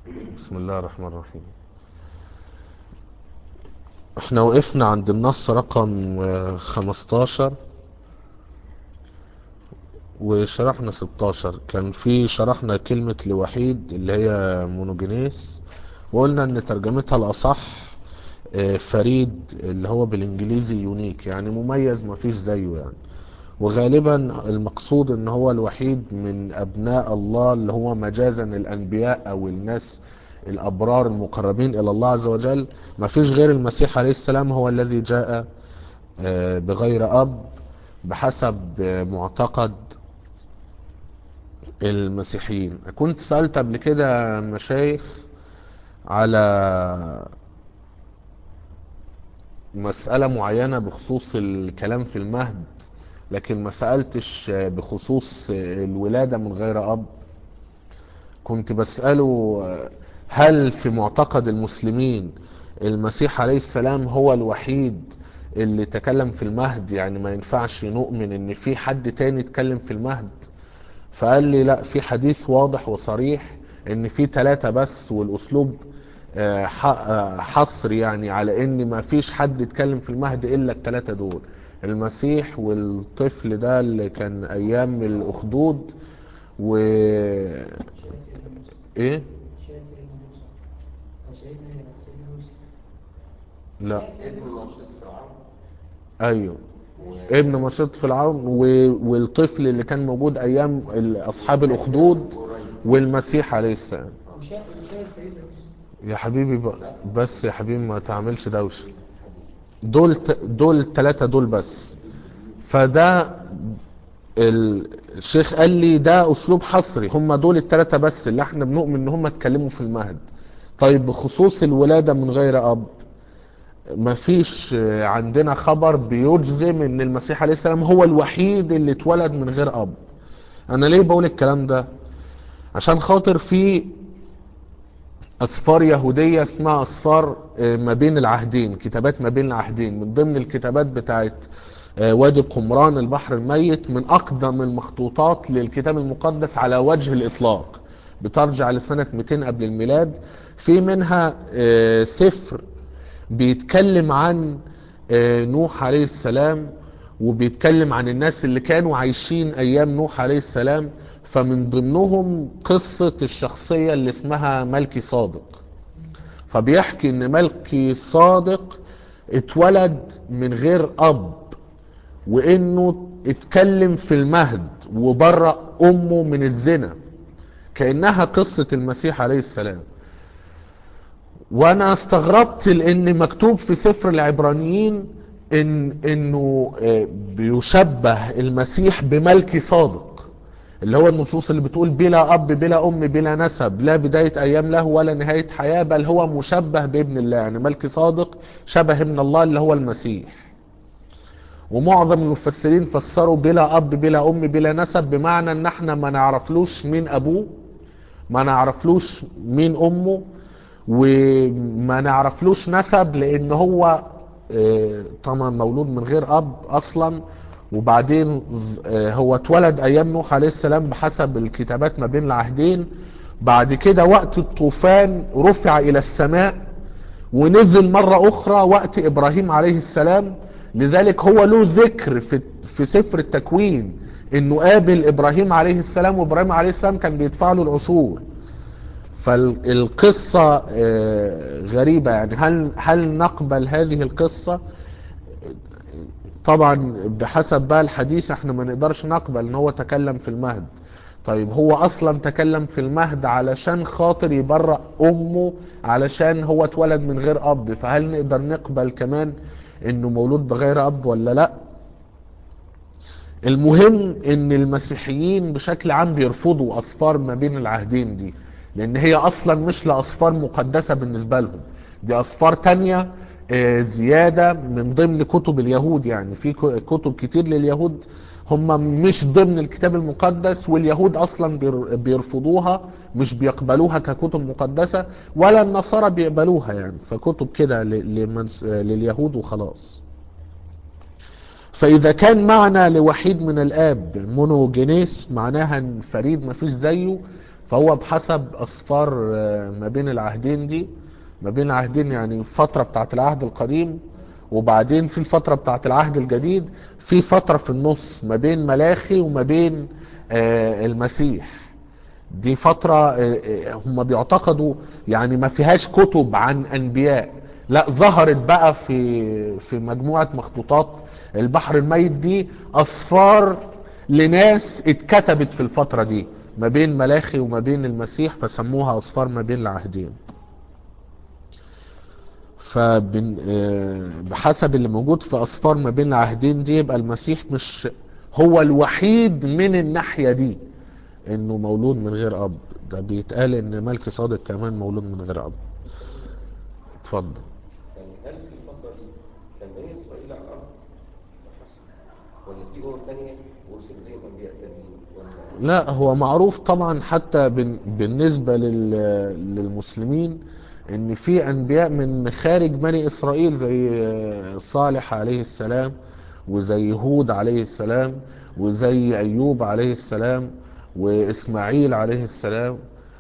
بسم الله الرحمن الرحيم احنا وقفنا عند النص رقم آه، 15 وشرحنا 16 كان في شرحنا كلمة لوحيد اللي هي مونوجينيس وقلنا ان ترجمتها الاصح آه، فريد اللي هو بالانجليزي يونيك يعني مميز مفيش زيه يعني وغالبا المقصود ان هو الوحيد من ابناء الله اللي هو مجازا الانبياء او الناس الابرار المقربين الى الله عز وجل ما فيش غير المسيح عليه السلام هو الذي جاء آه، بغير اب بحسب آه، معتقد المسيحيين كنت سألت قبل كده مشايخ على مسألة معينة بخصوص الكلام في المهد لكن ما سألتش بخصوص الولادة من غير أب كنت بسأله هل في معتقد المسلمين المسيح عليه السلام هو الوحيد اللي تكلم في المهد يعني ما ينفعش نؤمن ان في حد تاني اتكلم في المهد فقال لي لا في حديث واضح وصريح ان في ثلاثة بس والاسلوب آه، ح- آه، حصر يعني على ان ما فيش حد اتكلم في المهد الا الثلاثة دول المسيح والطفل ده اللي كان ايام الاخدود و ايه شهادة سيدنا موسى وسيدنا سيدنا موسى لا ابن نشيط فرعون ايوه ابن مشيط فرعون و- والطفل اللي كان موجود ايام ال- اصحاب الاخدود والمسيح عليه السلام وشاهد وشاهد سيدنا موسى يا حبيبي ب- بس يا حبيبي ما تعملش دوشه دول ت- دول الثلاثه دول بس فده ال- الشيخ قال لي ده اسلوب حصري هم دول الثلاثه بس اللي احنا بنؤمن ان هم اتكلموا في المهد طيب بخصوص الولاده من غير اب مفيش عندنا خبر بيجزم ان المسيح عليه السلام هو الوحيد اللي اتولد من غير اب انا ليه بقول الكلام ده عشان خاطر في اسفار يهودية اسمها اسفار آه، ما بين العهدين كتابات ما بين العهدين من ضمن الكتابات بتاعت آه، وادي قمران البحر الميت من اقدم المخطوطات للكتاب المقدس على وجه الاطلاق بترجع لسنة 200 قبل الميلاد في منها آه، سفر بيتكلم عن آه، نوح عليه السلام وبيتكلم عن الناس اللي كانوا عايشين ايام نوح عليه السلام فمن ضمنهم قصة الشخصية اللي اسمها ملكي صادق فبيحكي ان ملكي صادق اتولد من غير اب وانه اتكلم في المهد وبرأ امه من الزنا كأنها قصة المسيح عليه السلام وانا استغربت لان مكتوب في سفر العبرانيين ان انه آه، بيشبه المسيح بملكي صادق اللي هو النصوص اللي بتقول بلا اب بلا ام بلا نسب لا بدايه ايام له ولا نهايه حياه بل هو مشبه بابن الله يعني ملكي صادق شبه ابن الله اللي هو المسيح ومعظم المفسرين فسروا بلا اب بلا ام بلا نسب بمعنى ان احنا ما نعرفلوش مين ابوه ما نعرفلوش مين امه وما نعرفلوش نسب لان هو آه، طبعا مولود من غير اب اصلا وبعدين آه، هو اتولد ايام نوح عليه السلام بحسب الكتابات ما بين العهدين بعد كده وقت الطوفان رفع الى السماء ونزل مرة اخرى وقت ابراهيم عليه السلام لذلك هو له ذكر في في سفر التكوين انه قابل ابراهيم عليه السلام وابراهيم عليه السلام كان بيدفع له العشور فالقصة آه، غريبة يعني هل هل نقبل هذه القصة طبعا بحسب بقى الحديث احنا ما نقدرش نقبل ان هو تكلم في المهد طيب هو اصلا تكلم في المهد علشان خاطر يبرأ امه علشان هو اتولد من غير اب فهل نقدر نقبل كمان انه مولود بغير اب ولا لا المهم ان المسيحيين بشكل عام بيرفضوا اصفار ما بين العهدين دي لان هي اصلا مش لاصفار مقدسة بالنسبة لهم دي اصفار تانية آه، زيادة من ضمن كتب اليهود يعني في ك- كتب كتير لليهود هم مش ضمن الكتاب المقدس واليهود اصلا بير- بيرفضوها مش بيقبلوها ككتب مقدسة ولا النصارى بيقبلوها يعني فكتب كده ل- لمنس- آه، لليهود وخلاص فإذا كان معنى لوحيد من الآب مونوجينيس معناها إن فريد ما فيش زيه فهو بحسب أصفار آه، ما بين العهدين دي ما بين العهدين يعني فترة بتاعت العهد القديم وبعدين في الفترة بتاعت العهد الجديد في فترة في النص ما بين ملاخي وما بين آه، المسيح دي فترة آه، آه، هم بيعتقدوا يعني ما فيهاش كتب عن أنبياء لا ظهرت بقى في في مجموعة مخطوطات البحر الميت دي أصفار لناس اتكتبت في الفترة دي ما بين ملاخي وما بين المسيح فسموها أصفار ما بين العهدين فبحسب اللي موجود في أصفار ما بين العهدين دي يبقى المسيح مش هو الوحيد من الناحية دي انه مولود من غير اب ده بيتقال ان ملك صادق كمان مولود من غير اب اتفضل يعني هل في الفترة دي كان بني إسرائيل على الأرض فحسب ولا في أمم تانية ورسل إليهم أنبياء تانيين ولا لا هو معروف طبعا حتى بن- بالنسبة لل- للمسلمين ان في انبياء من خارج بني اسرائيل زي صالح عليه السلام وزي هود عليه السلام وزي ايوب عليه السلام واسماعيل عليه السلام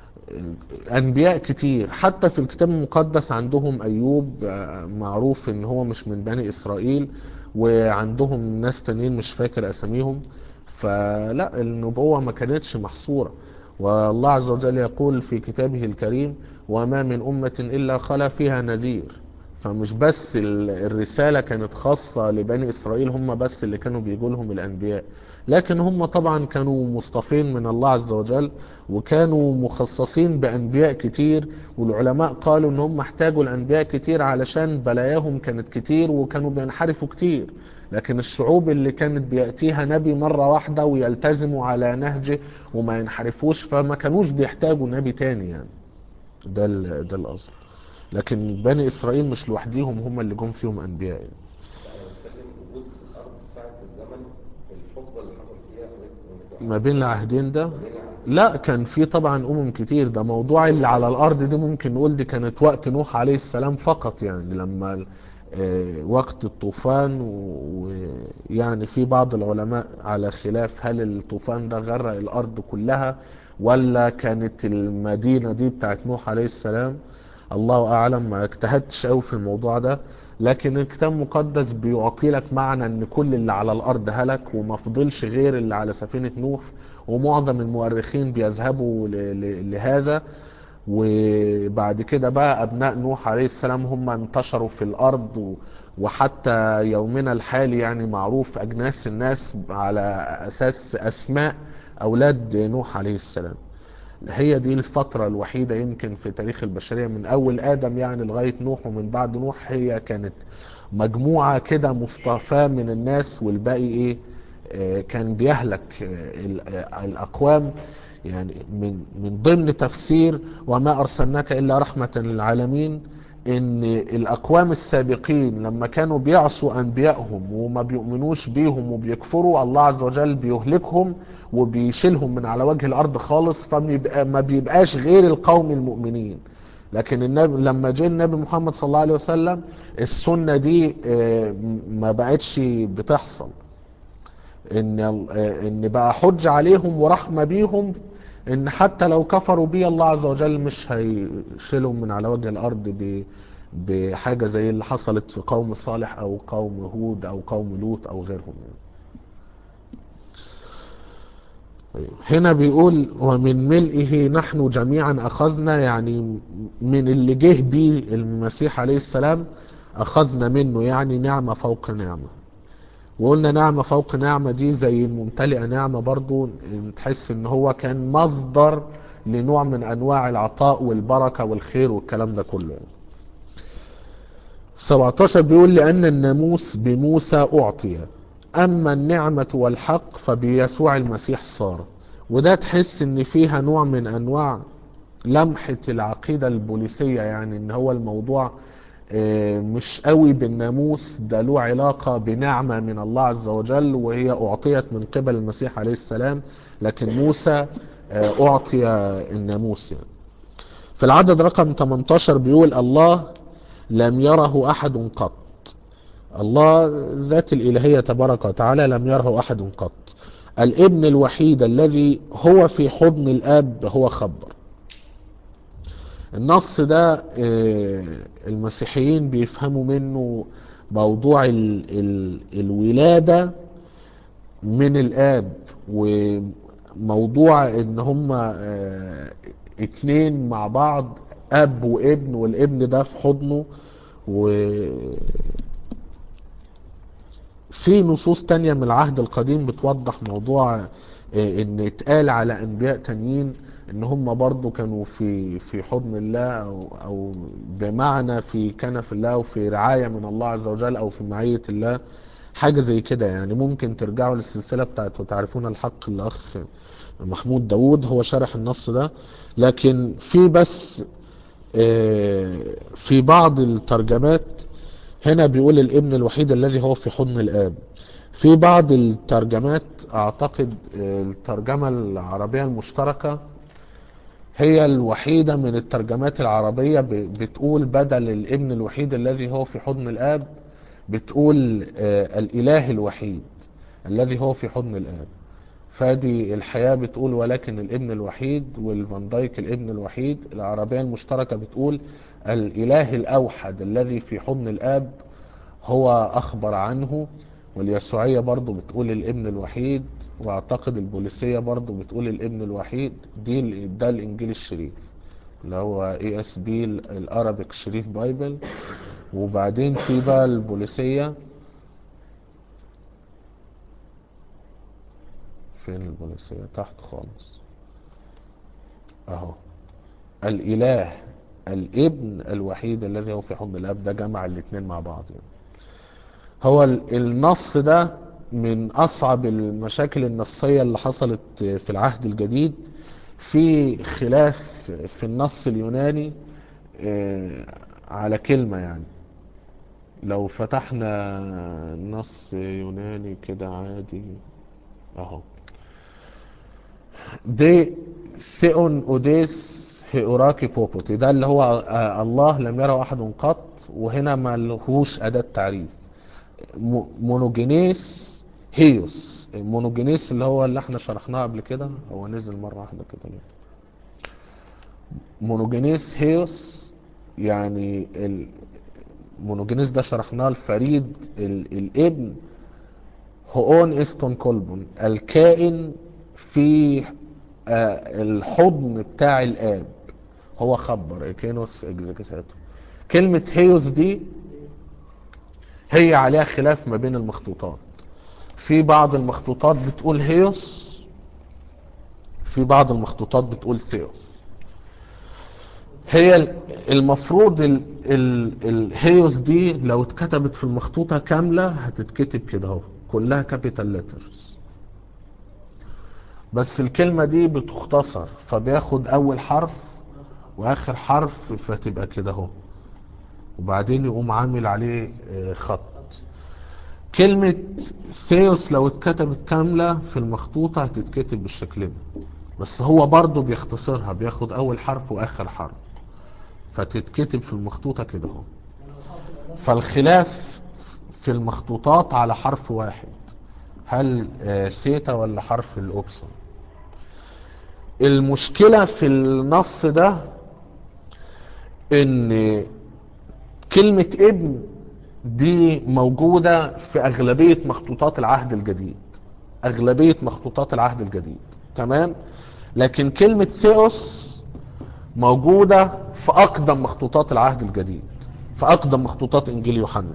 انبياء كتير حتى في الكتاب المقدس عندهم ايوب آه، معروف ان هو مش من بني اسرائيل وعندهم ناس تانيين مش فاكر اساميهم فلا النبوة ما كانتش محصورة والله عز وجل يقول في كتابه الكريم وما من أمة إلا خلا فيها نذير فمش بس ال- الرسالة كانت خاصة لبني إسرائيل هم بس اللي كانوا بيجوا لهم الأنبياء لكن هم طبعا كانوا مصطفين من الله عز وجل وكانوا مخصصين بأنبياء كتير والعلماء قالوا ان هم احتاجوا الأنبياء كتير علشان بلاياهم كانت كتير وكانوا بينحرفوا كتير لكن الشعوب اللي كانت بيأتيها نبي مرة واحدة ويلتزموا على نهجه وما ينحرفوش فما كانوش بيحتاجوا نبي تاني يعني ده ال- ده الأصل لكن بني إسرائيل مش لوحديهم هم اللي جم فيهم أنبياء يعني. أنا بتكلم وجود في الأرض ساعة الزمن الحقبة اللي حصل فيها حضرتك ما بين العهدين ده ما بين العهدين. لا كان في طبعا امم كتير ده موضوع اللي على الارض دي ممكن نقول دي كانت وقت نوح عليه السلام فقط يعني لما آه، وقت الطوفان ويعني في بعض العلماء على خلاف هل الطوفان ده غرق الارض كلها ولا كانت المدينة دي بتاعت نوح عليه السلام الله اعلم ما اجتهدتش قوي في الموضوع ده لكن الكتاب المقدس بيعطي لك معنى ان كل اللي على الارض هلك وما فضلش غير اللي على سفينة نوح ومعظم المؤرخين بيذهبوا ل- ل- لهذا وبعد كده بقى ابناء نوح عليه السلام هم انتشروا في الارض و- وحتى يومنا الحالي يعني معروف اجناس الناس على اساس اسماء اولاد نوح عليه السلام هي دي الفترة الوحيدة يمكن في تاريخ البشرية من أول آدم يعني لغاية نوح ومن بعد نوح هي كانت مجموعة كده مصطفاة من الناس والباقي إيه آه، كان بيهلك آه، ال- آه، الأقوام يعني من من ضمن تفسير وما أرسلناك إلا رحمة للعالمين ان الاقوام السابقين لما كانوا بيعصوا انبيائهم وما بيؤمنوش بيهم وبيكفروا الله عز وجل بيهلكهم وبيشيلهم من على وجه الارض خالص فما ما بيبقاش غير القوم المؤمنين لكن النبي لما جه النبي محمد صلى الله عليه وسلم السنة دي آه، ما بقتش بتحصل ان آه، ان بقى حج عليهم ورحمة بيهم ان حتى لو كفروا بيه الله عز وجل مش هيشيلهم من على وجه الارض ب- بحاجة زي اللي حصلت في قوم صالح او قوم هود او قوم لوط او غيرهم يعني. طيب، هنا بيقول ومن ملئه نحن جميعا اخذنا يعني من اللي جه بيه المسيح عليه السلام اخذنا منه يعني نعمة فوق نعمة وقلنا نعمة فوق نعمة دي زي الممتلئة نعمة برضو تحس ان هو كان مصدر لنوع من انواع العطاء والبركة والخير والكلام ده كله يعني. 17 بيقول لأن الناموس بموسى أعطي أما النعمة والحق فبيسوع المسيح صار وده تحس ان فيها نوع من انواع لمحة العقيدة البوليسية يعني ان هو الموضوع آه، مش قوي بالناموس ده له علاقة بنعمة من الله عز وجل وهي أعطيت من قبل المسيح عليه السلام لكن موسى آه، أعطي الناموس يعني في العدد رقم 18 بيقول الله لم يره أحد قط الله ذات الإلهية تبارك وتعالى لم يره أحد قط الابن الوحيد الذي هو في حضن الاب هو خبر النص ده آه، المسيحيين بيفهموا منه موضوع ال ال الولادة من الاب وموضوع ان هما آه، اتنين مع بعض اب وابن والابن ده في حضنه و في نصوص تانية من العهد القديم بتوضح موضوع آه، ان اتقال على انبياء تانيين ان هم برضو كانوا في في حضن الله او او بمعنى في كنف الله او في رعاية من الله عز وجل او في معية الله حاجة زي كده يعني ممكن ترجعوا للسلسلة بتاعت وتعرفون الحق الاخ محمود داوود هو شرح النص ده لكن في بس آه، في بعض الترجمات هنا بيقول الابن الوحيد الذي هو في حضن الاب في بعض الترجمات اعتقد آه، الترجمة العربية المشتركة هي الوحيدة من الترجمات العربية ب- بتقول بدل الابن الوحيد الذي هو في حضن الاب بتقول آه، الاله الوحيد الذي هو في حضن الاب فادي الحياة بتقول ولكن الابن الوحيد والفان دايك الابن الوحيد العربية المشتركة بتقول الاله الاوحد الذي في حضن الاب هو اخبر عنه واليسوعية برضو بتقول الابن الوحيد واعتقد البوليسية برضو بتقول الابن الوحيد دي ال- ده الانجيل الشريف اللي هو اي اس بي الارابيك شريف بايبل وبعدين في بقى البوليسية فين البوليسية تحت خالص اهو الاله الابن الوحيد الذي هو في حضن الاب ده جمع الاثنين مع بعض يعني. هو ال- النص ده من اصعب المشاكل النصية اللي حصلت في العهد الجديد في خلاف في النص اليوناني آه، على كلمة يعني لو فتحنا نص يوناني كده عادي اهو دي سيون اوديس هيوراكي بوبوتي ده اللي هو آه، الله لم يره احد قط وهنا ما لهوش اداة تعريف م- مونوجينيس هيوس مونوجينيس اللي هو اللي احنا شرحناه قبل كده هو نزل مرة واحدة كده ليه مونوجينيس هيوس يعني ال- مونوجينيس ده شرحناه الفريد ال... الابن هؤون استون كولبون الكائن في آه، الحضن بتاع الاب هو خبر اكينوس اكزيكساتو كلمة هيوس دي هي عليها خلاف ما بين المخطوطات في بعض المخطوطات بتقول هيوس في بعض المخطوطات بتقول ثيوس هي ال- المفروض ال ال الهيوس دي لو اتكتبت في المخطوطة كاملة هتتكتب كده اهو كلها كابيتال ليترز بس الكلمة دي بتختصر فبياخد اول حرف واخر حرف فتبقى كده اهو وبعدين يقوم عامل عليه آه، خط كلمة ثيوس لو اتكتبت كاملة في المخطوطة هتتكتب بالشكل ده بس هو برضه بيختصرها بياخد اول حرف واخر حرف فتتكتب في المخطوطة كده اهو فالخلاف في المخطوطات على حرف واحد هل آه، ثيتا ولا حرف الاوبسون المشكلة في النص ده ان كلمة ابن دي موجودة في اغلبية مخطوطات العهد الجديد اغلبية مخطوطات العهد الجديد تمام لكن كلمة ثيوس موجودة في اقدم مخطوطات العهد الجديد في اقدم مخطوطات انجيل يوحنا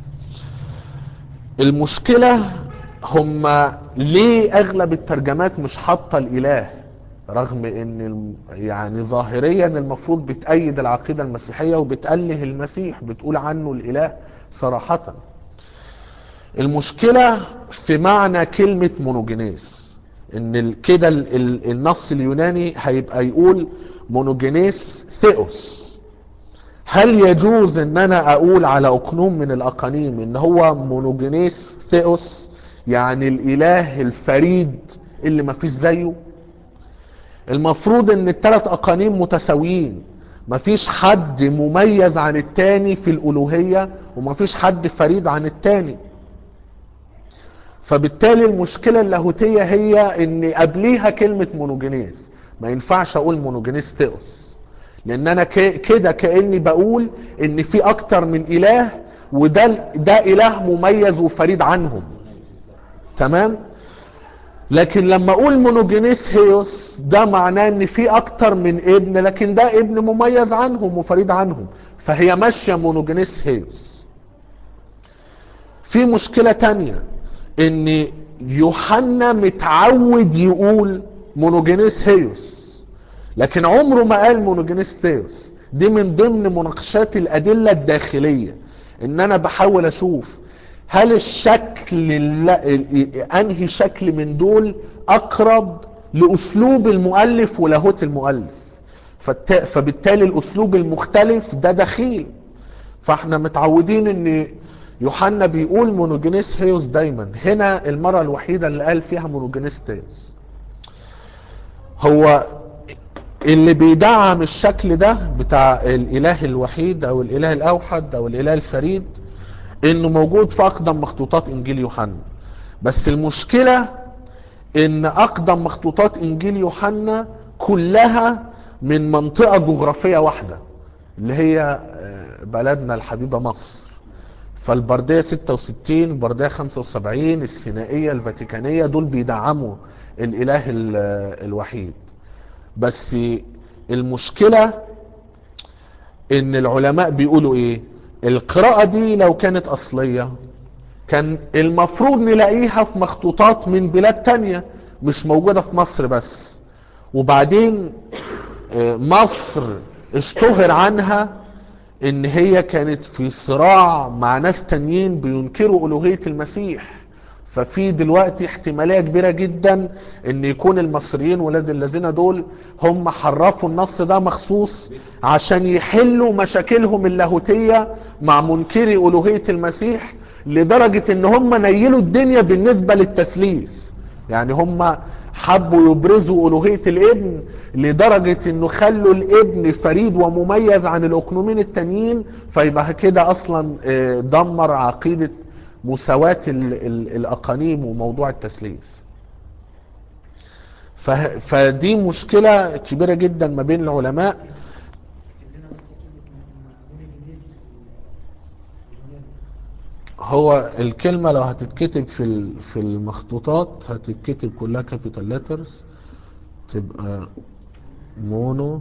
المشكلة هم ليه اغلب الترجمات مش حاطة الاله رغم ان الم- يعني ظاهريا المفروض بتأيد العقيدة المسيحية وبتأله المسيح بتقول عنه الاله صراحة المشكلة في معنى كلمة مونوجينيس ان ال- كده ال- ال- النص اليوناني هيبقى يقول مونوجينيس ثيوس هل يجوز ان انا اقول على اقنوم من الاقانيم ان هو مونوجينيس ثيوس يعني الاله الفريد اللي مفيش زيه المفروض ان الثلاث اقانيم متساويين مفيش حد مميز عن التاني في الالوهية ومفيش حد فريد عن التاني فبالتالي المشكلة اللاهوتية هي ان قبليها كلمة مونوجينيز ما ينفعش اقول مونوجينيز تيوس لان انا ك- كده كاني بقول ان في اكتر من اله وده ده اله مميز وفريد عنهم تمام لكن لما اقول مونوجينيس هيوس ده معناه ان في اكتر من ابن لكن ده ابن مميز عنهم وفريد عنهم فهي ماشيه مونوجينيس هيوس في مشكله تانية ان يوحنا متعود يقول مونوجينيس هيوس لكن عمره ما قال مونوجينيس ثيوس دي من ضمن مناقشات الادله الداخليه ان انا بحاول اشوف هل الشكل الل- انهي شكل من دول اقرب لاسلوب المؤلف ولاهوت المؤلف فالت- فبالتالي الاسلوب المختلف ده دخيل فاحنا متعودين ان يوحنا بيقول مونوجينيس هيوس دايما هنا المره الوحيده اللي قال فيها مونوجينيس ثيوس هو اللي بيدعم الشكل ده بتاع الاله الوحيد او الاله الاوحد او الاله الفريد انه موجود في اقدم مخطوطات انجيل يوحنا بس المشكلة ان اقدم مخطوطات انجيل يوحنا كلها من منطقة جغرافية واحدة اللي هي آه، بلدنا الحبيبة مصر فالبردية 66 البردية 75 السينائية الفاتيكانية دول بيدعموا الاله ال- الوحيد بس المشكلة ان العلماء بيقولوا ايه القراءة دي لو كانت اصلية كان المفروض نلاقيها في مخطوطات من بلاد تانية مش موجودة في مصر بس وبعدين آه، مصر اشتهر عنها ان هي كانت في صراع مع ناس تانيين بينكروا الوهية المسيح ففي دلوقتي احتمالية كبيرة جدا ان يكون المصريين ولاد الذين دول هم حرفوا النص ده مخصوص عشان يحلوا مشاكلهم اللاهوتية مع منكري الوهية المسيح لدرجة ان هم نيلوا الدنيا بالنسبة للتثليث يعني هم حبوا يبرزوا ألوهية الابن لدرجة انه خلوا الابن فريد ومميز عن الاقنومين التانيين فيبقى كده اصلا آه، دمر عقيدة مساواة ال- ال- الاقانيم وموضوع التثليث فه- فدي مشكلة كبيرة جدا ما بين العلماء اكتب لنا بس كلمة مونوجينيز في اليونان هو الكلمة لو هتتكتب في ال- في المخطوطات هتتكتب كلها كابيتال ليترز تبقى مونو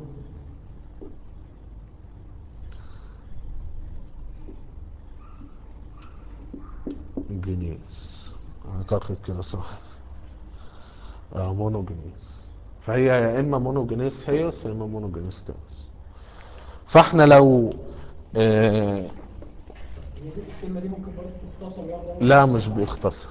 جنيس اعتقد كده صح اه مونو جنيس فهي يا اما مونو جنيس هيوس يا اما مونو جنيس تيوس فاحنا لو آه هي دي الكلمة دي ممكن برضه تختصر يعني لا مش بيختصر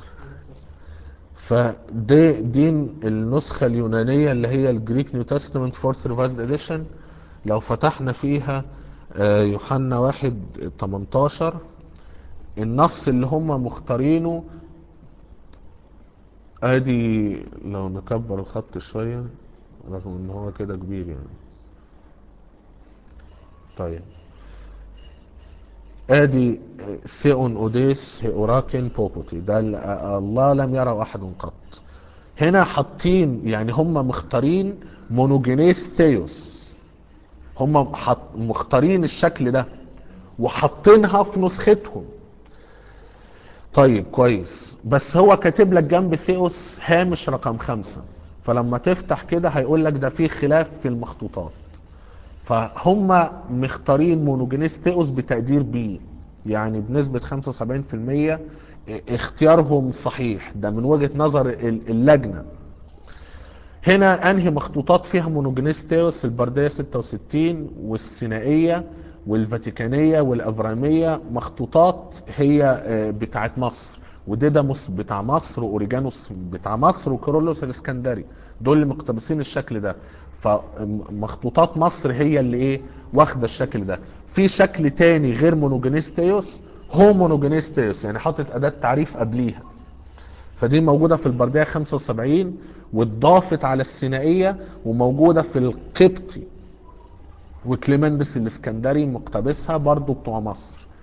فدي دي النسخة اليونانية اللي هي الجريك نيو تestament فورث ريفايزد اديشن لو فتحنا فيها آه، يوحنا واحد 18 النص اللي هم مختارينه ادي لو نكبر الخط شوية رغم ان هو كده كبير يعني طيب ادي ثيون اوديس هيوراكين بوبوتي ده ال- الله لم يره احد قط هنا حاطين يعني هم مختارين مونوجينيس ثيوس هم حط مختارين الشكل ده وحاطينها في نسختهم طيب كويس بس هو كاتب لك جنب ثيوس هامش رقم خمسة فلما تفتح كده هيقول لك ده في خلاف في المخطوطات فهم مختارين مونوجينيس ثيوس بتقدير بي يعني بنسبة 75% اختيارهم صحيح ده من وجهة نظر ال- اللجنة هنا انهي مخطوطات فيها مونوجينيس ثيوس البردية 66 والسينائية والفاتيكانية والافرامية مخطوطات هي آه، بتاعت مصر وديداموس بتاع مصر واوريجانوس بتاع مصر وكيرلس الاسكندري دول اللي مقتبسين الشكل ده فمخطوطات مصر هي اللي ايه واخده الشكل ده في شكل تاني غير مونوجينيس ثيوس هو مونوجينيس ثيوس يعني حاطط اداه تعريف قبليها فدي موجودة في البردية 75 واتضافت على السينائية وموجودة في القبطي وكليمندس الاسكندري مقتبسها برضو بتوع مصر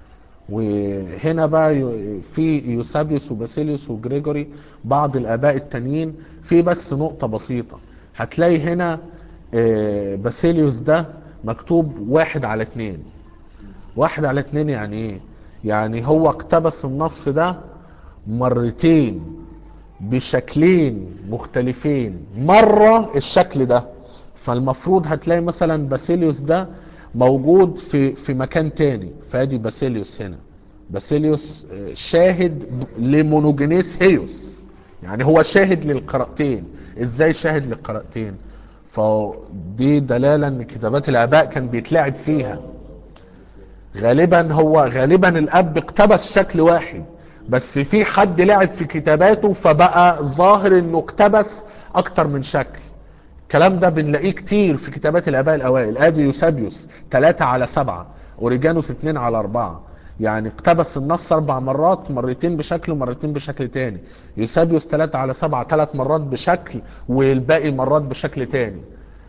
وهنا بقى ي- في يوسابيوس وباسيليوس وجريجوري بعض الآباء التانيين في بس نقطة بسيطة هتلاقي هنا آه، باسيليوس ده مكتوب واحد على اتنين واحد على اتنين يعني ايه يعني هو اقتبس النص ده مرتين بشكلين مختلفين مرة الشكل ده فالمفروض هتلاقي مثلا باسيليوس ده موجود في في مكان تاني فادي باسيليوس هنا باسيليوس آه، شاهد ب- لمونوجينيس هيوس يعني هو شاهد للقراءتين ازاي شاهد للقراءتين فدي دلالة ان كتابات الاباء كان بيتلعب فيها غالبا هو غالبا الاب اقتبس شكل واحد بس في حد لعب في كتاباته فبقى ظاهر انه اقتبس اكتر من شكل الكلام ده بنلاقيه كتير في كتابات الاباء الاوائل ادي يوسابيوس 3 على 7 اوريجانوس 2 على 4 يعني اقتبس النص اربع مرات مرتين بشكل ومرتين بشكل تاني يوسابيوس 3 على 7 ثلاث مرات بشكل والباقي مرات بشكل تاني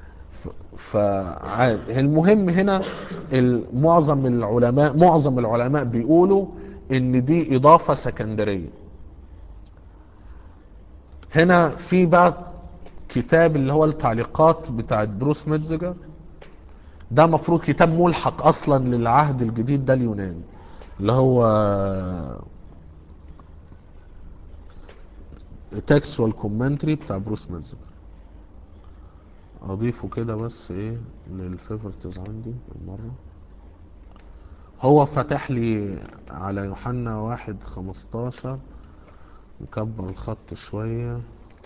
فعادي المهم هنا ال- معظم العلماء معظم العلماء بيقولوا ان دي اضافة سكندرية هنا في بقى كتاب اللي هو التعليقات بتاعت بروس ميتزجر ده مفروض كتاب ملحق اصلا للعهد الجديد ده اليوناني اللي هو تكستوال كومنتري بتاع بروس ميتزجر اضيفه كده بس ايه للفيفورتز عندي المرة هو فتح لي على يوحنا واحد خمستاشر نكبر الخط شوية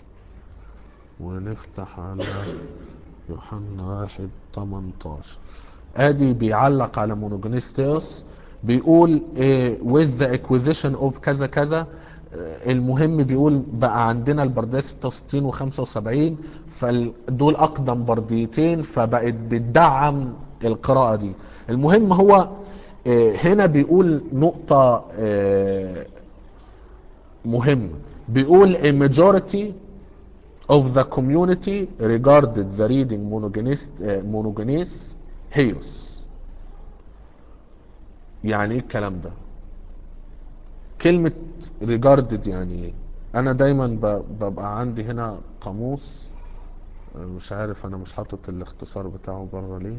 ونفتح على يوحنا واحد تمنتاشر ادي بيعلق على مونوجينيستيوس بيقول إيه with the acquisition of كذا كذا آه، المهم بيقول بقى عندنا البردية 66 و75 فدول اقدم برديتين فبقت بتدعم القراءة دي المهم هو آه، هنا بيقول نقطة آه، مهمة بيقول a majority of the community regarded the reading monogenes uh, monogenes هيوس يعني ايه الكلام ده كلمة regarded يعني ايه انا دايما ب- ببقى عندي هنا قاموس مش عارف انا مش حاطط الاختصار بتاعه بره ليه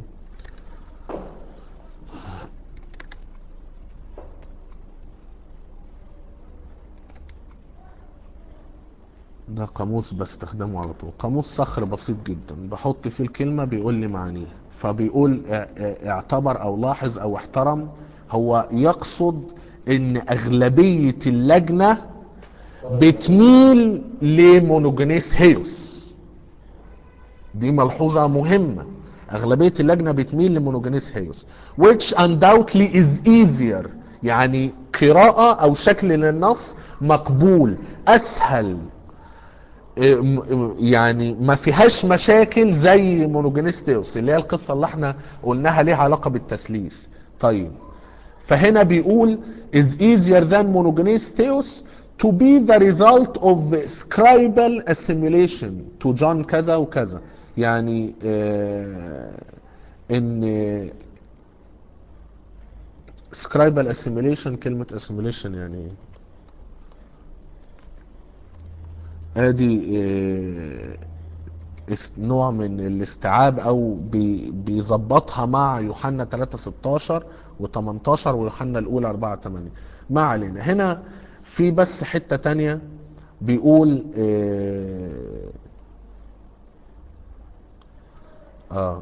ده قاموس بستخدمه على طول قاموس صخر بسيط جدا بحط فيه الكلمة بيقول لي معانيها فبيقول ا- ا- اعتبر او لاحظ او احترم هو يقصد ان اغلبية اللجنة بتميل لمونوجينيس هيوس دي ملحوظة مهمة أغلبية اللجنة بتميل لمونوجينيس هيوس which undoubtedly is easier يعني قراءة أو شكل للنص مقبول أسهل إيه، م- م- يعني ما فيهاش مشاكل زي مونوجينيستيوس اللي هي القصة اللي احنا قلناها ليها علاقة بالتثليث طيب فهنا بيقول is easier than monogenes to be the result of scribal assimilation to John كذا وكذا يعني آه ان scribal assimilation كلمة assimilation يعني ايه ادي آه، است- نوع من الاستيعاب او بي- بيظبطها مع يوحنا 3 16 و18 ويوحنا الاولى 4 8 ما علينا هنا في بس حتة تانية بيقول اه, آه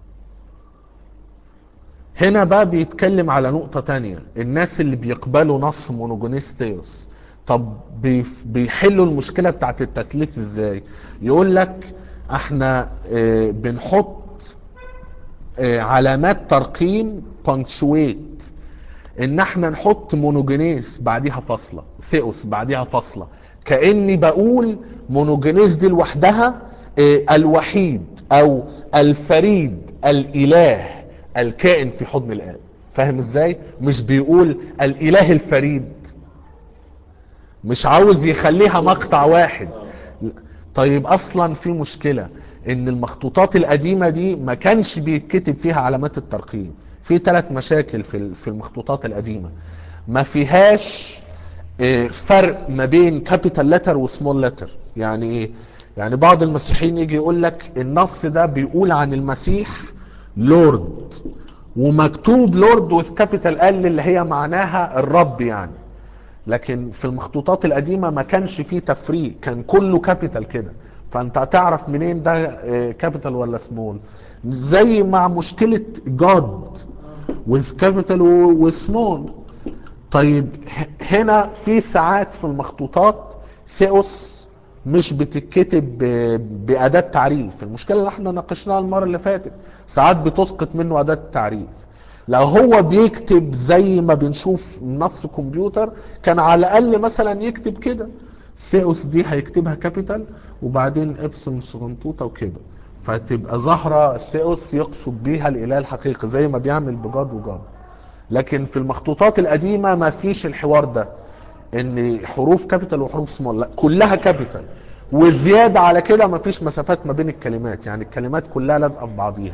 هنا بقى بيتكلم على نقطة تانية الناس اللي بيقبلوا نص مونوجونيستيوس طب بيف- بيحلوا المشكلة بتاعت التثليث ازاي يقول لك احنا اه بنحط اه علامات ترقيم punctuate ان احنا نحط مونوجينيس بعديها فاصلة ثيوس بعديها فاصلة كأني بقول مونوجينيس دي لوحدها اه الوحيد او الفريد الاله الكائن في حضن الآب فاهم ازاي مش بيقول الاله الفريد مش عاوز يخليها مقطع واحد طيب اصلا في مشكلة ان المخطوطات القديمة دي ما كانش بيتكتب فيها علامات الترقيم في ثلاث مشاكل في ال- في المخطوطات القديمة ما فيهاش آه، فرق ما بين كابيتال لتر وسمول لتر يعني ايه يعني بعض المسيحيين يجي يقول لك النص ده بيقول عن المسيح لورد ومكتوب لورد وذ كابيتال ال اللي هي معناها الرب يعني لكن في المخطوطات القديمة ما كانش فيه تفريق كان كله كابيتال كده فانت هتعرف منين ده كابيتال ولا سمول زي مع مشكلة جاد with capital و small طيب ه- هنا في ساعات في المخطوطات ثيوس مش بتتكتب ب- بأداة تعريف المشكلة اللي احنا ناقشناها المرة اللي فاتت ساعات بتسقط منه أداة التعريف لو هو بيكتب زي ما بنشوف نص كمبيوتر كان على الأقل مثلا يكتب كده ثيوس دي هيكتبها كابيتال وبعدين ابسم صغنطوطة وكده فتبقى ظاهرة ثيوس يقصد بيها الإله الحقيقي زي ما بيعمل بجاد وجاد لكن في المخطوطات القديمة ما فيش الحوار ده ان حروف كابيتال وحروف سمول لا كلها كابيتال وزيادة على كده ما فيش مسافات ما بين الكلمات يعني الكلمات كلها لازقة في بعضيها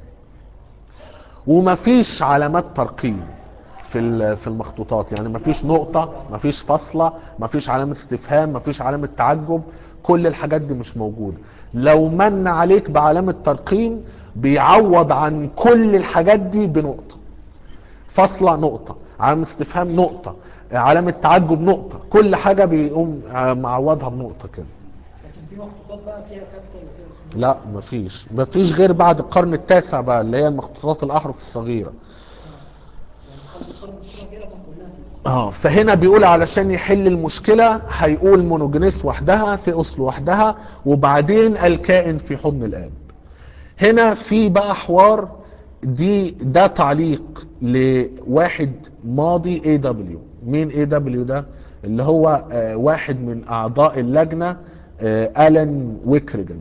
وما فيش علامات ترقيم في ال- في المخطوطات يعني ما فيش نقطة ما فيش فاصلة ما فيش علامة استفهام ما فيش علامة تعجب كل الحاجات دي مش موجودة لو من عليك بعلامة ترقيم بيعوض عن كل الحاجات دي بنقطة فاصلة نقطة علامة استفهام نقطة علامة تعجب نقطة كل حاجة بيقوم آه، معوضها بنقطة كده لكن في مخطوطات بقى فيها كابيتال وفيها سمول لا مفيش مفيش غير بعد القرن التاسع بقى اللي هي المخطوطات الأحرف الصغيرة يعني قبل القرن التاسع كده كان كلها كده اه فهنا بيقول علشان يحل المشكلة هيقول مونوجينيس وحدها ثيوس لوحدها وبعدين الكائن في حضن الآب هنا في بقى حوار دي ده تعليق لواحد ماضي اي دبليو مين اي دبليو ده اللي هو آه واحد من اعضاء اللجنة آه الان ويكريجن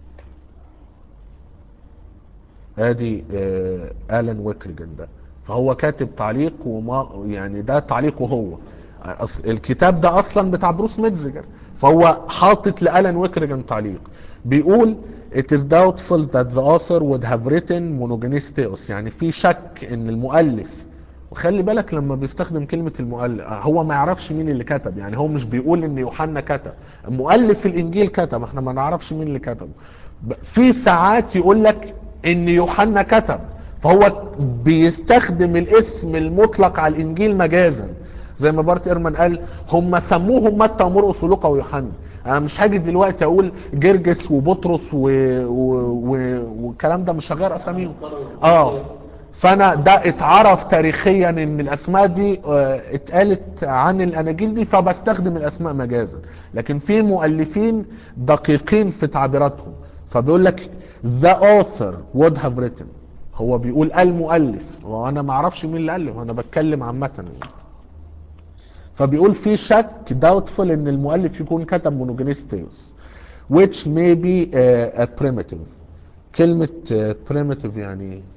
ادي آه الان ويكريجن ده فهو كاتب تعليق وما يعني ده تعليقه هو أص- الكتاب ده اصلا بتاع بروس ميتزجر فهو حاطط لالان ويكريجن تعليق بيقول it is doubtful that the author would have written monogenes theos يعني في شك ان المؤلف وخلي بالك لما بيستخدم كلمة المؤلف هو ما يعرفش مين اللي كتب يعني هو مش بيقول ان يوحنا كتب مؤلف الانجيل كتب احنا ما نعرفش مين اللي كتبه ب- في ساعات يقول لك ان يوحنا كتب فهو بيستخدم الاسم المطلق على الانجيل مجازا زي ما بارت ايرمان قال هم سموهم متى ومرقس ولوقا ويوحنا انا مش هاجي دلوقتي اقول جرجس وبطرس و... و... و... والكلام ده مش هغير اساميهم اه فانا ده اتعرف تاريخيا ان الاسماء دي آه، اتقالت عن الاناجيل دي فبستخدم الاسماء مجازا لكن في مؤلفين دقيقين في تعبيراتهم فبيقول لك the author would have written هو بيقول المؤلف وانا ما اعرفش مين اللي الف انا بتكلم عامه يعني. فبيقول في شك doubtful ان المؤلف يكون كتب مونوجينيس ثيوس which may be uh, a primitive كلمة uh, primitive يعني إيه؟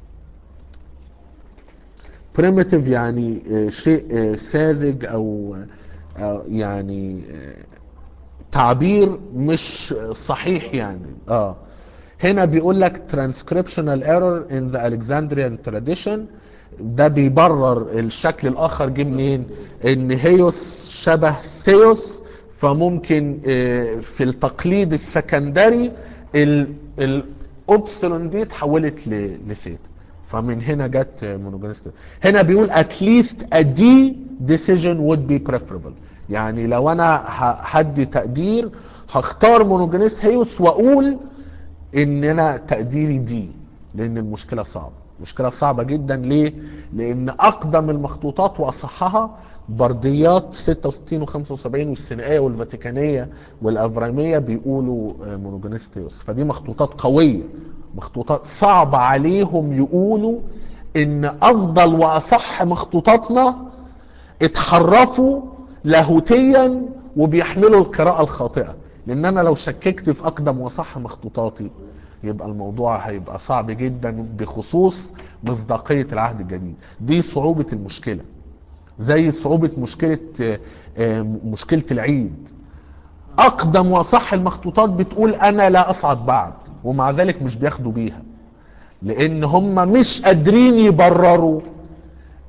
primitive يعني آه، شيء آه، ساذج او آه، يعني آه، تعبير مش صحيح يعني اه هنا بيقول لك transcriptional error in the Alexandrian tradition ده بيبرر الشكل الاخر جه منين ان هيوس شبه ثيوس فممكن آه، في التقليد السكندري ال- الاوبسلون دي اتحولت ل- لثيتا فمن هنا جت مونوجينيست هنا بيقول at least a D decision would be preferable يعني لو انا ه- هدي تقدير هختار مونوجينيس هيوس واقول ان انا تقديري دي لان المشكله صعبه مشكله صعبه جدا ليه لان اقدم المخطوطات واصحها برديات 66 و75 والسينائيه والفاتيكانيه والافراميه بيقولوا آه، مونوجينيس ثيوس فدي مخطوطات قويه مخطوطات صعب عليهم يقولوا ان افضل واصح مخطوطاتنا اتحرفوا لاهوتيا وبيحملوا القراءة الخاطئة لان انا لو شككت في اقدم وصح مخطوطاتي يبقى الموضوع هيبقى صعب جدا بخصوص مصداقية العهد الجديد دي صعوبة المشكلة زي صعوبة مشكلة آه، آه، مشكلة العيد اقدم واصح المخطوطات بتقول انا لا اصعد بعد ومع ذلك مش بياخدوا بيها لان هم مش قادرين يبرروا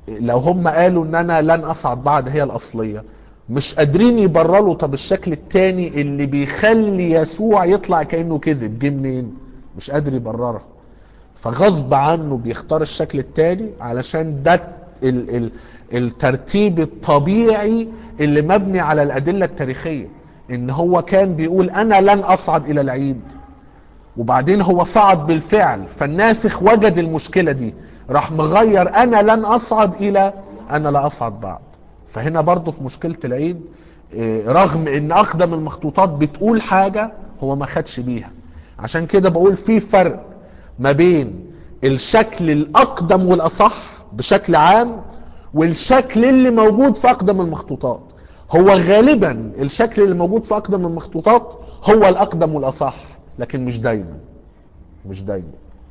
لو هم قالوا ان انا لن اصعد بعد هي الاصلية مش قادرين يبرروا طب الشكل التاني اللي بيخلي يسوع يطلع كأنه كذب جه منين مش قادر يبررها فغصب عنه بيختار الشكل التاني علشان ده ال ال الترتيب الطبيعي اللي مبني على الأدلة التاريخية ان هو كان بيقول انا لن اصعد الى العيد وبعدين هو صعد بالفعل فالناسخ وجد المشكلة دي راح مغير انا لن اصعد الى انا لا اصعد بعد فهنا برضو في مشكلة العيد إيه، رغم ان اقدم المخطوطات بتقول حاجة هو ما خدش بيها عشان كده بقول في فرق ما بين الشكل الاقدم والاصح بشكل عام والشكل اللي موجود في اقدم المخطوطات هو غالبا الشكل اللي موجود في اقدم المخطوطات هو الاقدم والاصح لكن مش دايما مش دايما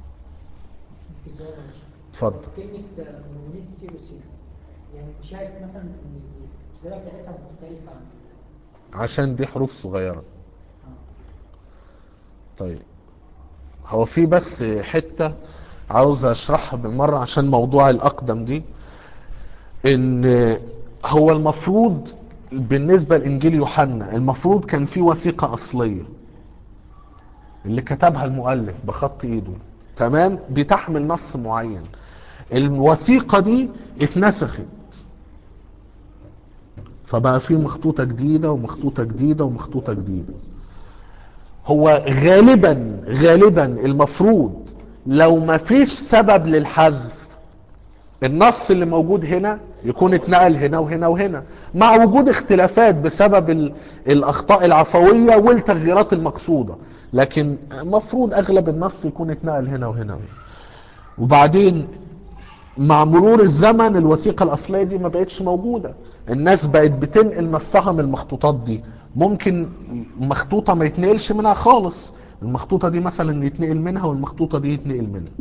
اتفضل كلمة مونيس سيروسي يعني شايف مثلا ان الطريقة بتاعتها مختلفة عن عشان دي حروف صغيرة طيب هو في بس حتة عاوز اشرحها بالمرة عشان موضوع الاقدم دي ان هو المفروض بالنسبة لانجيل يوحنا المفروض كان في وثيقة اصلية اللي كتبها المؤلف بخط ايده تمام بتحمل نص معين الوثيقة دي اتنسخت فبقى في مخطوطة جديدة ومخطوطة جديدة ومخطوطة جديدة هو غالبا غالبا المفروض لو ما فيش سبب للحذف النص اللي موجود هنا يكون اتنقل هنا وهنا وهنا مع وجود اختلافات بسبب ال- الاخطاء العفوية والتغييرات المقصودة لكن مفروض اغلب النص يكون اتنقل هنا وهنا وهنا وبعدين مع مرور الزمن الوثيقة الأصلية دي ما بقتش موجودة الناس بقت بتنقل نصها من المخطوطات دي ممكن مخطوطة ما يتنقلش منها خالص المخطوطة دي مثلا يتنقل منها والمخطوطة دي يتنقل منها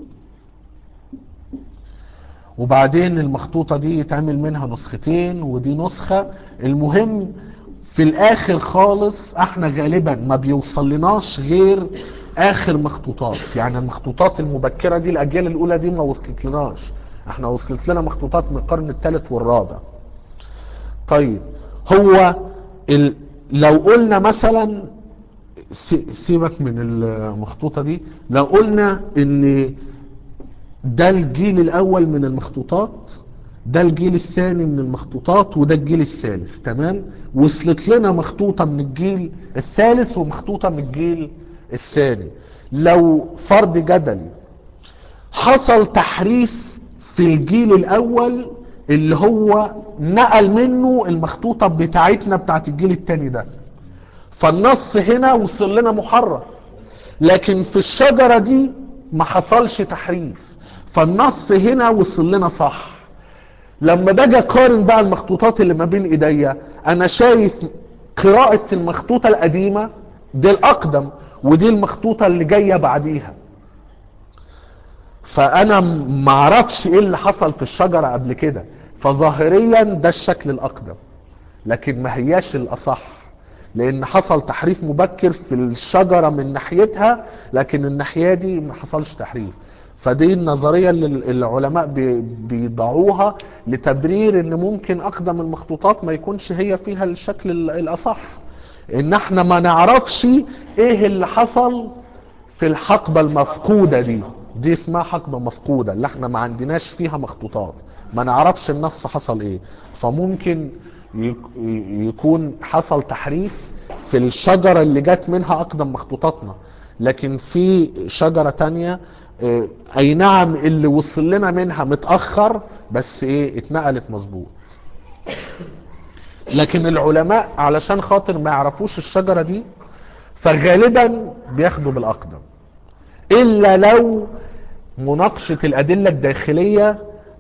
وبعدين المخطوطة دي يتعمل منها نسختين ودي نسخة المهم في الاخر خالص احنا غالبا ما بيوصل لناش غير اخر مخطوطات يعني المخطوطات المبكرة دي الاجيال الاولى دي ما وصلت لناش احنا وصلت لنا مخطوطات من القرن الثالث والرابع طيب هو ال... لو قلنا مثلا سي- سيبك من المخطوطة دي لو قلنا ان ده الجيل الاول من المخطوطات ده الجيل الثاني من المخطوطات وده الجيل الثالث تمام وصلت لنا مخطوطة من الجيل الثالث ومخطوطة من الجيل الثاني لو فرض جدلي حصل تحريف في الجيل الاول اللي هو نقل منه المخطوطة بتاعتنا بتاعت الجيل الثاني ده فالنص هنا وصل لنا محرف لكن في الشجرة دي ما حصلش تحريف فالنص هنا وصل لنا صح لما باجي اقارن بقى المخطوطات اللي ما بين ايديا انا شايف قراءة المخطوطة القديمة دي الاقدم ودي المخطوطة اللي جاية بعديها فانا م- معرفش ايه اللي حصل في الشجرة قبل كده فظاهريا ده الشكل الاقدم لكن ما هياش الاصح لان حصل تحريف مبكر في الشجرة من ناحيتها لكن الناحية دي ما حصلش تحريف فدي النظرية اللي العلماء بي- بيضعوها لتبرير ان ممكن اقدم المخطوطات ما يكونش هي فيها الشكل ال- الاصح ان احنا ما نعرفش ايه اللي حصل في الحقبة المفقودة دي دي اسمها حقبة مفقودة اللي احنا ما عندناش فيها مخطوطات ما نعرفش النص حصل ايه فممكن يك- يكون حصل تحريف في الشجرة اللي جت منها اقدم مخطوطاتنا لكن في شجرة تانية اه، اي نعم اللي وصل لنا منها متأخر بس ايه اتنقلت مظبوط لكن العلماء علشان خاطر ما يعرفوش الشجرة دي فغالبا بياخدوا بالاقدم الا لو مناقشة الادلة الداخلية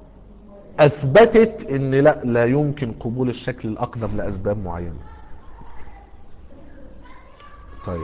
اثبتت ان لا لا يمكن قبول الشكل الاقدم لاسباب معينة طيب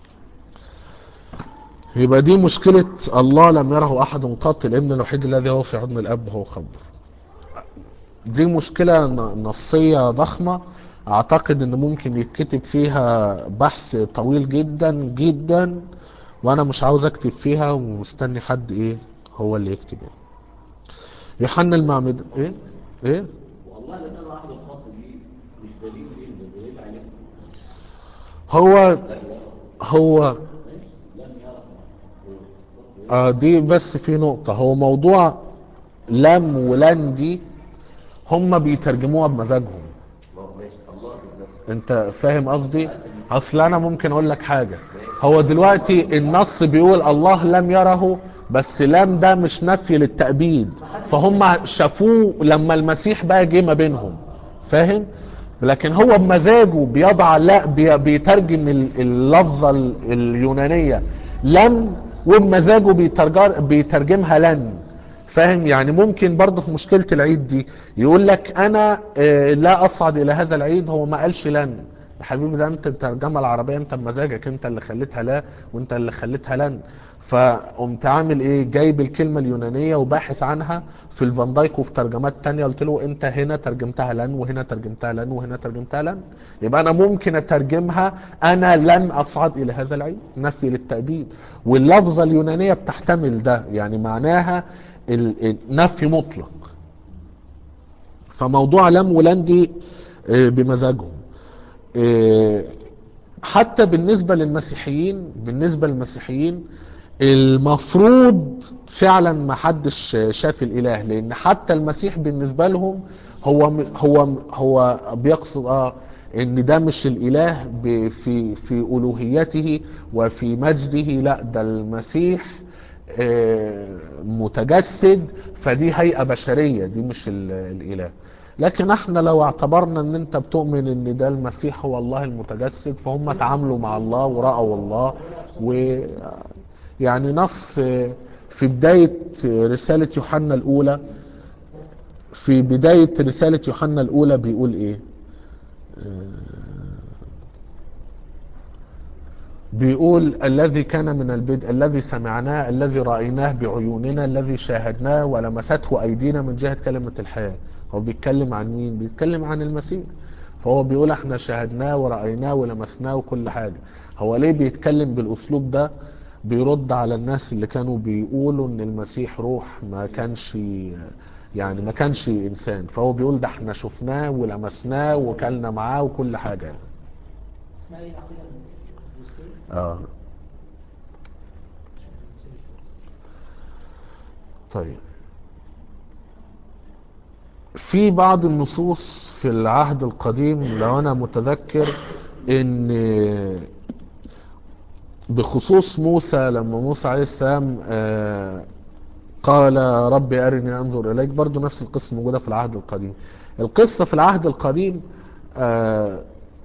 يبقى دي مشكلة الله لم يره احد قط الابن الوحيد الذي هو في عظم الاب هو خبر دي مشكلة ن- نصية ضخمة اعتقد ان ممكن يتكتب فيها بحث طويل جدا جدا وانا مش عاوز اكتب فيها ومستني حد ايه هو اللي يكتب يعني. يوحنا المعمد ايه ايه والله لما انا واحد الخط دي مش دليل ايه ده دليل عليه هو هو ماشي لم يرى آه دي بس في نقطة هو موضوع لم ولن دي هم بيترجموها بمزاجهم ما هو ماشي الله بنفسه انت فاهم قصدي اصل انا ممكن اقول لك حاجة هو دلوقتي النص بيقول الله لم يره بس لم ده مش نفي للتأبيد فهم شافوه لما المسيح بقى جه ما بينهم فاهم لكن هو بمزاجه بيضع لا بي- بيترجم ال- اللفظة ال- اليونانية لم وبمزاجه بيترجر- بيترجمها لن فاهم يعني ممكن برضه في مشكلة العيد دي يقول لك انا آه، لا اصعد الى هذا العيد هو ما قالش لن يا حبيبي ده انت الترجمة العربية انت بمزاجك انت اللي خليتها لا وانت اللي خليتها لن فقمت عامل ايه جايب الكلمة اليونانية وباحث عنها في الفان دايك وفي ترجمات تانية قلت له انت هنا ترجمتها لن وهنا ترجمتها لن وهنا ترجمتها لن يبقى انا ممكن اترجمها انا لن اصعد الى هذا العيد نفي للتأبيد واللفظة اليونانية بتحتمل ده يعني معناها ال- ال- نفي مطلق فموضوع لم ولن دي آه، بمزاجهم آه، حتى بالنسبة للمسيحيين بالنسبة للمسيحيين المفروض فعلا ما حدش شاف الاله لان حتى المسيح بالنسبة لهم هو هو هو بيقصد اه ان ده مش الاله ب- في في الوهيته وفي مجده لا ده المسيح آه، متجسد فدي هيئة بشرية دي مش ال- الاله لكن احنا لو اعتبرنا ان انت بتؤمن ان ده المسيح هو الله المتجسد فهم تعاملوا مع الله ورأوا الله و يعني نص في بداية رسالة يوحنا الأولى في بداية رسالة يوحنا الأولى بيقول إيه؟ بيقول الذي كان من البدء الذي سمعناه الذي رأيناه بعيوننا الذي شاهدناه ولمسته أيدينا من جهة كلمة الحياة هو بيتكلم عن مين؟ بيتكلم عن المسيح فهو بيقول احنا شاهدناه ورأيناه ولمسناه وكل حاجة هو ليه بيتكلم بالأسلوب ده بيرد على الناس اللي كانوا بيقولوا ان المسيح روح ما كانش يعني ما كانش انسان فهو بيقول ده احنا شفناه ولمسناه وكلنا معاه وكل حاجة يعني. اسمها ايه العقيدة البوذية؟ اه طيب في بعض النصوص في العهد القديم لو انا متذكر ان بخصوص موسى لما موسى عليه السلام آه، قال ربي أرني أنظر إليك برضو نفس القصة موجودة في العهد القديم القصة في العهد القديم آه،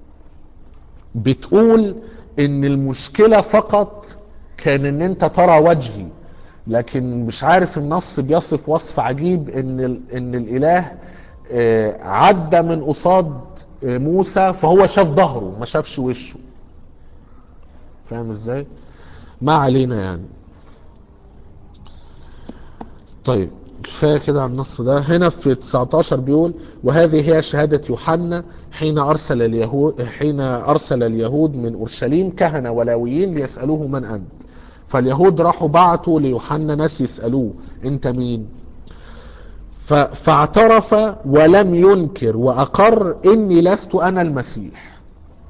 بتقول ان المشكلة فقط كان ان انت ترى وجهي لكن مش عارف النص بيصف وصف عجيب ان ال- ان الاله آه، عدى من قصاد آه، موسى فهو شاف ظهره ما شافش وشه فاهم ازاي ما علينا يعني طيب كفايه كده على النص ده هنا في 19 بيقول وهذه هي شهاده يوحنا حين ارسل اليهود حين ارسل اليهود من اورشليم كهنه ولاويين ليسالوه من انت فاليهود راحوا بعتوا ليوحنا ناس يسالوه انت مين ف- فاعترف ولم ينكر واقر اني لست انا المسيح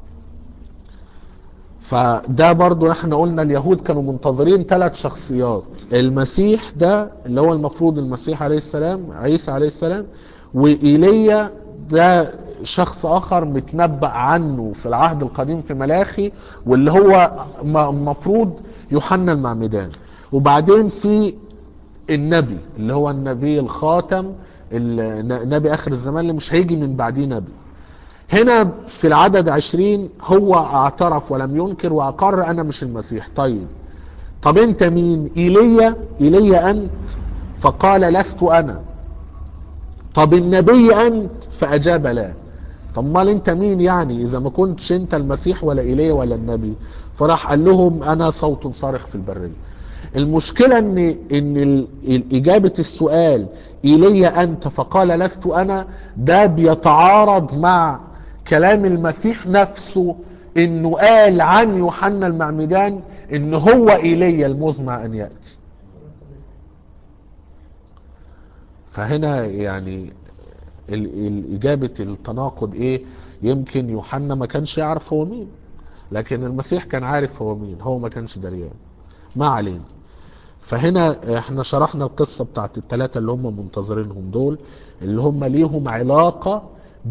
فده برضو احنا قلنا اليهود كانوا منتظرين ثلاث شخصيات المسيح ده اللي هو المفروض المسيح عليه السلام عيسى عليه السلام وإيليا ده شخص آخر متنبأ عنه في العهد القديم في ملاخي واللي هو المفروض يوحنا المعمدان وبعدين في النبي اللي هو النبي الخاتم ال- نبي آخر الزمان اللي مش هيجي من بعديه نبي هنا في العدد عشرين هو اعترف ولم ينكر واقر انا مش المسيح طيب طب انت مين ايليا ايليا انت فقال لست انا طب النبي انت فاجاب لا طب مال انت مين يعني اذا ما كنتش انت المسيح ولا ايليا ولا النبي فراح قال لهم انا صوت صارخ في البريه المشكلة ان ان ال- ال- اجابة السؤال ايليا انت فقال لست انا ده بيتعارض مع كلام المسيح نفسه انه قال عن يوحنا المعمدان ان هو ايليا المزمع ان يأتي فهنا يعني ال- ال- إجابة التناقض إيه يمكن يوحنا ما كانش يعرف هو مين لكن المسيح كان عارف هو مين هو ما كانش دريان ما علينا فهنا احنا شرحنا القصة بتاعت الثلاثة اللي هم منتظرينهم دول اللي هم ليهم علاقة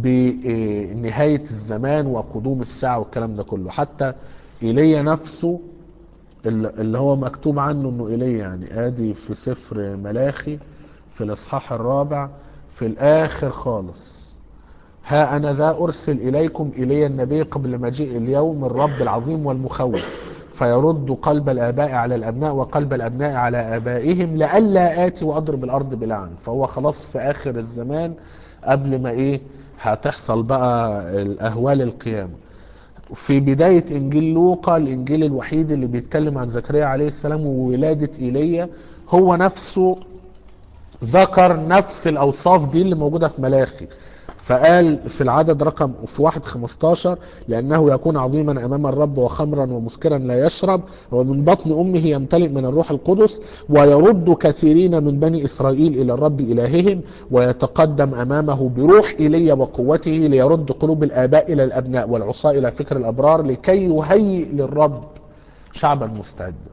بنهاية الزمان وقدوم الساعة والكلام ده كله حتى إيليا نفسه اللي اللي هو مكتوب عنه انه ايليا يعني ادي في سفر ملاخي في الاصحاح الرابع في الاخر خالص ها انا ذا ارسل اليكم ايليا النبي قبل مجيء اليوم الرب العظيم والمخوف فيرد قلب الاباء على الابناء وقلب الابناء على ابائهم لئلا اتي واضرب الارض بلعن فهو خلاص في اخر الزمان قبل ما ايه هتحصل بقى الاهوال القيامه في بداية إنجيل لوقا الإنجيل الوحيد اللي بيتكلم عن زكريا عليه السلام وولادة إيليا هو نفسه ذكر نفس الأوصاف دي اللي موجودة في ملاخي فقال في العدد رقم في واحد خمستاشر لأنه يكون عظيما أمام الرب وخمرا ومسكرا لا يشرب ومن بطن أمه يمتلئ من الروح القدس ويرد كثيرين من بني إسرائيل إلى الرب إلههم ويتقدم أمامه بروح إيليا وقوته ليرد قلوب الآباء إلى الأبناء والعصاة إلى فكر الأبرار لكي يهيئ للرب شعبا مستعدا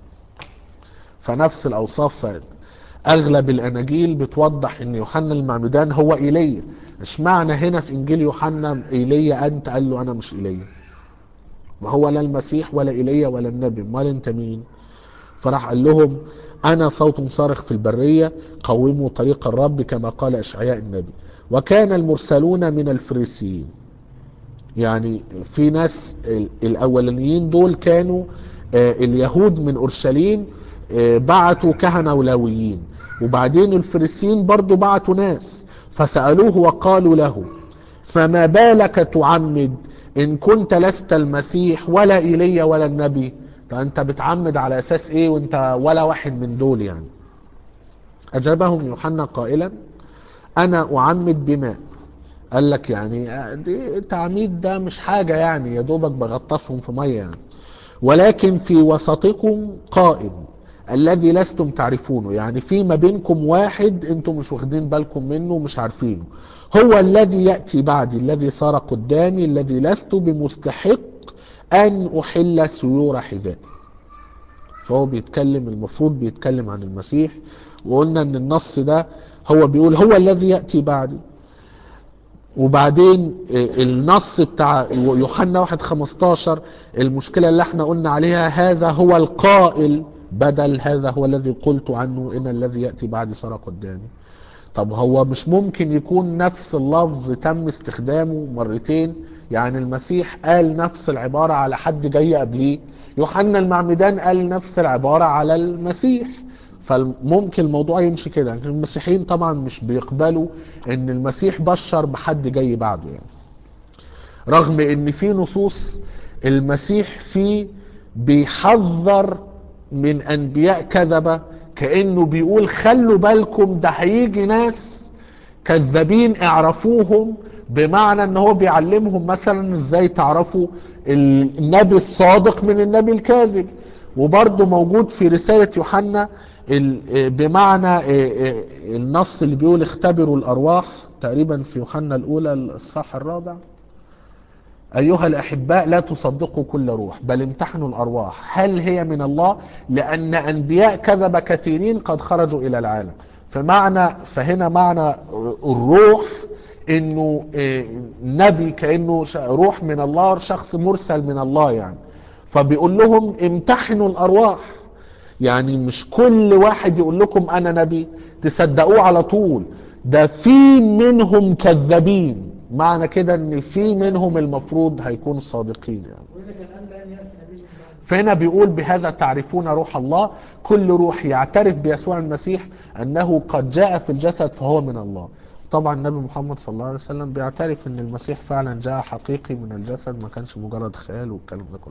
فنفس الأوصاف فات اغلب الاناجيل بتوضح ان يوحنا المعمدان هو ايليا مش معنى هنا في انجيل يوحنا ايليا انت قال له انا مش ايليا ما هو لا المسيح ولا ايليا ولا النبي امال انت مين فراح قال لهم انا صوت صارخ في البريه قوموا طريق الرب كما قال اشعياء النبي وكان المرسلون من الفريسيين يعني في ناس ال- الاولانيين دول كانوا آه، اليهود من اورشليم آه، بعتوا كهنه ولاويين وبعدين الفريسيين برضو بعتوا ناس فسالوه وقالوا له فما بالك تعمد ان كنت لست المسيح ولا ايليا ولا النبي فانت بتعمد على اساس ايه وانت ولا واحد من دول يعني اجابهم يوحنا قائلا انا اعمد بماء قال لك يعني آه، دي تعميد ده مش حاجة يعني يا دوبك بغطسهم في مية يعني ولكن في وسطكم قائم الذي لستم تعرفونه يعني في ما بينكم واحد انتم مش واخدين بالكم منه ومش عارفينه هو الذي يأتي بعدي الذي صار قدامي الذي لست بمستحق أن أحل سيور حذائي فهو بيتكلم المفروض بيتكلم عن المسيح وقلنا ان النص ده هو بيقول هو الذي يأتي بعدي وبعدين النص بتاع يوحنا 1 15 المشكلة اللي احنا قلنا عليها هذا هو القائل بدل هذا هو الذي قلت عنه ان الذي يأتي بعدي صار قدامي طب هو مش ممكن يكون نفس اللفظ تم استخدامه مرتين يعني المسيح قال نفس العبارة على حد جاي قبليه يوحنا المعمدان قال نفس العبارة على المسيح فممكن الموضوع يمشي كده يعني المسيحيين طبعا مش بيقبلوا ان المسيح بشر بحد جاي بعده يعني رغم ان في نصوص المسيح فيه بيحذر من انبياء كذبة كأنه بيقول خلوا بالكم ده هيجي ناس كذابين اعرفوهم بمعنى ان هو بيعلمهم مثلا ازاي تعرفوا النبي الصادق من النبي الكاذب وبرضه موجود في رسالة يوحنا ال- بمعنى النص اللي بيقول اختبروا الارواح تقريبا في يوحنا الاولى الصح الرابع أيها الأحباء لا تصدقوا كل روح بل امتحنوا الأرواح هل هي من الله لأن أنبياء كذب كثيرين قد خرجوا إلى العالم فمعنى فهنا معنى الروح انه نبي كانه روح من الله شخص مرسل من الله يعني فبيقول لهم امتحنوا الارواح يعني مش كل واحد يقول لكم انا نبي تصدقوه على طول ده في منهم كذابين معنى كده ان في منهم المفروض هيكون صادقين يعني وإذا كان الآن لن يأتي نبي من بعد فهنا بيقول بهذا تعرفون روح الله كل روح يعترف بيسوع المسيح انه قد جاء في الجسد فهو من الله طبعا النبي محمد صلى الله عليه وسلم بيعترف ان المسيح فعلا جاء حقيقي من الجسد ما كانش مجرد خيال والكلام ده كله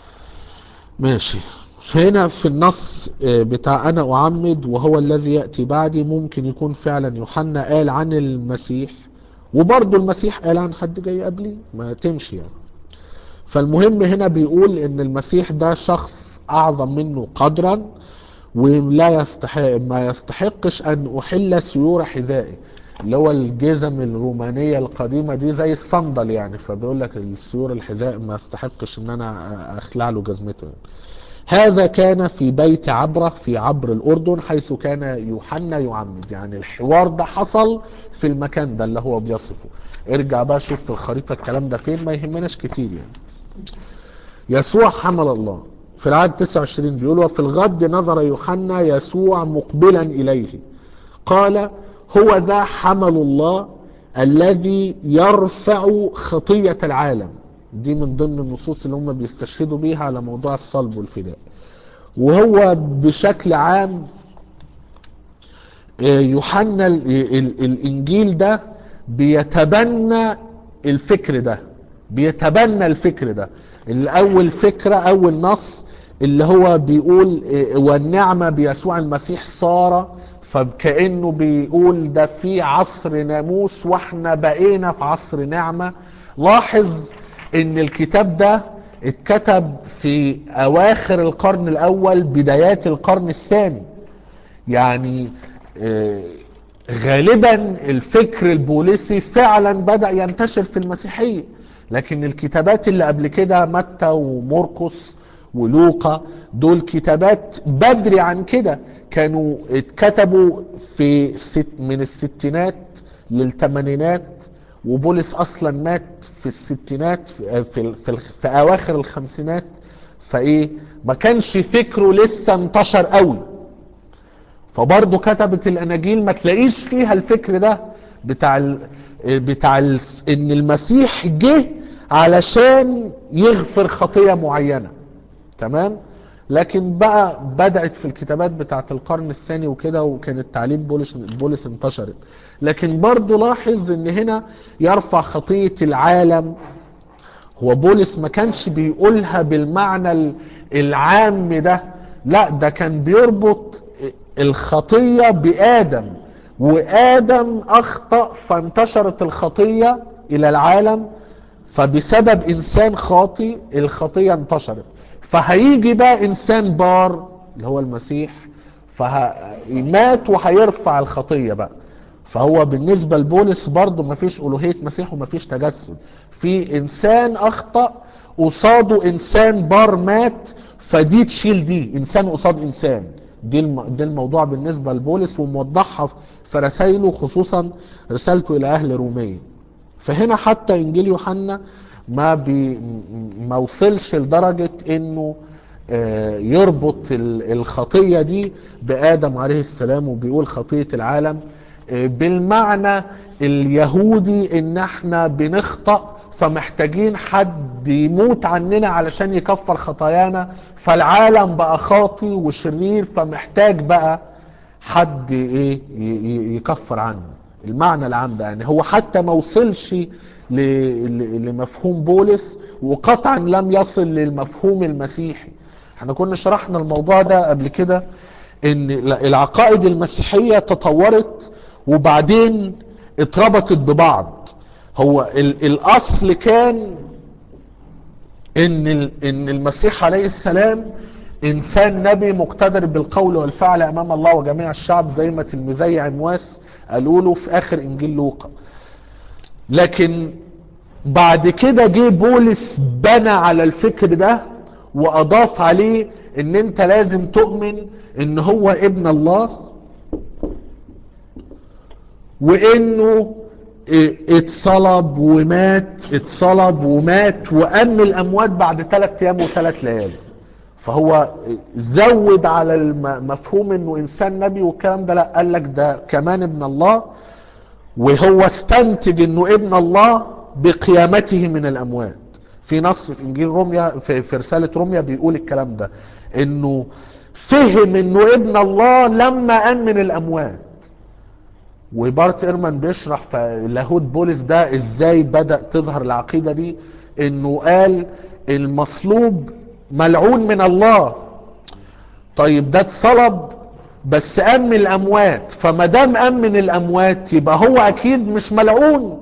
ماشي هنا في النص بتاع انا اعمد وهو الذي ياتي بعدي ممكن يكون فعلا يوحنا قال عن المسيح وبرضه المسيح قال عن حد جاي قبلي ما تمشي يعني فالمهم هنا بيقول ان المسيح ده شخص اعظم منه قدرا ولا يستحق ما يستحقش ان احل سيور حذائي اللي هو الجزم الرومانية القديمة دي زي الصندل يعني فبيقول لك السيور الحذاء ما استحقش ان انا اخلع له جزمته يعني. هذا كان في بيت عبرة في عبر الأردن حيث كان يوحنا يعمد يعني الحوار ده حصل في المكان ده اللي هو بيصفه ارجع بقى شوف في الخريطة الكلام ده فين ما يهمناش كتير يعني يسوع حمل الله في العدد 29 بيقول وفي الغد نظر يوحنا يسوع مقبلا إليه قال هو ذا حمل الله الذي يرفع خطية العالم دي من ضمن النصوص اللي هم بيستشهدوا بيها على موضوع الصلب والفداء وهو بشكل عام يوحنا الانجيل ده بيتبنى الفكر ده بيتبنى الفكر ده الاول فكرة اول نص اللي هو بيقول والنعمة بيسوع المسيح صار فكأنه بيقول ده في عصر ناموس واحنا بقينا في عصر نعمة لاحظ ان الكتاب ده اتكتب في اواخر القرن الاول بدايات القرن الثاني يعني غالبا الفكر البوليسي فعلا بدأ ينتشر في المسيحية لكن الكتابات اللي قبل كده متى ومرقس ولوقا دول كتابات بدري عن كده كانوا اتكتبوا في ست من الستينات للثمانينات وبولس اصلا مات في الستينات في, في, في, في اواخر الخمسينات فايه ما كانش فكره لسه انتشر قوي فبرضه كتبت الاناجيل ما تلاقيش فيها الفكر ده بتاع ال بتاع ال ان المسيح جه علشان يغفر خطيه معينه تمام لكن بقى بدأت في الكتابات بتاعة القرن الثاني وكده وكان التعليم بولس, بولس انتشرت لكن برضو لاحظ ان هنا يرفع خطية العالم هو بولس ما كانش بيقولها بالمعنى العام ده لا ده كان بيربط الخطية بآدم وآدم أخطأ فانتشرت الخطية إلى العالم فبسبب إنسان خاطي الخطية انتشرت فهيجي بقى انسان بار اللي هو المسيح فمات وهيرفع الخطية بقى فهو بالنسبة لبولس برضه مفيش ألوهية مسيح ومفيش تجسد في إنسان أخطأ قصاده إنسان بار مات فدي تشيل دي إنسان قصاد إنسان دي الم... دي الموضوع بالنسبة لبولس وموضحها في رسائله خصوصا رسالته إلى أهل رومية فهنا حتى إنجيل يوحنا ما بي ما وصلش لدرجة انه يربط الخطية دي بآدم عليه السلام وبيقول خطية العالم بالمعنى اليهودي ان احنا بنخطأ فمحتاجين حد يموت عننا علشان يكفر خطايانا فالعالم بقى خاطي وشرير فمحتاج بقى حد ايه يكفر عنه المعنى العام ده يعني هو حتى ما وصلش لمفهوم بولس وقطعا لم يصل للمفهوم المسيحي احنا كنا شرحنا الموضوع ده قبل كده ان العقائد المسيحية تطورت وبعدين اتربطت ببعض هو الاصل كان ان ان المسيح عليه السلام انسان نبي مقتدر بالقول والفعل امام الله وجميع الشعب زي ما تلميذي عمواس قالوا له في اخر انجيل لوقا لكن بعد كده جه بولس بنى على الفكر ده واضاف عليه ان انت لازم تؤمن ان هو ابن الله وانه اتصلب ومات اتصلب ومات وام الاموات بعد ثلاث ايام وثلاث ليالي فهو زود على المفهوم انه انسان نبي والكلام ده لا قال لك ده كمان ابن الله وهو استنتج انه ابن الله بقيامته من الاموات في نص في انجيل روميا في, في رساله روميا بيقول الكلام ده انه فهم انه ابن الله لما قام من الاموات وبارت ايرمان بيشرح في لاهوت بولس ده ازاي بدا تظهر العقيده دي انه قال المصلوب ملعون من الله طيب ده اتصلب بس قام من الاموات فما دام قام من الاموات يبقى هو اكيد مش ملعون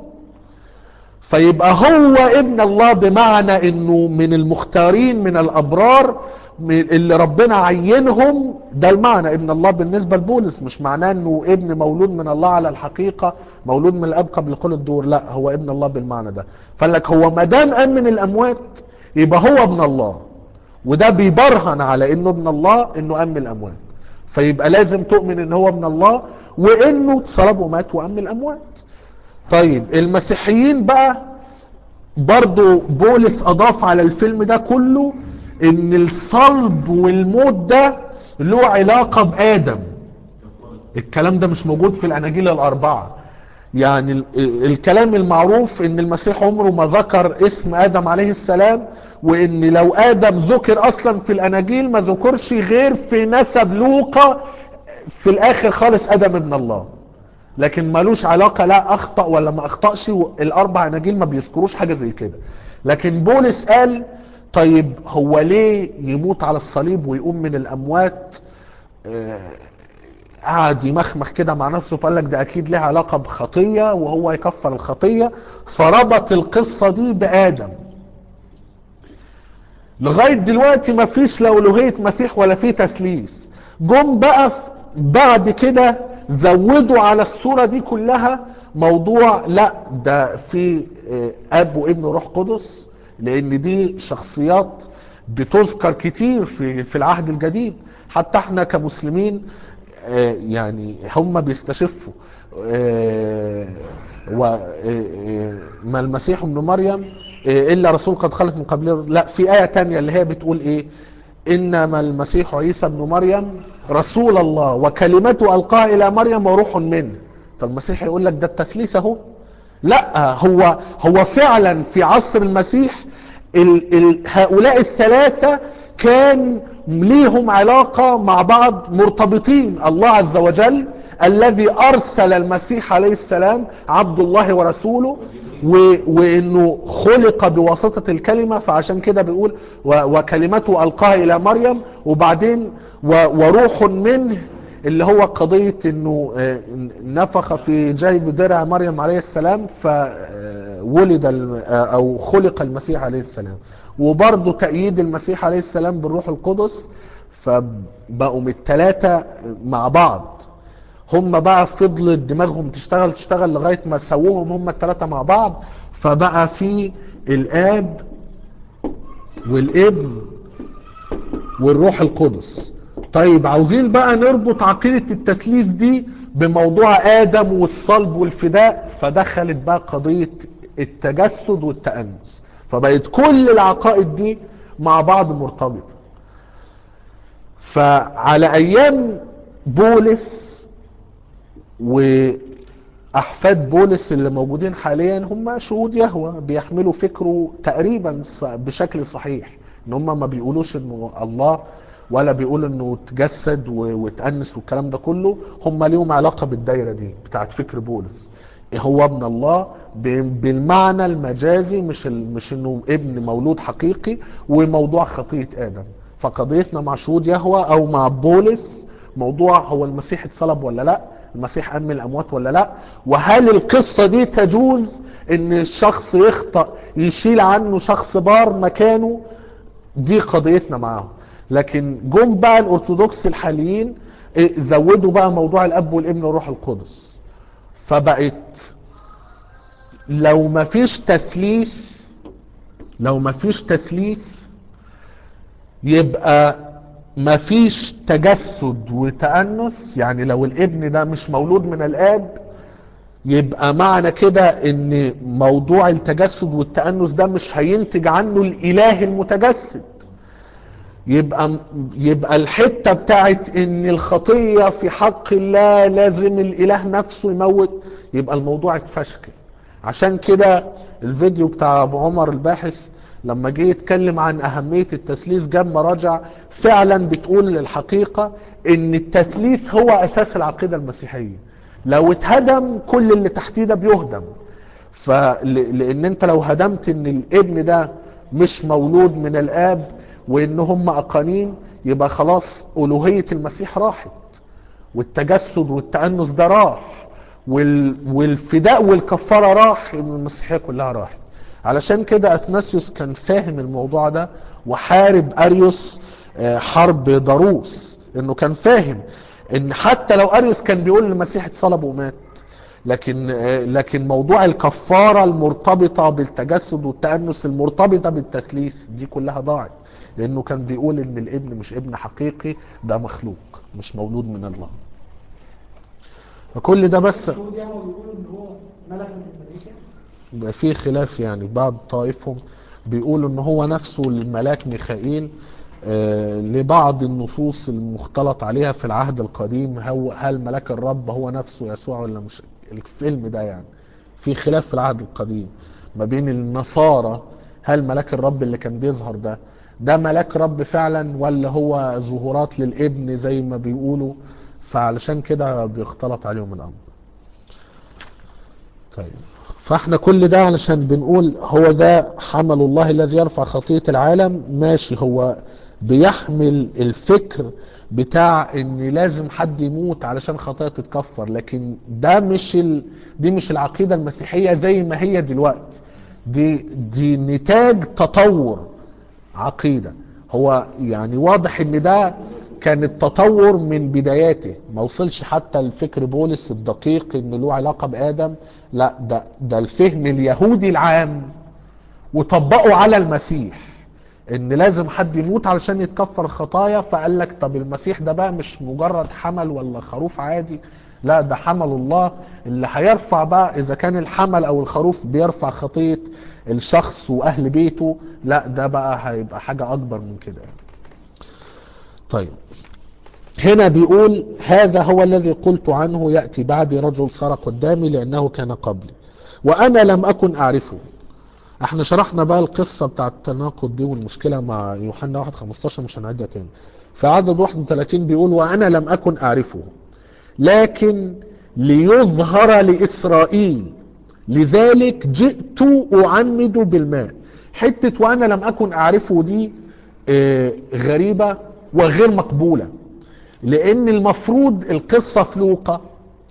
فيبقى هو ابن الله بمعنى انه من المختارين من الابرار من اللي ربنا عينهم ده المعنى ابن الله بالنسبة لبولس مش معناه انه ابن مولود من الله على الحقيقة مولود من الاب قبل كل الدور لا هو ابن الله بالمعنى ده فقال لك هو ما دام قام من الاموات يبقى هو ابن الله وده بيبرهن على انه ابن الله انه قام من الاموات فيبقى لازم تؤمن ان هو ابن الله وانه اتصلب ومات وقام من الاموات طيب المسيحيين بقى برضو بولس اضاف على الفيلم ده كله ان الصلب والموت ده له علاقة بآدم الكلام ده مش موجود في الاناجيل الاربعة يعني ال- الكلام المعروف ان المسيح عمره ما ذكر اسم ادم عليه السلام وان لو ادم ذكر اصلا في الاناجيل ما ذكرش غير في نسب لوقا في الاخر خالص ادم ابن الله لكن ملوش علاقة لا اخطأ ولا ما اخطأش الاربع اناجيل ما بيذكروش حاجة زي كده لكن بولس قال طيب هو ليه يموت على الصليب ويقوم من الاموات آه، قعد يمخمخ كده مع نفسه فقال لك ده اكيد لها علاقة بخطية وهو يكفر الخطية فربط القصة دي بآدم لغاية دلوقتي ما فيش لا ألوهية مسيح ولا في تثليث جم بقى ف- بعد كده زودوا على الصورة دي كلها موضوع لا ده في آه، اب وابن وروح قدس لان دي شخصيات بتذكر كتير في في العهد الجديد حتى احنا كمسلمين آه، يعني هم بيستشفوا آه، و آه، آه، ما المسيح ابن مريم آه، الا رسول قد خلت من قبله لا في ايه تانية اللي هي بتقول ايه انما المسيح عيسى ابن مريم رسول الله وكلمته القاها الى مريم وروح منه فالمسيح يقول لك ده التثليث اهو لا هو هو فعلا في عصر المسيح ال ال هؤلاء الثلاثة كان ليهم علاقة مع بعض مرتبطين الله عز وجل الذي أرسل المسيح عليه السلام عبد الله ورسوله و- وانه خلق بواسطة الكلمة فعشان كده بيقول و- وكلمته ألقاها إلى مريم وبعدين و- وروح منه اللي هو قضية انه آه، نفخ في جيب درع مريم عليه السلام فولد الم- آه، او خلق المسيح عليه السلام وبرضه تأييد المسيح عليه السلام بالروح القدس فبقوا من الثلاثة مع بعض هم بقى فضلت دماغهم تشتغل تشتغل لغاية ما سووهم هم الثلاثة مع بعض فبقى في الاب والابن والروح القدس طيب عاوزين بقى نربط عقيدة التثليث دي بموضوع آدم والصلب والفداء فدخلت بقى قضية التجسد والتأنس فبقت كل العقائد دي مع بعض مرتبطة فعلى أيام بولس وأحفاد بولس اللي موجودين حاليا هم شهود يهوى بيحملوا فكره تقريبا ص- بشكل صحيح ان هم ما بيقولوش انه الله ولا بيقول انه تجسد و- وتأنس والكلام ده كله هم ليهم علاقة بالدايرة دي بتاعت فكر بولس هو ابن الله ب- بالمعنى المجازي مش ال- مش انه ابن مولود حقيقي وموضوع خطية ادم فقضيتنا مع شهود يهوى او مع بولس موضوع هو المسيح اتصلب ولا لا المسيح قام من الاموات ولا لا وهل القصة دي تجوز ان الشخص يخطأ يشيل عنه شخص بار مكانه دي قضيتنا معاهم لكن جم بقى الارثوذكس الحاليين إيه، زودوا بقى موضوع الاب والابن والروح القدس فبقت لو ما فيش تثليث لو ما فيش تثليث يبقى ما فيش تجسد وتأنس يعني لو الابن ده مش مولود من الاب يبقى معنى كده ان موضوع التجسد والتأنس ده مش هينتج عنه الاله المتجسد يبقى يبقى الحته بتاعت ان الخطيه في حق الله لازم الاله نفسه يموت يبقى الموضوع اتفشكل عشان كده الفيديو بتاع ابو عمر الباحث لما جه يتكلم عن اهميه التثليث جاب مراجع فعلا بتقول للحقيقه ان التثليث هو اساس العقيده المسيحيه لو اتهدم كل اللي تحتيه ده بيهدم فلان انت لو هدمت ان الابن ده مش مولود من الاب وان هم اقانين يبقى خلاص الوهيه المسيح راحت والتجسد والتأنس ده راح وال... والفداء والكفارة راح المسيحية كلها راحت علشان كده اثناسيوس كان فاهم الموضوع ده وحارب اريوس آه، حرب ضروس انه كان فاهم ان حتى لو اريوس كان بيقول المسيح اتصلب ومات لكن آه، لكن موضوع الكفاره المرتبطه بالتجسد والتانس المرتبطه بالتثليث دي كلها ضاعت لانه كان بيقول ان الابن مش ابن حقيقي ده مخلوق مش مولود من الله فكل ده بس الشهود يعني هو بيقولوا ان هو ملك من الملائكه بقى في خلاف يعني بعض طائفهم بيقولوا ان هو نفسه الملاك ميخائيل آه، لبعض النصوص المختلط عليها في العهد القديم هو هل ملاك الرب هو نفسه يسوع ولا مش الفيلم ده يعني في خلاف في العهد القديم ما بين النصارى هل ملاك الرب اللي كان بيظهر ده ده ملاك رب فعلا ولا هو ظهورات للابن زي ما بيقولوا فعلشان كده بيختلط عليهم الامر طيب فاحنا كل ده علشان بنقول هو ده حمل الله الذي يرفع خطية العالم ماشي هو بيحمل الفكر بتاع ان لازم حد يموت علشان خطايا تتكفر لكن ده مش ال... دي مش العقيدة المسيحية زي ما هي دلوقتي دي دي نتاج تطور عقيدة هو يعني واضح ان ده كان التطور من بداياته ما وصلش حتى الفكر بولس الدقيق ان له علاقة بآدم لا ده, ده الفهم اليهودي العام وطبقه على المسيح ان لازم حد يموت علشان يتكفر الخطايا فقال لك طب المسيح ده بقى مش مجرد حمل ولا خروف عادي لا ده حمل الله اللي هيرفع بقى اذا كان الحمل او الخروف بيرفع خطية الشخص واهل بيته لا ده بقى هيبقى حاجة اكبر من كده يعني. طيب هنا بيقول هذا هو الذي قلت عنه يأتي بعدي رجل صار قدامي لأنه كان قبلي وأنا لم أكن أعرفه احنا شرحنا بقى القصة بتاع التناقض دي والمشكلة مع يوحنا 1 15 مش هنعدها تاني في عدد 31 بيقول وأنا لم أكن أعرفه لكن ليظهر لإسرائيل لذلك جئت أعمد بالماء حتة وأنا لم أكن أعرفه دي آه، غريبة وغير مقبولة لأن المفروض القصة في لوقا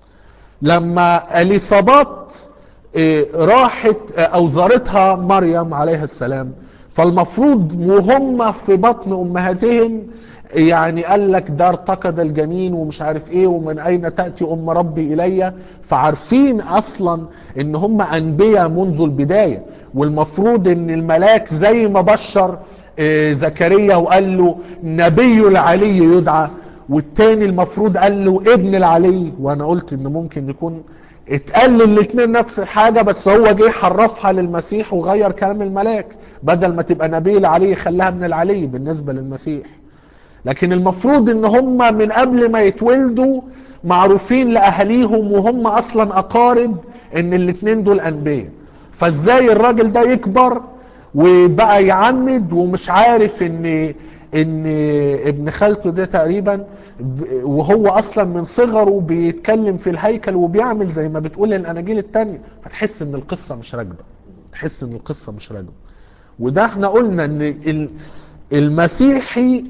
لما اليصابات آه، راحت آه، او زارتها مريم عليها السلام فالمفروض وهم في بطن امهاتهم يعني قال لك ده ارتقد الجنين ومش عارف ايه ومن اين تاتي ام ربي الي فعارفين اصلا ان هم انبياء منذ البدايه والمفروض ان الملاك زي ما بشر آه، زكريا وقال له نبي العلي يدعى والتاني المفروض قال له ابن العلي وانا قلت ان ممكن يكون اتقال للاتنين نفس الحاجة بس هو جه حرفها للمسيح وغير كلام الملاك بدل ما تبقى نبي العلي خلاها من العلي بالنسبة للمسيح لكن المفروض ان هم من قبل ما يتولدوا معروفين لاهاليهم وهم اصلا اقارب ان الاتنين دول انبياء فازاي الراجل ده يكبر وبقى يعمد ومش عارف ان ان ابن خالته ده تقريبا ب- وهو اصلا من صغره بيتكلم في الهيكل وبيعمل زي ما بتقول الاناجيل التانية فتحس ان القصة مش راكبة تحس ان القصة مش راكبة وده احنا قلنا ان ال- المسيحي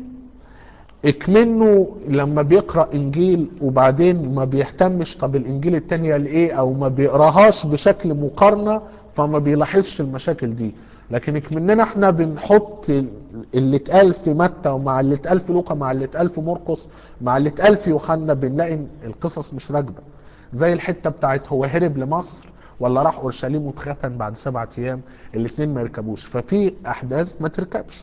اكمنه لما بيقرأ انجيل وبعدين ما بيهتمش طب الانجيل التانية لايه او ما بيقراهاش بشكل مقارنة فما بيلاحظش المشاكل دي لكن اكمننا احنا بنحط اللي اتقال في متى ومع اللي اتقال في لوقا مع اللي اتقال في مرقس مع اللي اتقال في يوحنا بنلاقي إن القصص مش راكبه زي الحته بتاعت هو هرب لمصر ولا راح اورشليم واتختن بعد سبعة ايام الاثنين ما يركبوش ففي احداث ما تركبش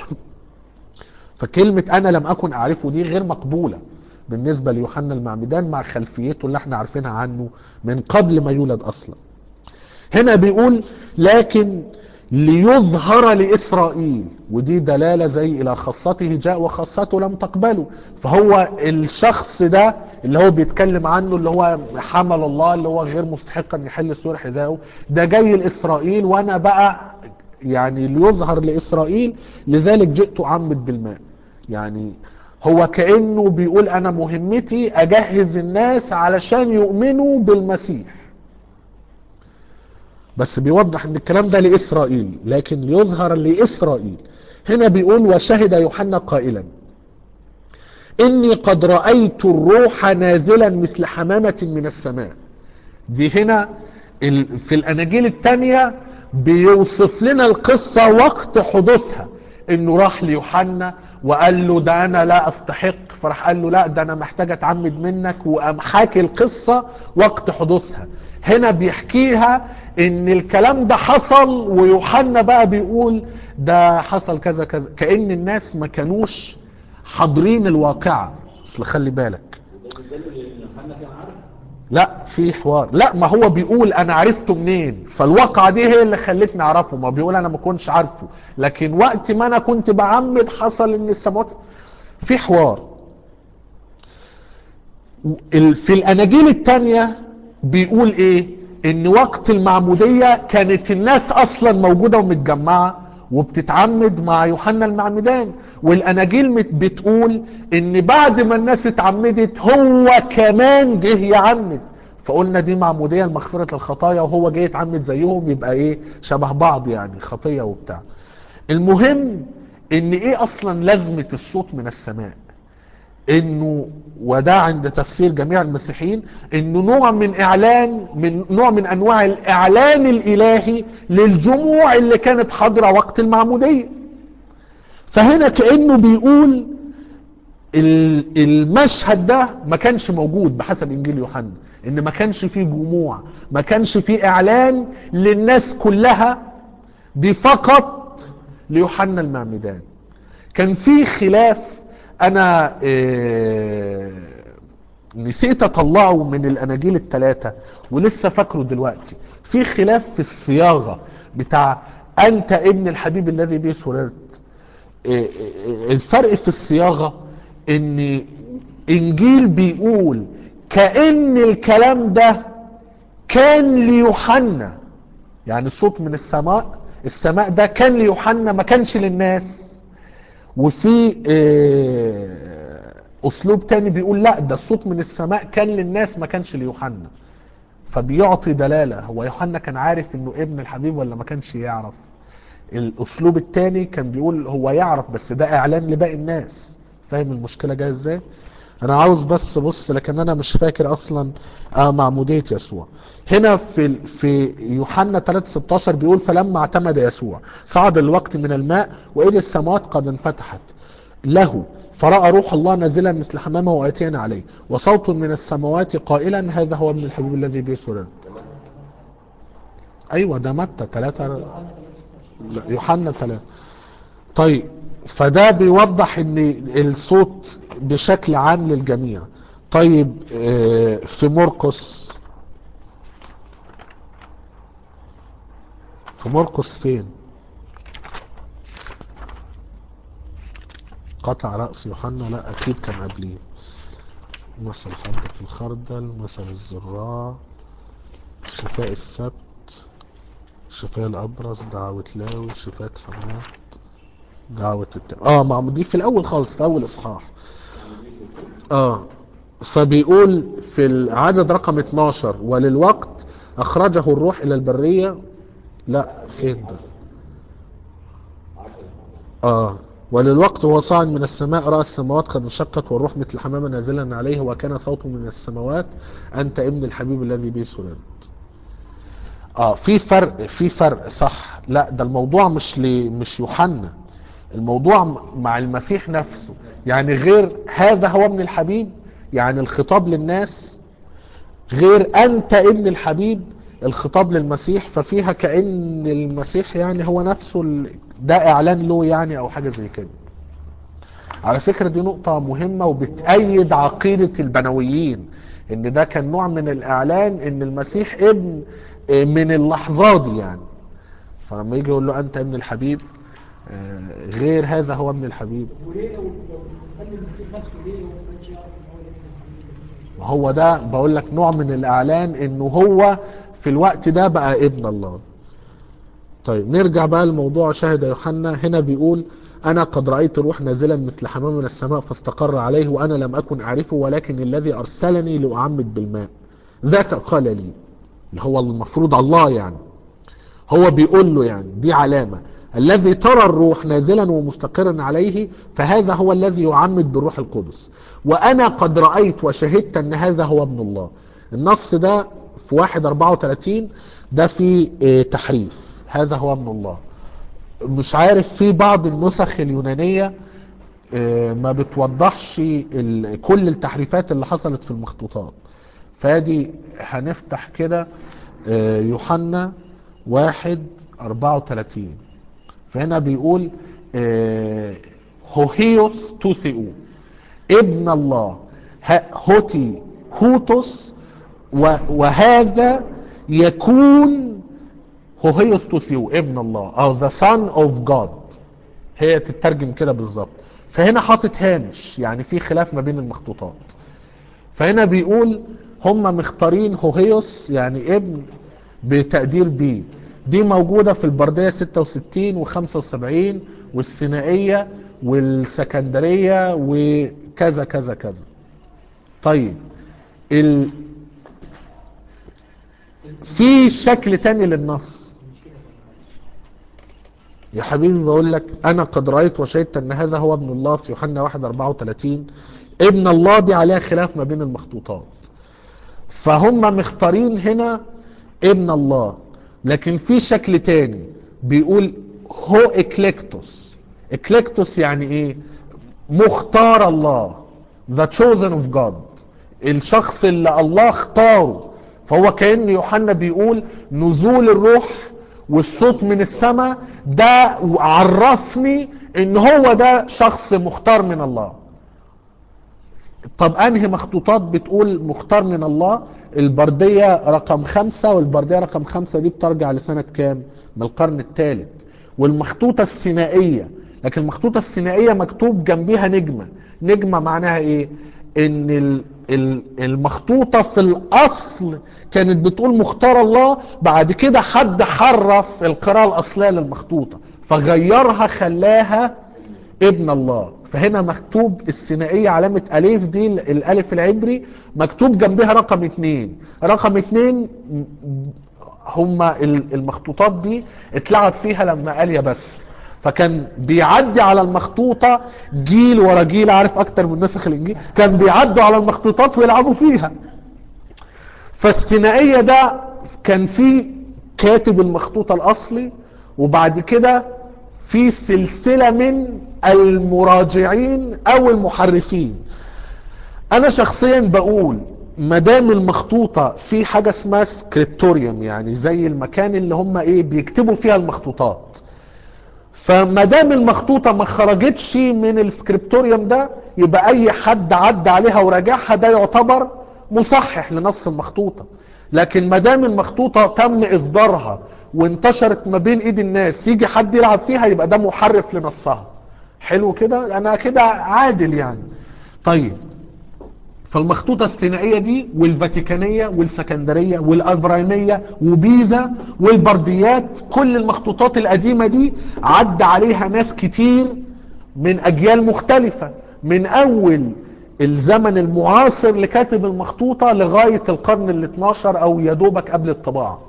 فكلمة أنا لم أكن أعرفه دي غير مقبولة بالنسبة ليوحنا المعمدان مع خلفيته اللي احنا عارفينها عنه من قبل ما يولد أصلا هنا بيقول لكن ليظهر لإسرائيل ودي دلالة زي إلى خاصته جاء وخاصته لم تقبله فهو الشخص ده اللي هو بيتكلم عنه اللي هو حمل الله اللي هو غير مستحق أن يحل سور حذائه ده جاي لإسرائيل وأنا بقى يعني ليظهر لإسرائيل لذلك جئت أعمد بالماء يعني هو كأنه بيقول أنا مهمتي أجهز الناس علشان يؤمنوا بالمسيح بس بيوضح ان الكلام ده لإسرائيل لكن ليظهر لإسرائيل هنا بيقول وشهد يوحنا قائلا إني قد رأيت الروح نازلا مثل حمامة من السماء دي هنا ال- في الأناجيل التانية بيوصف لنا القصة وقت حدوثها انه راح ليوحنا وقال له ده انا لا استحق فراح قال له لا ده انا محتاج اتعمد منك وقام حاكي القصة وقت حدوثها هنا بيحكيها ان الكلام ده حصل ويوحنا بقى بيقول ده حصل كذا كذا كأن الناس ما كانوش حاضرين الواقعة اصل خلي بالك وده بيدل ان يوحنا كان عارف لا في حوار لا ما هو بيقول انا عرفته منين فالواقعة دي هي اللي خلتني اعرفه ما بيقول انا ما كنتش عارفه لكن وقت ما انا كنت بعمد حصل ان السماوات في حوار ال- في الاناجيل التانية بيقول ايه ان وقت المعمودية كانت الناس اصلا موجودة ومتجمعة وبتتعمد مع يوحنا المعمدان والاناجيل مت- بتقول ان بعد ما الناس اتعمدت هو كمان جه يعمد فقلنا دي معمودية لمغفرة الخطايا وهو جاي يتعمد زيهم يبقى ايه شبه بعض يعني خطية وبتاع المهم ان ايه اصلا لازمة الصوت من السماء انه وده عند تفسير جميع المسيحيين انه نوع من اعلان من نوع من انواع الاعلان الالهي للجموع اللي كانت حاضره وقت المعموديه فهنا كانه بيقول ال- المشهد ده ما كانش موجود بحسب انجيل يوحنا ان ما كانش فيه جموع ما كانش فيه اعلان للناس كلها دي فقط ليوحنا المعمدان كان في خلاف انا آه، نسيت اطلعه من الاناجيل الثلاثه ولسه فاكره دلوقتي في خلاف في الصياغه بتاع انت ابن الحبيب الذي به سررت آه، آه، الفرق في الصياغه ان انجيل بيقول كان الكلام ده كان ليوحنا يعني الصوت من السماء السماء ده كان ليوحنا ما كانش للناس وفي آه، اسلوب تاني بيقول لا ده الصوت من السماء كان للناس ما كانش ليوحنا فبيعطي دلالة هو يوحنا كان عارف انه ابن الحبيب ولا ما كانش يعرف الاسلوب التاني كان بيقول هو يعرف بس ده اعلان لباقي الناس فاهم المشكلة جاية ازاي انا عاوز بس بص لكن انا مش فاكر اصلا آه معمودية يسوع هنا في في يوحنا 3:16 بيقول فلما اعتمد يسوع صعد الوقت من الماء واذ السماوات قد انفتحت له فرأى روح الله نازلا مثل حمامه وآتيا عليه وصوت من السماوات قائلا هذا هو ابن الحبيب الذي به سررت ايوه ده متى 3 لا يوحنا 3 طيب فده بيوضح ان الصوت بشكل عام للجميع طيب آه، في مرقس في مرقس فين قطع رأس يوحنا لا اكيد كان قبليه مثل حبة الخردل مثل الزراع شفاء السبت شفاء الابرص دعوة لاوي شفاء حمات دعوة الت... اه ما دي في الاول خالص في اول اصحاح اه فبيقول في العدد رقم 12 وللوقت اخرجه الروح الى البرية لا فين ده اه وللوقت هو صاعد من السماء رأى السماوات قد انشقت والروح مثل حمامة نازلا عليه وكان صوته من السماوات أنت ابن الحبيب الذي به سررت اه في فرق في فرق صح لا ده الموضوع مش ل... مش يوحنا الموضوع م- مع المسيح نفسه يعني غير هذا هو ابن الحبيب يعني الخطاب للناس غير انت ابن الحبيب الخطاب للمسيح ففيها كأن المسيح يعني هو نفسه ال... ده اعلان له يعني او حاجة زي كده على فكرة دي نقطة مهمة وبتأيد عقيدة البنويين ان ده كان نوع من الاعلان ان المسيح ابن آه، من اللحظات دي يعني فلما يجي يقول له انت ابن الحبيب آه، غير هذا هو ابن الحبيب وليه لو لو خلي المسيح نفسه ليه هو ما كانش يعرف ان هو ابن الحبيب وهو ده بقول لك نوع من الاعلان انه هو في الوقت ده بقى ابن الله طيب نرجع بقى لموضوع شاهد يوحنا هنا بيقول انا قد رايت الروح نازلا مثل حمام من السماء فاستقر عليه وانا لم اكن اعرفه ولكن الذي ارسلني لاعمد بالماء ذاك قال لي اللي هو المفروض الله يعني هو بيقول له يعني دي علامة الذي ترى الروح نازلا ومستقرا عليه فهذا هو الذي يعمد بالروح القدس وأنا قد رأيت وشهدت أن هذا هو ابن الله النص ده في واحد أربعة وثلاثين ده في آه، تحريف هذا هو ابن الله مش عارف في بعض النسخ اليونانية آه، ما بتوضحش ال- كل التحريفات اللي حصلت في المخطوطات فادي هنفتح كده آه، يوحنا واحد أربعة وتلاتين فهنا بيقول آه، هوهيوس توثيو ابن الله ه- هوتي هوتوس و- وهذا يكون هوهيوس توثيو ابن الله او the son of God هي تترجم كده بالظبط فهنا حاطط هامش يعني في خلاف ما بين المخطوطات فهنا بيقول هم مختارين هوهيوس يعني ابن بتقدير بي دي موجودة في البردية 66 و75 والسينائية والسكندرية وكذا كذا كذا طيب ال... في شكل تاني للنص يا حبيبي بقول لك انا قد رايت وشهدت ان هذا هو ابن الله في يوحنا 1 34 ابن الله دي عليها خلاف ما بين المخطوطات فهم مختارين هنا ابن الله لكن في شكل تاني بيقول هو اكليكتوس اكليكتوس يعني ايه مختار الله the chosen of God الشخص اللي الله اختاره فهو كأن يوحنا بيقول نزول الروح والصوت من السماء ده عرفني ان هو ده شخص مختار من الله طب انهي مخطوطات بتقول مختار من الله البردية رقم خمسة والبردية رقم خمسة دي بترجع لسنة كام من القرن الثالث والمخطوطة السينائية لكن المخطوطة السينائية مكتوب جنبيها نجمة نجمة معناها ايه ان ال- ال- المخطوطة في الاصل كانت بتقول مختار الله بعد كده حد حرف القراءة الاصلية للمخطوطة فغيرها خلاها ابن الله فهنا مكتوب السينائية علامة أليف دي الألف العبري مكتوب جنبها رقم اتنين رقم اتنين هما ال- المخطوطات دي اتلعب فيها لما قال يا بس فكان بيعدي على المخطوطة جيل ورا جيل عارف أكتر من نسخ الإنجيل كان بيعدوا على المخطوطات ويلعبوا فيها فالسينائية ده كان في كاتب المخطوطة الأصلي وبعد كده في سلسلة من المراجعين أو المحرفين أنا شخصيا بقول مدام المخطوطة في حاجة اسمها سكريبتوريوم يعني زي المكان اللي هم ايه بيكتبوا فيها المخطوطات فما دام المخطوطة ما خرجتش من السكريبتوريوم ده يبقى اي حد عدى عليها وراجعها ده يعتبر مصحح لنص المخطوطة لكن ما دام المخطوطة تم اصدارها وانتشرت ما بين ايد الناس يجي حد يلعب فيها يبقى ده محرف لنصها حلو كده انا كده عادل يعني طيب فالمخطوطة السينائية دي والفاتيكانية والسكندرية والأفرانية وبيزا والبرديات كل المخطوطات القديمة دي عدى عليها ناس كتير من أجيال مختلفة من أول الزمن المعاصر لكاتب المخطوطة لغاية القرن ال 12 أو يدوبك قبل الطباعة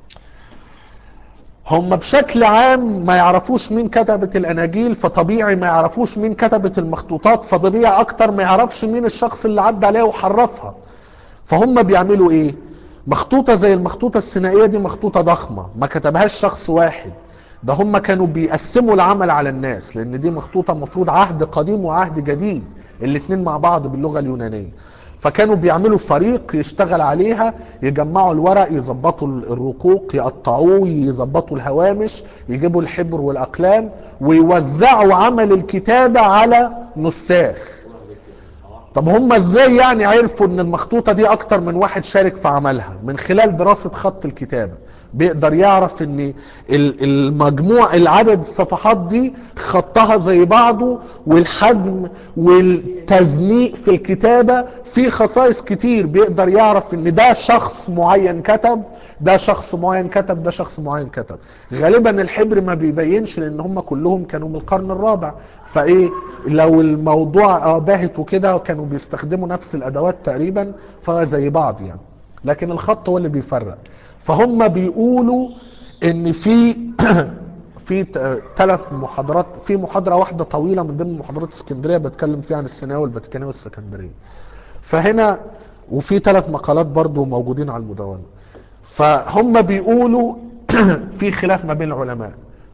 هم بشكل عام ما يعرفوش مين كتبت الاناجيل فطبيعي ما يعرفوش مين كتبت المخطوطات فطبيعي اكتر ما يعرفش مين الشخص اللي عدى عليها وحرفها فهم بيعملوا ايه مخطوطة زي المخطوطة السينائية دي مخطوطة ضخمة ما كتبهاش شخص واحد ده هم كانوا بيقسموا العمل على الناس لان دي مخطوطة مفروض عهد قديم وعهد جديد الاتنين مع بعض باللغة اليونانية فكانوا بيعملوا فريق يشتغل عليها يجمعوا الورق يظبطوا الرقوق يقطعوه يظبطوا الهوامش يجيبوا الحبر والاقلام ويوزعوا عمل الكتابة على نساخ طب هم ازاي يعني عرفوا ان المخطوطة دي اكتر من واحد شارك في عملها من خلال دراسة خط الكتابة بيقدر يعرف ان ال- المجموع العدد الصفحات دي خطها زي بعضه والحجم والتزنيق في الكتابة في خصائص كتير بيقدر يعرف ان ده شخص معين كتب ده شخص معين كتب ده شخص معين كتب غالبا الحبر ما بيبينش لان هم كلهم كانوا من القرن الرابع فايه لو الموضوع اه باهت وكده كانوا بيستخدموا نفس الادوات تقريبا فزي بعض يعني لكن الخط هو اللي بيفرق فهم بيقولوا ان في في ثلاث محاضرات في محاضرة واحدة طويلة من ضمن محاضرات اسكندرية بتكلم فيها عن السيناوي والفاتيكانية والسكندرية فهنا وفي ثلاث مقالات برضو موجودين على المدونة فهم بيقولوا في خلاف ما بين العلماء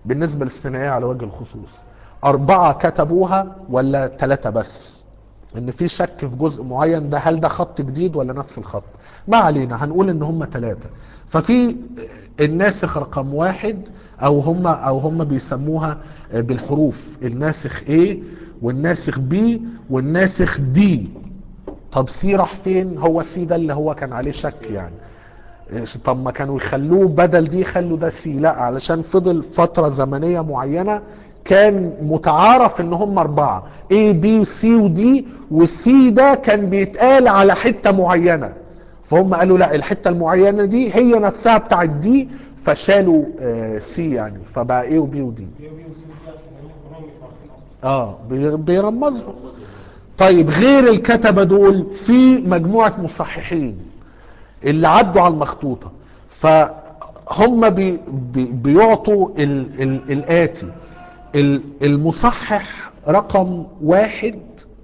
بالنسبة للثنائية على وجه الخصوص أربعة كتبوها ولا ثلاثة بس ان في شك في جزء معين ده هل ده خط جديد ولا نفس الخط ما علينا هنقول ان هم ثلاثة ففي الناسخ رقم واحد او هم او هم بيسموها بالحروف الناسخ A والناسخ B والناسخ D طب سي راح فين هو سي ده اللي هو كان عليه شك يعني إيش- طب ما كانوا يخلوه بدل دي خلوا ده سي لا علشان فضل فترة زمنية معينة كان متعارف ان هم اربعة A B C و D والسي ده كان بيتقال على حتة معينة فهم قالوا لا الحتة المعينة دي هي نفسها بتاعت دي فشالوا سي يعني فبقى A و B و D بي وبي وسي ودي عشان هم كلهم مش معروفين اصلا اه بي- بيرمزهم طيب غير الكتبة دول في مجموعة مصححين اللي عدوا على المخطوطة فهم بي بي بيعطوا ال ال الآتي ال- المصحح رقم واحد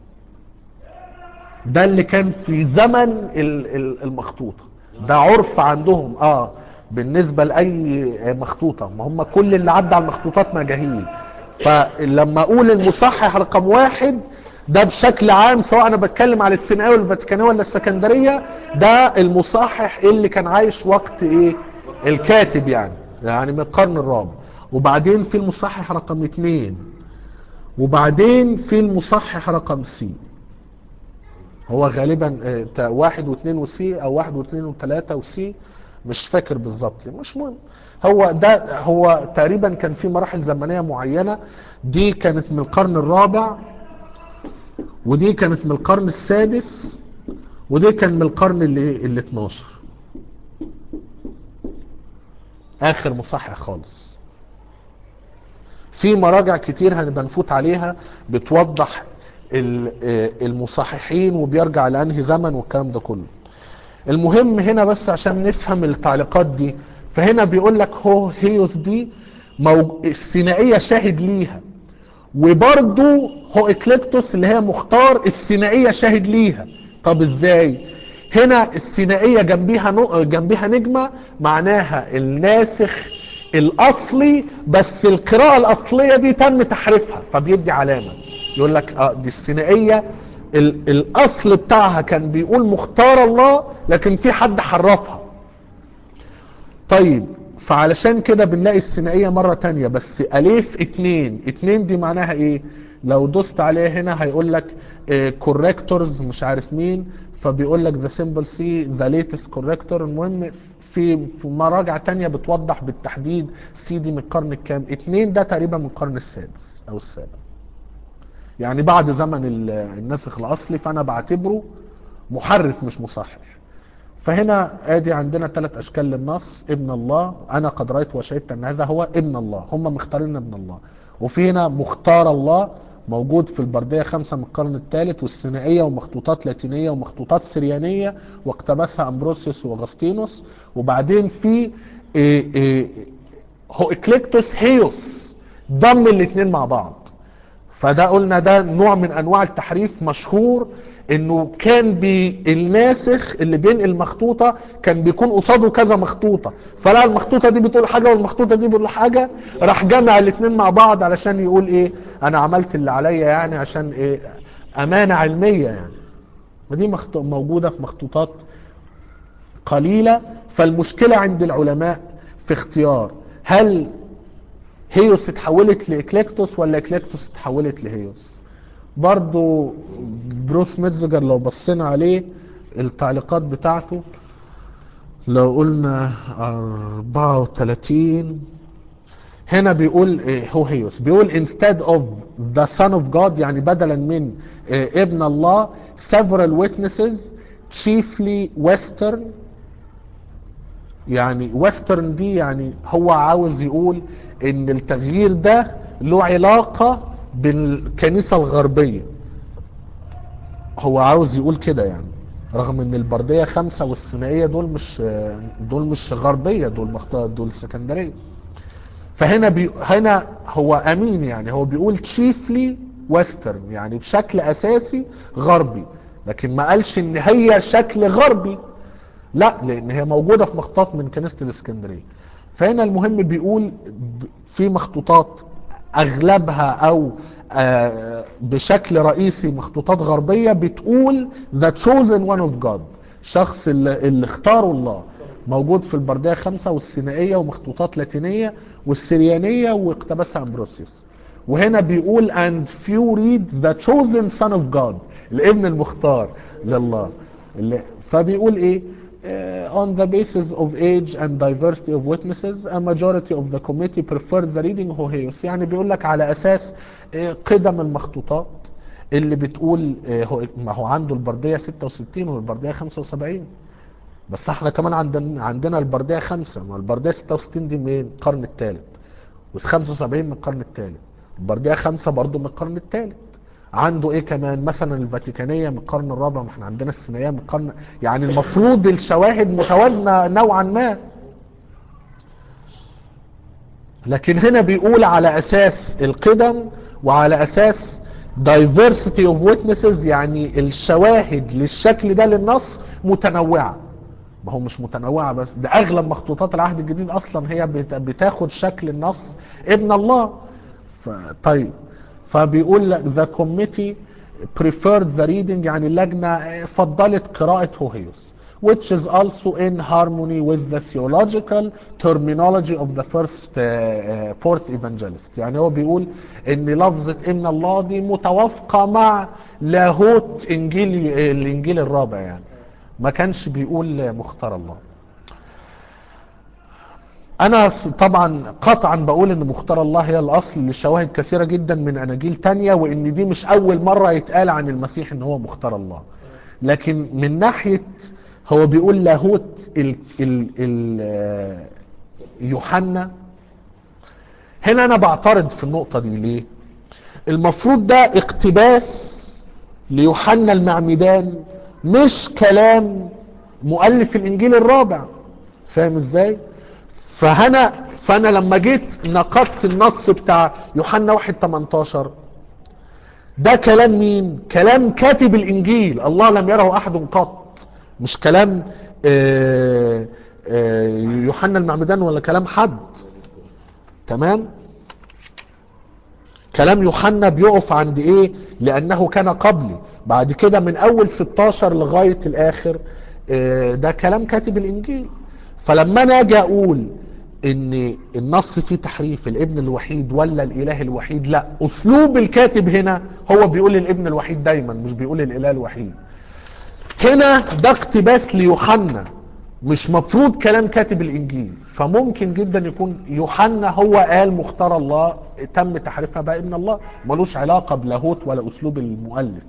ده اللي كان في زمن ال- ال- المخطوطة ده عرف عندهم اه بالنسبة لأي مخطوطة ما هم كل اللي عدى على المخطوطات مجاهيل فلما اقول المصحح رقم واحد ده بشكل عام سواء انا بتكلم على السيناوي الفاتيكانية ولا السكندرية ده المصحح اللي كان عايش وقت ايه الكاتب يعني يعني من القرن الرابع وبعدين في المصحح رقم اتنين وبعدين في المصحح رقم سي هو غالبا آه، تا- واحد واثنين وسي او واحد واثنين وثلاثة وسي مش فاكر بالظبط مش مهم هو ده هو تقريبا كان في مراحل زمنية معينة دي كانت من القرن الرابع ودي كانت من القرن السادس ودي كان من القرن اللي اللي 12 اخر مصحح خالص في مراجع كتير هنبقى نفوت عليها بتوضح ال- آه، المصححين وبيرجع لانهي زمن والكلام ده كله المهم هنا بس عشان نفهم التعليقات دي فهنا بيقول لك هو هيوس دي موج... الثنائيه شاهد ليها وبرضو هو اكليكتوس اللي هي مختار الثنائيه شاهد ليها طب ازاي هنا الثنائيه جنبيها نو... جنبيها نجمه معناها الناسخ الاصلي بس القراءه الاصليه دي تم تحريفها فبيدي علامه يقول لك اه دي الثنائيه ال... الاصل بتاعها كان بيقول مختار الله لكن في حد حرفها طيب فعلشان كده بنلاقي الثنائية مرة تانية بس أليف اتنين اتنين دي معناها ايه لو دوست عليها هنا هيقول لك كوركتورز مش عارف مين فبيقول لك ذا سيمبل سي ذا ليتست كوركتور المهم في في مراجع تانية بتوضح بالتحديد سي دي من القرن الكام اتنين ده تقريبا من القرن السادس او السابع يعني بعد زمن ال- الناسخ الاصلي فانا بعتبره محرف مش مصحح فهنا ادي عندنا ثلاث اشكال للنص ابن الله انا قد رايت وشهدت ان هذا هو ابن الله هم مختارين ابن الله وفي هنا مختار الله موجود في البردية خمسة من القرن الثالث والثنائية ومخطوطات لاتينية ومخطوطات سريانية واقتبسها أمبروسيوس وأغسطينوس وبعدين في إيه إيه هو إكليكتوس هيوس ضم الاثنين مع بعض فده قلنا ده نوع من انواع التحريف مشهور انه كان بي الناسخ اللي بينقل مخطوطه كان بيكون قصاده كذا مخطوطه فلا المخطوطه دي بتقول حاجه والمخطوطه دي بتقول حاجه راح جمع الاثنين مع بعض علشان يقول ايه انا عملت اللي عليا يعني عشان ايه امانه علميه يعني ودي مخطو موجوده في مخطوطات قليله فالمشكله عند العلماء في اختيار هل هيوس اتحولت لاكليكتوس ولا اكليكتوس اتحولت لهيوس برضو بروس ميتزجر لو بصينا عليه التعليقات بتاعته لو قلنا 34 هنا بيقول إيه هو هيوس بيقول instead of the son of God يعني بدلا من إيه ابن الله several witnesses chiefly western يعني ويسترن دي يعني هو عاوز يقول ان التغيير ده له علاقة بالكنيسة الغربية هو عاوز يقول كده يعني رغم ان البردية خمسة والثنائية دول مش دول مش غربية دول مخت... دول سكندرية فهنا بي... هنا هو امين يعني هو بيقول chiefly ويسترن يعني بشكل اساسي غربي لكن ما قالش ان هي شكل غربي لا لان هي موجودة في مخطوطات من كنيسة الاسكندرية فهنا المهم بيقول ب- في مخطوطات اغلبها او آه، بشكل رئيسي مخطوطات غربية بتقول the chosen one of God شخص اللي, اللي اختاره الله موجود في البردية خمسة والسينائية ومخطوطات لاتينية والسريانية واقتبسها امبروسيوس وهنا بيقول and few read the chosen son of God الابن المختار لله اللي فبيقول ايه Uh, on the basis of age and diversity of witnesses a majority of the committee preferred the reading Hoheus يعني بيقول لك على اساس آه، قدم المخطوطات اللي بتقول آه، هو ما هو عنده البردية 66 والبردية 75 بس احنا كمان عندنا عندنا البردية خمسة ما البردية 66 دي من القرن الثالث و75 من القرن الثالث البردية خمسة برضو من القرن الثالث عنده ايه كمان مثلا الفاتيكانية من القرن الرابع ما احنا عندنا السينائية من القرن يعني المفروض الشواهد متوازنة نوعا ما لكن هنا بيقول على اساس القدم وعلى اساس diversity of witnesses يعني الشواهد للشكل ده للنص متنوعة ما هو مش متنوعة بس ده اغلب مخطوطات العهد الجديد اصلا هي بت- بتاخد شكل النص ابن الله ف... طيب فبيقول لك the committee preferred the reading يعني اللجنة فضلت قراءة هوهيوس which is also in harmony with the theological terminology of the first uh, uh, fourth evangelist يعني هو بيقول ان لفظة ابن الله دي متوافقة مع لاهوت انجيل الانجيل الرابع يعني ما كانش بيقول مختار الله انا ف- طبعا قطعا بقول ان مختار الله هي الاصل لشواهد كثيره جدا من اناجيل تانية وان دي مش اول مره يتقال عن المسيح ان هو مختار الله لكن من ناحيه هو بيقول لاهوت ال ال ال آه، يوحنا هنا انا بعترض في النقطه دي ليه المفروض ده اقتباس ليوحنا المعمدان مش كلام مؤلف الانجيل الرابع فاهم ازاي فهنا فانا لما جيت نقدت النص بتاع يوحنا 1 18 ده كلام مين كلام كاتب الانجيل الله لم يره احد قط مش كلام آه، آه، يوحنا المعمدان ولا كلام حد تمام كلام يوحنا بيقف عند ايه لانه كان قبلي بعد كده من اول 16 لغاية الاخر آه، ده كلام كاتب الانجيل فلما انا اجي اقول ان النص فيه تحريف الابن الوحيد ولا الاله الوحيد لا اسلوب الكاتب هنا هو بيقول الابن الوحيد دايما مش بيقول الاله الوحيد هنا ده اقتباس ليوحنا مش مفروض كلام كاتب الانجيل فممكن جدا يكون يوحنا هو قال مختار الله تم تحريفها بقى ابن الله ملوش علاقة بلاهوت ولا اسلوب المؤلف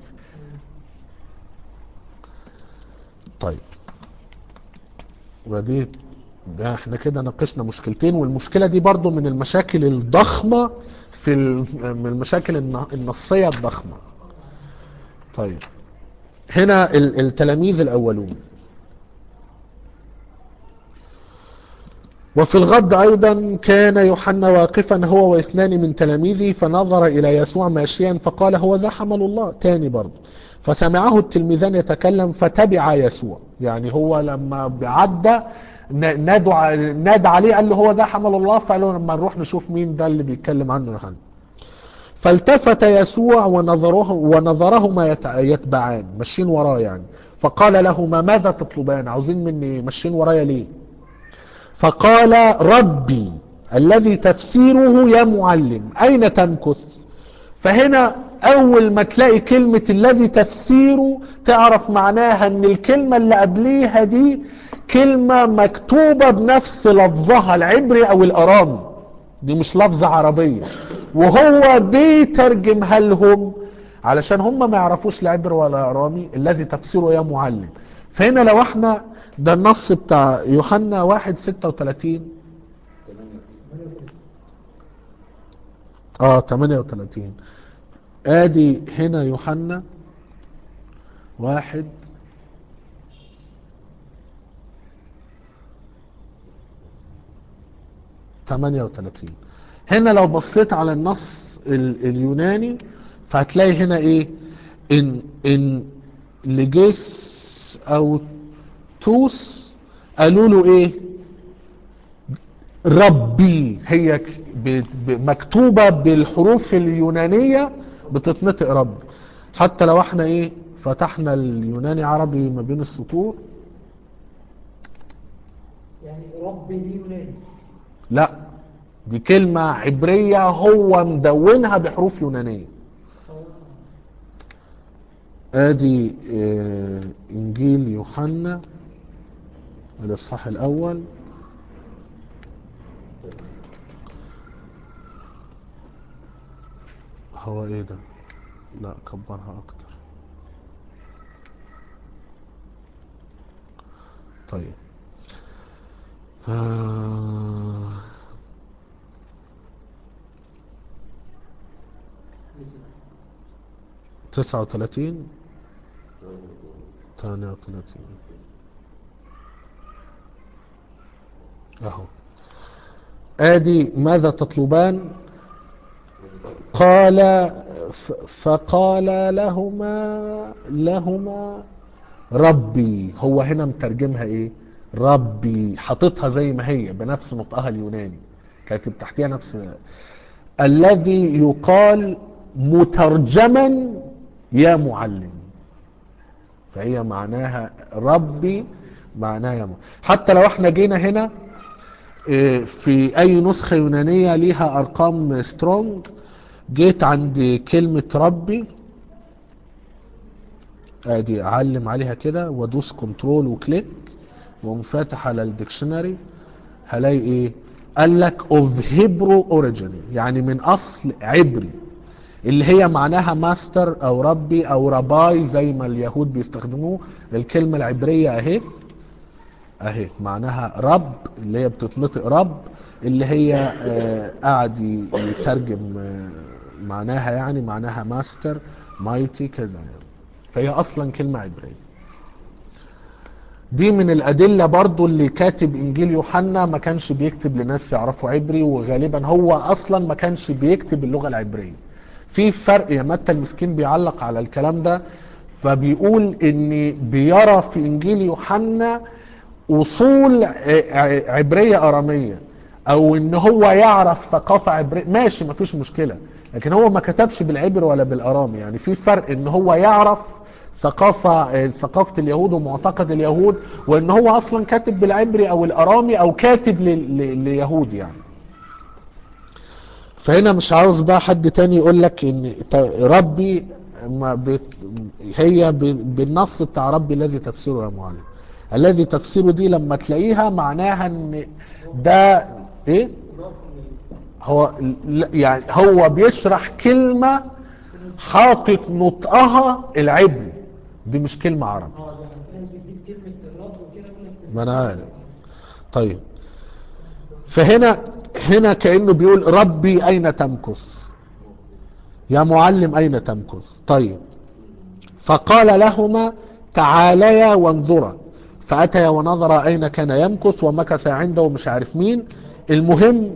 طيب ودي ده احنا كده ناقشنا مشكلتين والمشكلة دي برضو من المشاكل الضخمة في ال- من المشاكل الن- النصية الضخمة طيب هنا ال- التلاميذ الأولون وفي الغد أيضا كان يوحنا واقفا هو واثنان من تلاميذه فنظر إلى يسوع ماشيا فقال هو ذا حمل الله تاني برضه فسمعه التلميذان يتكلم فتبع يسوع يعني هو لما بعدى ن- نادوا ع- نادى عليه قال له هو ده حمل الله فقال له لما نروح نشوف مين ده اللي بيتكلم عنه يوحنا فالتفت يسوع ونظره ونظرهما يت- يتبعان ماشيين وراه يعني فقال لهما ماذا تطلبان عاوزين مني ماشيين ورايا ليه فقال ربي الذي تفسيره يا معلم أين تمكث فهنا أول ما تلاقي كلمة الذي تفسيره تعرف معناها أن الكلمة اللي قبليها دي كلمة مكتوبة بنفس لفظها العبري أو الأرامي دي مش لفظة عربية وهو بيترجمها لهم علشان هم ما يعرفوش لا عبر ولا أرامي الذي تفسيره يا معلم فهنا لو احنا ده النص بتاع يوحنا واحد ستة وتلاتين اه 38 ادي هنا يوحنا واحد تمانية وتلاتين هنا لو بصيت على النص ال- اليوناني فهتلاقي هنا ايه ان ان لجيس او توس قالوا له ايه ربي هي ك- ب- ب- مكتوبة بالحروف اليونانية بتتنطق رب حتى لو احنا ايه فتحنا اليوناني عربي ما بين السطور يعني ربي دي يوناني لا دي كلمة عبرية هو مدونها بحروف يونانية ادي آه، انجيل يوحنا الاصحاح الاول هو ايه ده لا كبرها اكتر طيب آه تسعة وثلاثين ثانية وثلاثين اهو ادي ماذا تطلبان قال ف- فقال لهما لهما ربي هو هنا مترجمها ايه ربي حاططها زي ما هي بنفس نطقها اليوناني كاتب تحتها نفس الذي يقال مترجما يا معلم فهي معناها ربي معناها يا معلم. حتى لو احنا جينا هنا اه، في اي نسخة يونانية ليها ارقام سترونج جيت عند كلمة ربي ادي اعلم عليها كده وادوس كنترول وكليك واقوم فاتح على الديكشنري هلاقي ايه قال لك اوف هيبرو اوريجين يعني من اصل عبري اللي هي معناها ماستر او ربي او رباي زي ما اليهود بيستخدموه الكلمة العبرية اهي اهي معناها رب اللي هي بتتنطق رب اللي هي آه، قاعد ي- يترجم آه، معناها يعني معناها ماستر مايتي كذا يعني فهي اصلا كلمة عبرية دي من الأدلة برضو اللي كاتب إنجيل يوحنا ما كانش بيكتب لناس يعرفوا عبري وغالبا هو أصلا ما كانش بيكتب اللغة العبرية في فرق يا متى المسكين بيعلق على الكلام ده فبيقول ان بيرى في انجيل يوحنا اصول ع- ع- عبريه اراميه او ان هو يعرف ثقافه عبريه ماشي مفيش مشكله لكن هو ما كتبش بالعبر ولا بالارامي يعني في فرق ان هو يعرف ثقافة آه، ثقافة اليهود ومعتقد اليهود وان هو اصلا كاتب بالعبري او الارامي او كاتب ل- ل- ليهود يعني فهنا مش عاوز بقى حد تاني يقول لك ان ت- ربي ما بت- هي ب- بالنص بتاع ربي الذي تفسيره يا معلم الذي تفسيره دي لما تلاقيها معناها ان ده ايه هو لا- يعني هو بيشرح كلمة حاطط نطقها العبري دي مش كلمة عربي اه ده في ناس بتجيب كلمة الرب وكده يقول لك ما انا عارف طيب فهنا هنا كأنه بيقول ربي أين تمكث يا معلم أين تمكث طيب فقال لهما تعاليا وانظرا فأتيا ونظر أين كان يمكث ومكث عنده مش عارف مين المهم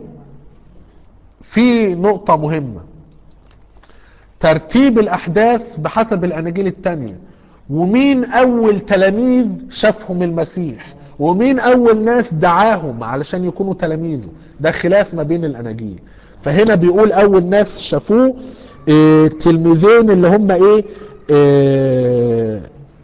في نقطة مهمة ترتيب الأحداث بحسب الأناجيل التانية ومين أول تلاميذ شافهم المسيح ومين أول ناس دعاهم علشان يكونوا تلاميذه ده خلاف ما بين الأناجيل فهنا بيقول أول ناس شافوه اه تلميذين اللي هم إيه اه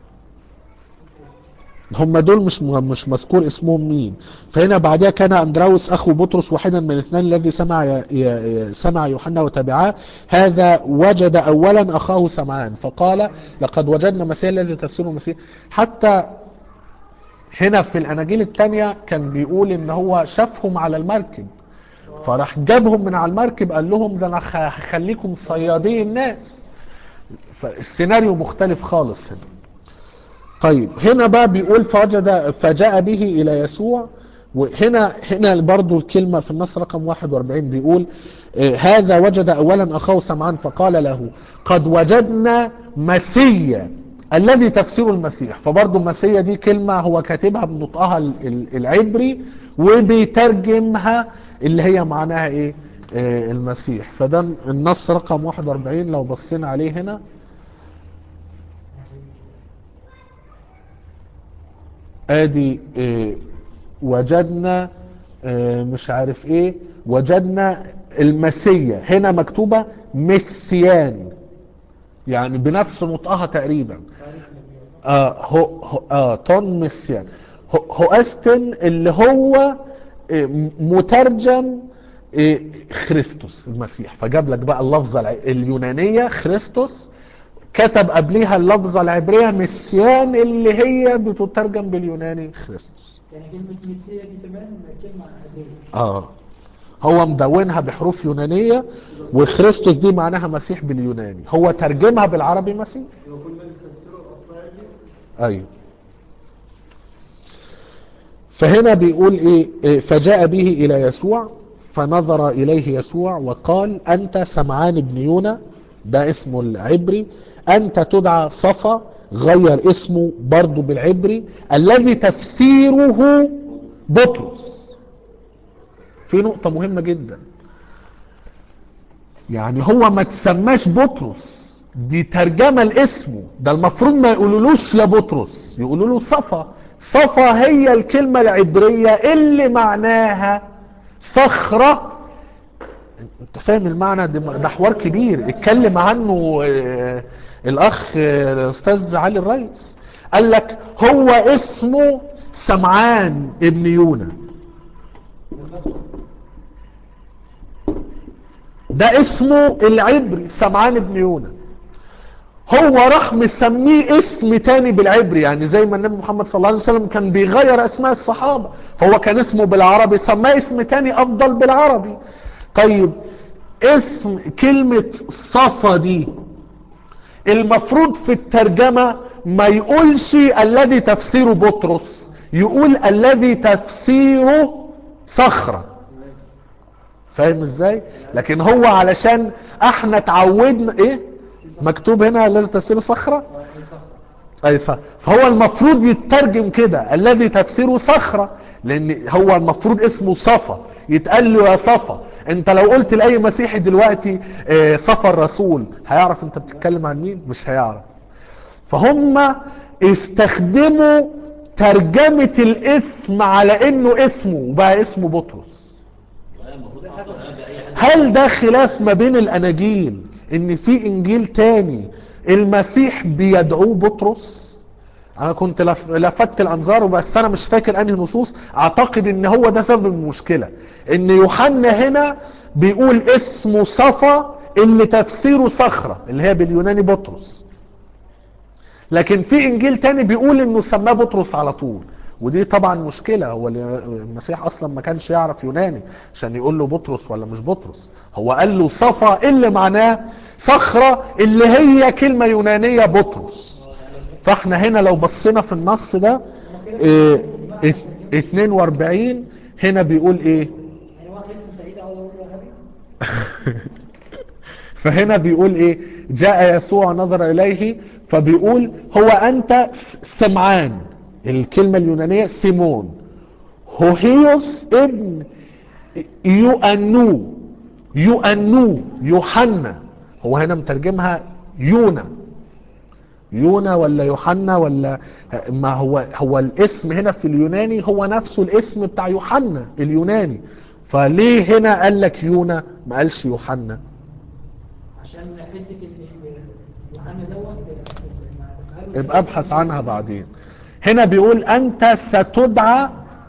هم دول مش مش مذكور اسمهم مين فهنا بعدها كان اندراوس اخو بطرس واحدا من الاثنين الذي سمع ي- ي- سمع يوحنا وتبعاه هذا وجد اولا اخاه سمعان فقال لقد وجدنا مسيح الذي تفسيره مسيح حتى هنا في الاناجيل الثانيه كان بيقول ان هو شافهم على المركب فراح جابهم من على المركب قال لهم ده انا خ- هخليكم صيادي الناس فالسيناريو مختلف خالص هنا طيب هنا بقى بيقول فوجد فجاء به الى يسوع وهنا هنا برضو الكلمة في النص رقم 41 بيقول آه، هذا وجد اولا اخاه سمعان فقال له قد وجدنا مسيا الذي تفسير المسيح فبرضو مسيا دي كلمة هو كاتبها بنطقها ال- ال- العبري وبيترجمها اللي هي معناها ايه آه، المسيح فده النص رقم 41 لو بصينا عليه هنا ادي آه، وجدنا آه، مش عارف ايه وجدنا المسيا هنا مكتوبة مسيان يعني بنفس نطقها تقريبا آه هو هو آه تون مسيان هو هوأستن اللي هو آه، مترجم آه، خريستوس المسيح فجاب لك بقى اللفظة الع- اليونانية خريستوس كتب قبليها اللفظة العبرية مسيان اللي هي بتترجم باليوناني خريستوس يعني كلمة ميسية دي كمان كلمة عادية اه هو مدونها بحروف يونانية وخريستوس دي معناها مسيح باليوناني هو ترجمها بالعربي مسيح وكل اللي تفسيره اصلا يجي ايوه فهنا بيقول ايه إيه، فجاء به الى يسوع فنظر اليه يسوع وقال انت سمعان بن يونا ده اسمه العبري انت تدعى صفا غير اسمه برضو بالعبري الذي تفسيره بطرس في نقطة مهمة جدا يعني هو ما تسماش بطرس دي ترجمة لاسمه ده المفروض ما يقولولوش يا بطرس يقولوا له صفا صفا هي الكلمة العبرية اللي معناها صخرة انت فاهم المعنى ده, ده حوار كبير اتكلم عنه آه، الاخ آه، الاستاذ علي الرئيس قال لك هو اسمه سمعان ابن يونا ده اسمه العبري سمعان ابن يونا هو راح مسميه اسم تاني بالعبري يعني زي ما النبي محمد صلى الله عليه وسلم كان بيغير اسماء الصحابة فهو كان اسمه بالعربي سماه اسم تاني افضل بالعربي طيب اسم كلمة صفا دي المفروض في الترجمة ما يقولش الذي تفسيره بطرس يقول الذي تفسيره صخرة فاهم ازاي لكن هو علشان احنا اتعودنا ايه مكتوب هنا الذي تفسيره صخرة اي صح فهو المفروض يترجم كده الذي تفسيره صخرة لان هو المفروض اسمه صفا يتقال له يا صفا انت لو قلت لاي مسيحي دلوقتي آه، صفا الرسول هيعرف انت بتتكلم عن مين مش هيعرف فهم استخدموا ترجمة الاسم على انه اسمه وبقى اسمه بطرس المفروض اصلا ده اي حد هل ده خلاف ما بين الاناجيل ان في انجيل تاني المسيح بيدعوه بطرس انا كنت لف- لفت الانظار بس انا مش فاكر انهي نصوص اعتقد ان هو ده سبب المشكلة ان يوحنا هنا بيقول اسمه صفا اللي تفسيره صخرة اللي هي باليوناني بطرس لكن في انجيل تاني بيقول انه سماه بطرس على طول ودي طبعا مشكلة هو المسيح اصلا ما كانش يعرف يوناني عشان يقول له بطرس ولا مش بطرس هو قال له صفا اللي معناه صخرة اللي هي كلمة يونانية بطرس فاحنا هنا لو بصينا في النص ده اه ات- 42 هنا بيقول ايه يعني واحد اسمه سعيد اقعد اقول له يا غبي فهنا بيقول ايه جاء يسوع نظر اليه فبيقول هو انت س- سمعان الكلمة اليونانية سيمون هوهيوس ابن يؤنو يؤنو يوحنا هو هنا مترجمها يونا يونا ولا يوحنا ولا ما هو هو الاسم هنا في اليوناني هو نفسه الاسم بتاع يوحنا اليوناني فليه هنا قال لك يونا ما قالش يوحنا عشان حته ان يوحنا دوت لما قالوا ابقى ابحث عنها بعدين هنا بيقول انت ستدعى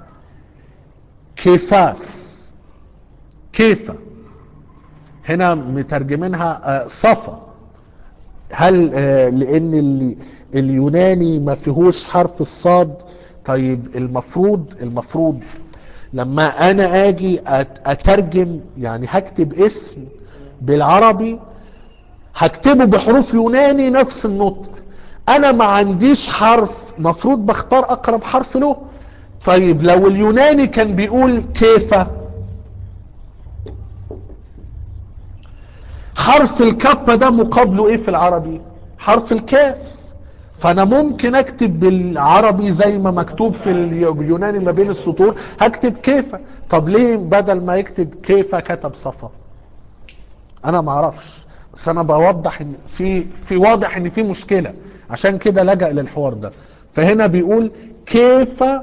كيفاس كيفا هنا مترجمينها آه، صفا هل آه، لان ال- اليوناني ما فيهوش حرف الصاد طيب المفروض المفروض لما انا اجي أت- اترجم يعني هكتب اسم بالعربي هكتبه بحروف يوناني نفس النطق انا ما عنديش حرف مفروض بختار اقرب حرف له طيب لو اليوناني كان بيقول كيف حرف الكابة ده مقابله ايه في العربي حرف الكاف فانا ممكن اكتب بالعربي زي ما مكتوب في اليوناني ما بين السطور هكتب كيف طب ليه بدل ما يكتب كيف كتب صفا انا ما اعرفش بس انا بوضح ان في في واضح ان في مشكله عشان كده لجأ للحوار ده فهنا بيقول كيف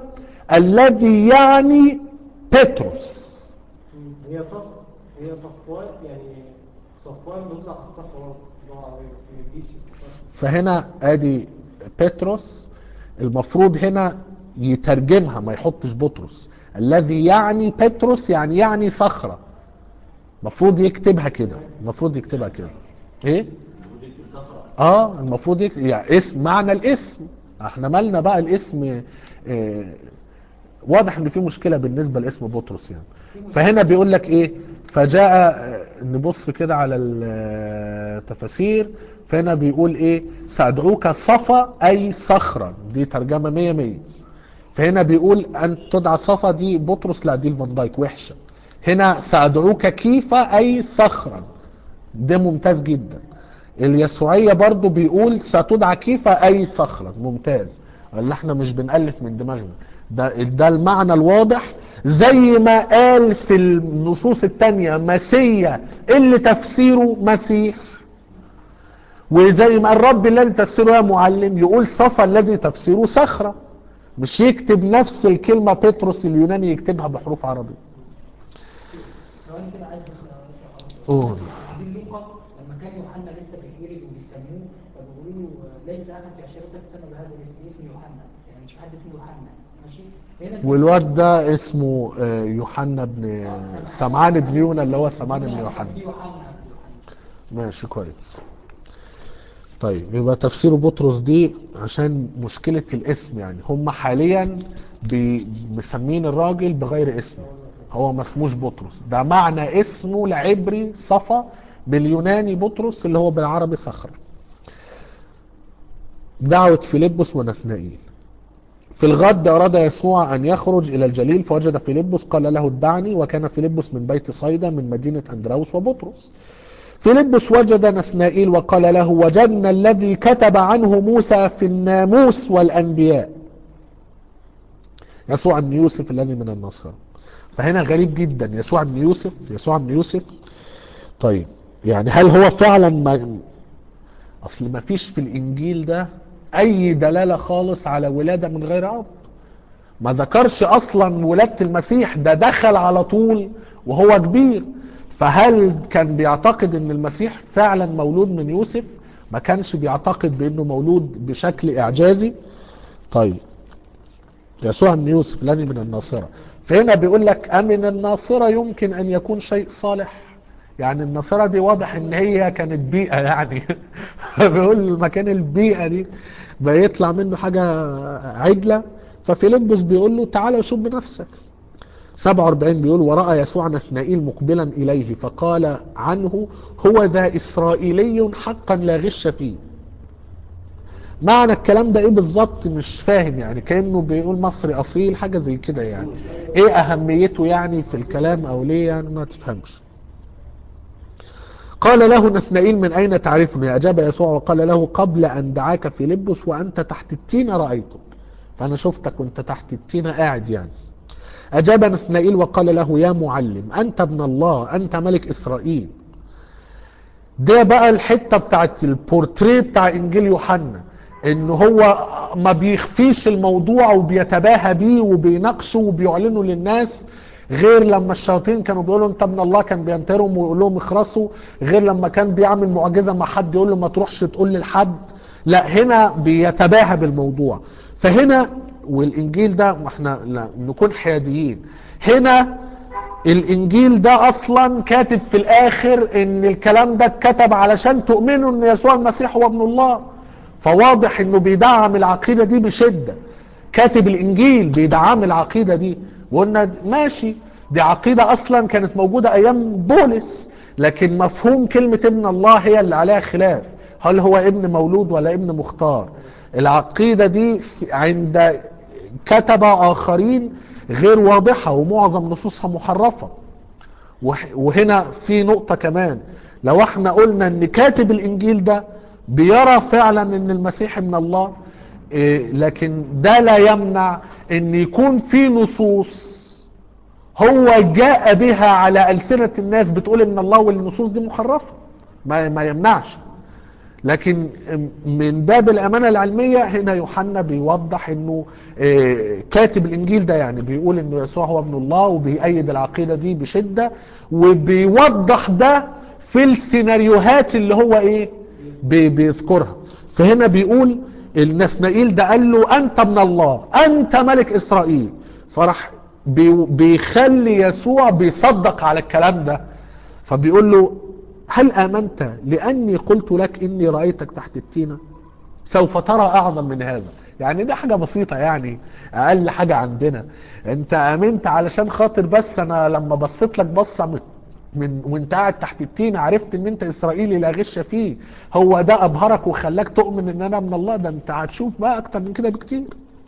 الذي يعني بطرس هي صف هي صفوان يعني صفوان بيطلع على الصف برضه اللغه العربيه بس ما يجيش فهنا ادي بطرس المفروض هنا يترجمها ما يحطش بطرس الذي يعني بطرس يعني يعني صخرة المفروض يكتبها كده المفروض يكتبها كده ايه المفروض يكتب صخرة اه المفروض يكتب يعني اسم معنى الاسم احنا مالنا بقى الاسم اه واضح ان في مشكلة بالنسبة لاسم بطرس يعني فهنا بيقول لك ايه فجاء آه، نبص كده على التفاسير فهنا بيقول ايه سأدعوك صفا اي صخرا دي ترجمة مية مية فهنا بيقول ان تدعى صفا دي بطرس لا دي الفان دايك وحشة هنا سأدعوك كيفا اي صخرا ده ممتاز جدا اليسوعية برضو بيقول ستدعى كيفا اي صخرا ممتاز اللي احنا مش بنألف من دماغنا ده, ده المعنى الواضح زي ما قال في النصوص التانية مسيا اللي تفسيره مسيح وزي ما الرب الذي تفسيره يا معلم يقول صفا الذي تفسيره صخرة مش يكتب نفس الكلمة بطرس اليوناني يكتبها بحروف عربية ثواني كده عايز بس أسأل قول. حضرتك. عايزين لوقا لما كان يوحنا لسه بيتولد وبيسموه فبيقولوا له ليس احد في عشيرتك تسمى بهذا الاسم اسم يوحنا يعني مش حد اسمه يوحنا ماشي هنا والواد ده اسمه آه، يوحنا بن سمعان بن يونا اللي هو سمعان بن يوحنا في يوحنا يوحنا ماشي كويس طيب يبقى تفسير بطرس دي عشان مشكلة الاسم يعني هم حاليا بي- مسمين الراجل بغير اسمه هو ما اسموش بطرس ده معنى اسمه العبري صفا باليوناني بطرس اللي هو بالعربي صخر دعوة فيلبس ونثنائيل في الغد أراد يسوع أن يخرج إلى الجليل فوجد فيلبس قال له اتبعني وكان فيلبس من بيت صيدا من مدينة أندراوس وبطرس فيلبس وجد نثنائيل وقال له وجدنا الذي كتب عنه موسى في الناموس والأنبياء يسوع بن يوسف الذي من النصارى فهنا غريب جدا يسوع بن يوسف يسوع بن يوسف طيب يعني هل هو فعلا ما اصل ما فيش في الانجيل ده اي دلالة خالص على ولادة من غير اب ما ذكرش اصلا ولادة المسيح ده دخل على طول وهو كبير فهل كان بيعتقد ان المسيح فعلا مولود من يوسف ما كانش بيعتقد بانه مولود بشكل اعجازي طيب يسوع بن يوسف الذي من الناصرة فهنا بيقول لك أمن الناصرة يمكن أن يكون شيء صالح يعني الناصرة دي واضح ان هي كانت بيئة يعني بيقول مكان البيئة دي بيطلع منه حاجة عجلة ففيلبس بيقول له تعالى وشوف بنفسك 47 بيقول ورأى يسوع نثنائيل مقبلا إليه فقال عنه هو ذا إسرائيلي حقا لا غش فيه معنى الكلام ده ايه بالظبط مش فاهم يعني كأنه بيقول مصري أصيل حاجة زي كده يعني ايه أهميته يعني في الكلام أو ليه يعني ما تفهمش قال له نثنائيل من أين تعرفني أجاب يسوع وقال له قبل أن دعاك فيلبس وأنت تحت التين رأيتك فأنا شفتك وأنت تحت التين قاعد يعني أجاب نثنائيل وقال له يا معلم أنت ابن الله أنت ملك إسرائيل ده بقى الحتة بتاعت البورتريه بتاع إنجيل يوحنا إن هو ما بيخفيش الموضوع وبيتباهى بيه وبيناقشه وبيعلنه للناس غير لما الشياطين كانوا بيقولوا انت ابن الله كان بينترهم ويقول لهم اخرسوا غير لما كان بيعمل معجزه مع حد يقول له ما تروحش تقول لحد لا هنا بيتباهى بالموضوع فهنا والانجيل ده احنا لا نكون حياديين هنا الانجيل ده اصلا كاتب في الاخر ان الكلام ده اتكتب علشان تؤمنوا ان يسوع المسيح هو ابن الله فواضح انه بيدعم العقيده دي بشده كاتب الانجيل بيدعم العقيده دي وقلنا ماشي دي عقيده اصلا كانت موجوده ايام بولس لكن مفهوم كلمه ابن الله هي اللي عليها خلاف هل هو ابن مولود ولا ابن مختار العقيده دي عند كتبه اخرين غير واضحه ومعظم نصوصها محرفه وهنا في نقطه كمان لو احنا قلنا ان كاتب الانجيل ده بيرى فعلا ان المسيح من الله إيه لكن ده لا يمنع ان يكون في نصوص هو جاء بها على ألسنة الناس بتقول ان الله والنصوص دي محرفة ما, ما يمنعش لكن من باب الامانه العلميه هنا يوحنا بيوضح انه آه، كاتب الانجيل ده يعني بيقول انه يسوع هو ابن الله وبيأيد العقيده دي بشده وبيوضح ده في السيناريوهات اللي هو ايه بي- بيذكرها فهنا بيقول النثنائيل ده قال له انت من الله انت ملك اسرائيل فراح بي- بيخلي يسوع بيصدق على الكلام ده فبيقول له هل آمنت لأني قلت لك إني رأيتك تحت التينة سوف ترى أعظم من هذا يعني دي حاجة بسيطة يعني أقل حاجة عندنا أنت آمنت علشان خاطر بس أنا لما بصيت لك بصة من من وانت قاعد تحت التينة عرفت ان انت اسرائيلي لا غش فيه هو ده ابهرك وخلاك تؤمن ان انا من الله ده انت هتشوف بقى اكتر من كده بكتير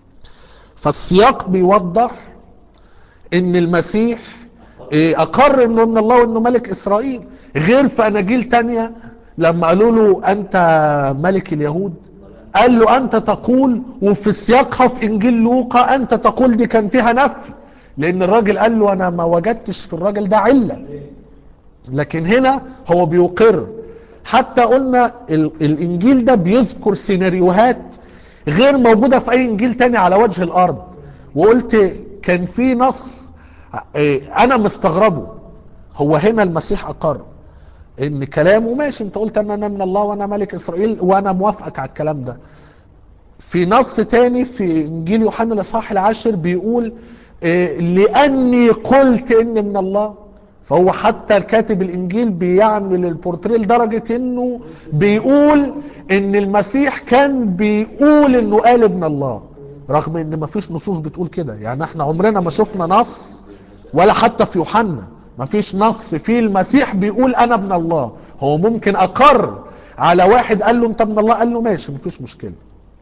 فالسياق بيوضح ان المسيح إيه، اقر انه من الله وانه ملك اسرائيل غير في اناجيل تانية لما قالوا له انت ملك اليهود قال له انت تقول وفي سياقها في انجيل لوقا انت تقول دي كان فيها نفي لان الراجل قال له انا ما وجدتش في الراجل ده عله لكن هنا هو بيقر حتى قلنا ال- الانجيل ده بيذكر سيناريوهات غير موجودة في اي انجيل تاني على وجه الارض وقلت كان في نص إيه، انا مستغربه هو هنا المسيح اقر ان كلامه ماشي انت قلت ان انا من الله وانا ملك اسرائيل وانا موافقك على الكلام ده في نص تاني في انجيل يوحنا الاصحاح العاشر بيقول إيه، لاني قلت ان من الله فهو حتى الكاتب الانجيل بيعمل البورتريه لدرجه انه بيقول ان المسيح كان بيقول انه قال ابن الله رغم ان مفيش نصوص بتقول كده يعني احنا عمرنا ما شفنا نص ولا حتى في يوحنا مفيش نص فيه المسيح بيقول انا ابن الله هو ممكن اقر على واحد قال له انت ابن الله قال له ماشي مفيش مشكله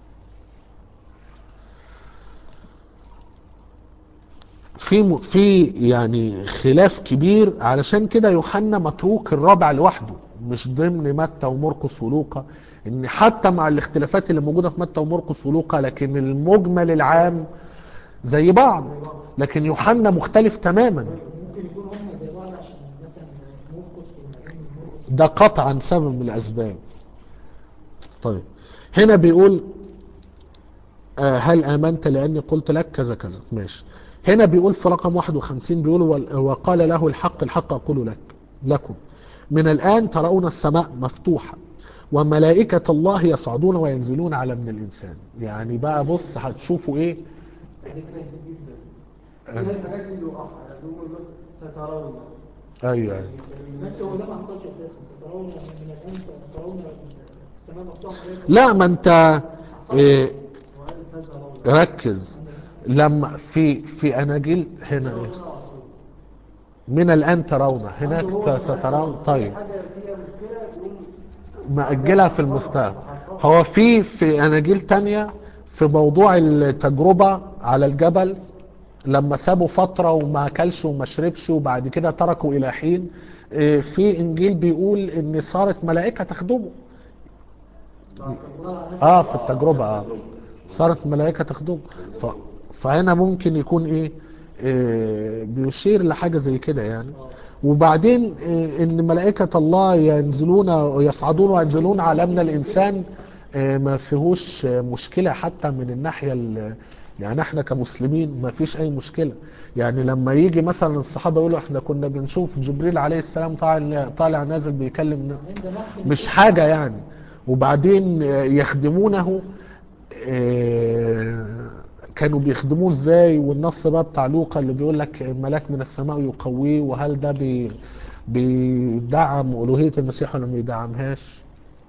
في م- في يعني خلاف كبير علشان كده يوحنا متروك الرابع لوحده مش ضمن متى ومرقس ولوقا ان حتى مع الاختلافات اللي موجوده في متى ومرقس ولوقا لكن المجمل العام زي بعض لكن يوحنا مختلف تماما ممكن يكون هم زي بعض عشان مثلا مرقس والمعين مرقس ده قطعا سبب من الاسباب طيب هنا بيقول آه، هل امنت لاني قلت لك كذا كذا ماشي هنا بيقول في رقم 51 بيقول وال- وقال له الحق الحق اقول لك لكم من الان ترون السماء مفتوحه وملائكة الله يصعدون وينزلون على ابن الإنسان يعني بقى بص هتشوفوا إيه دي كانت جدا في ناس حاجات دي له اح يعني بيقول بس سترون أيوه أيوه بس هو ده ما حصلش اساسا سترون من الان سترون السماء مفتوحه عليكم. لا ما أنت إيه وقال سترون ركز لما في في اناجيل هنا ايه من الان ترون هناك سترون طيب حاجه فيها مشكله يقول مأجلها في المستقبل هو في في اناجيل تانية في موضوع التجربة على الجبل لما سابوا فترة وما اكلش وما شربش وبعد كده تركوا الى حين إيه، في انجيل بيقول ان صارت ملائكة تخدمه اه في التجربة اه صارت ملائكة تخدمه ف... فهنا ممكن يكون ايه, إيه بيشير لحاجة زي كده يعني وبعدين إيه ان ملائكة الله ينزلون ويصعدون وينزلون على ابن الانسان إيه ما فيهوش مشكلة حتى من الناحية ال- يعني احنا كمسلمين ما فيش اي مشكلة يعني لما يجي مثلا الصحابة يقولوا احنا كنا بنشوف جبريل عليه السلام طالع طالع نازل بيكلم عند نفس مش حاجة يعني وبعدين يخدمونه آه، كانوا بيخدموه ازاي والنص بقى بتاع لوقا اللي بيقول لك ملاك من السماء يقويه وهل ده بي بيدعم ألوهية المسيح ولا ما بيدعمهاش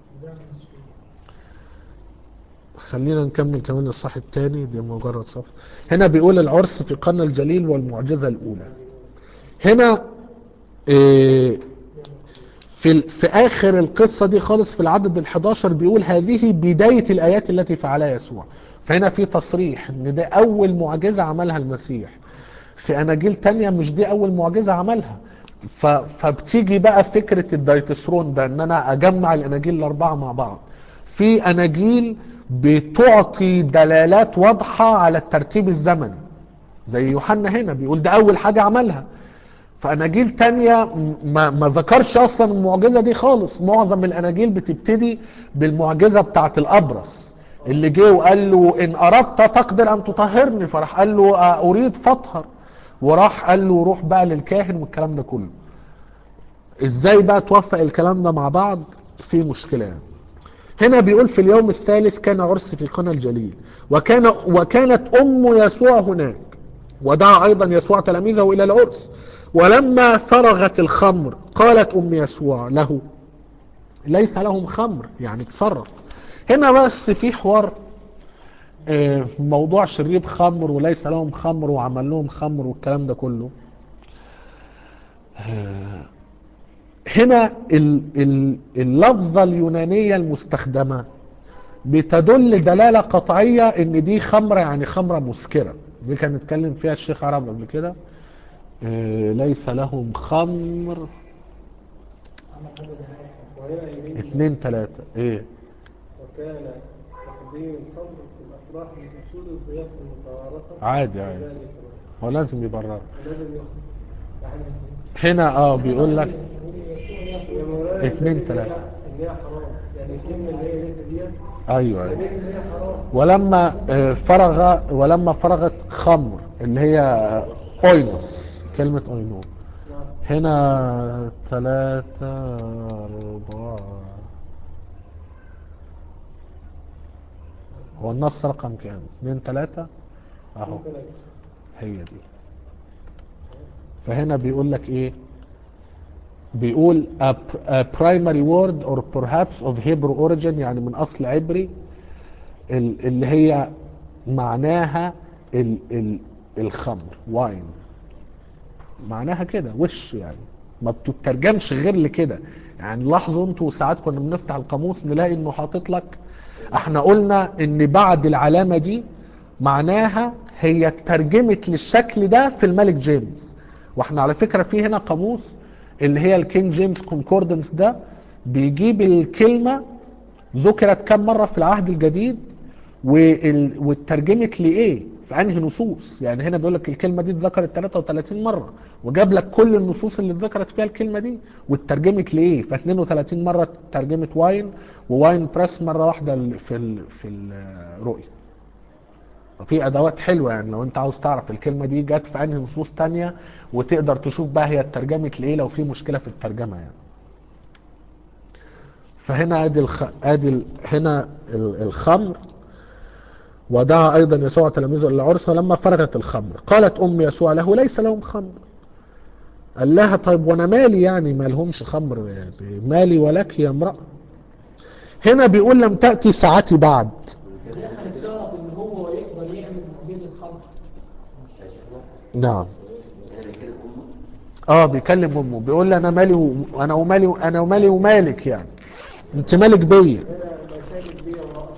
خلينا نكمل كمان الصح الثاني دي مجرد صفحة هنا بيقول العرس في قرن الجليل والمعجزة الأولى هنا إيه في ال- في اخر القصه دي خالص في العدد ال11 بيقول هذه بدايه الايات التي فعلها يسوع فهنا في تصريح ان ده اول معجزه عملها المسيح في اناجيل تانية مش دي اول معجزه عملها ف- فبتيجي بقى فكره الدايتسرون ده ان انا اجمع الاناجيل الاربعه مع بعض في اناجيل بتعطي دلالات واضحه على الترتيب الزمني زي يوحنا هنا بيقول ده اول حاجه عملها في اناجيل تانية م- ما, ما ذكرش اصلا المعجزة دي خالص معظم الاناجيل بتبتدي بالمعجزة بتاعت الابرص اللي جه وقال له ان اردت تقدر ان تطهرني فراح قال له آه، اريد فاطهر وراح قال له روح بقى للكاهن والكلام ده كله ازاي بقى توفق الكلام ده مع بعض في مشكلة يعني. هنا بيقول في اليوم الثالث كان عرس في قنا الجليل وكان وكانت ام يسوع هناك ودعا ايضا يسوع تلاميذه الى العرس ولما فرغت الخمر قالت ام يسوع له ليس لهم خمر يعني تصرف هنا بس في حوار آه، موضوع شريب خمر وليس لهم خمر وعمل لهم خمر والكلام ده كله آه، هنا ال- ال- اللفظة اليونانية المستخدمة بتدل دلالة قطعية ان دي خمرة يعني خمرة مسكرة دي كان اتكلم فيها الشيخ عرب قبل كده آه، ليس لهم خمر وهنا يمين اتنين تلاتة ايه وكان تقديم الخمر في الافراح من اصول الضيافه المتوارثه عادي عادي ذلك هو لازم يبرر لازم يخرج يعني هنا اه بيقول لك يا مولانا اتنين اللي هي- تلاتة. اللي هي حرام يعني الكلمه اللي هي لسه ديت ايوه ايوه دليل ان هي حرام ولما آه، فرغ ولما فرغت خمر اللي هي اوينوس كلمة اوينوس نعم هنا ثلاثة أربعة هو النص رقم كام؟ اتنين تلاتة اهو ممكن أجي. هي دي فهنا بيقول لك ايه بيقول a, a primary word or perhaps of Hebrew origin يعني من اصل عبري ال- اللي هي معناها ال ال الخمر واين معناها كده وش يعني ما بتترجمش غير لكده يعني لاحظوا انتوا ساعات كنا بنفتح القاموس نلاقي انه حاطط لك احنا قلنا ان بعد العلامة دي معناها هي اترجمت للشكل ده في الملك جيمس واحنا على فكرة في هنا قاموس اللي هي الكين جيمس كونكوردنس ده بيجيب الكلمة ذكرت كم مرة في العهد الجديد وال... واترجمت لإيه في أنهي نصوص يعني هنا بيقول لك الكلمة دي اتذكرت 33 مرة وجاب لك كل النصوص اللي اتذكرت فيها الكلمة دي واترجمت لإيه ف 32 مرة ترجمت واين وواين بريس مرة واحدة ال- في ال... في الرؤية في ادوات حلوه يعني لو انت عاوز تعرف الكلمه دي جت في انهي نصوص تانية وتقدر تشوف بقى هي اترجمت لايه لو في مشكله في الترجمه يعني فهنا ادي الخ... ادي ال... هنا ال- الخمر ودعا ايضا يسوع تلاميذه الى العرس ولما فرغت الخمر قالت ام يسوع له ليس لهم خمر قال لها طيب وانا مالي يعني ما لهمش خمر يعني مالي ولك يا امراه هنا بيقول لم تاتي ساعتي بعد دخلت تعرف ان هو يقدر يعمل معجزه خمر نعم اه بيكلم امه بيقول لي انا مالي و... انا ومالي انا ومالي ومالك يعني انت مالك بيا هنا مشاكل بيها وراء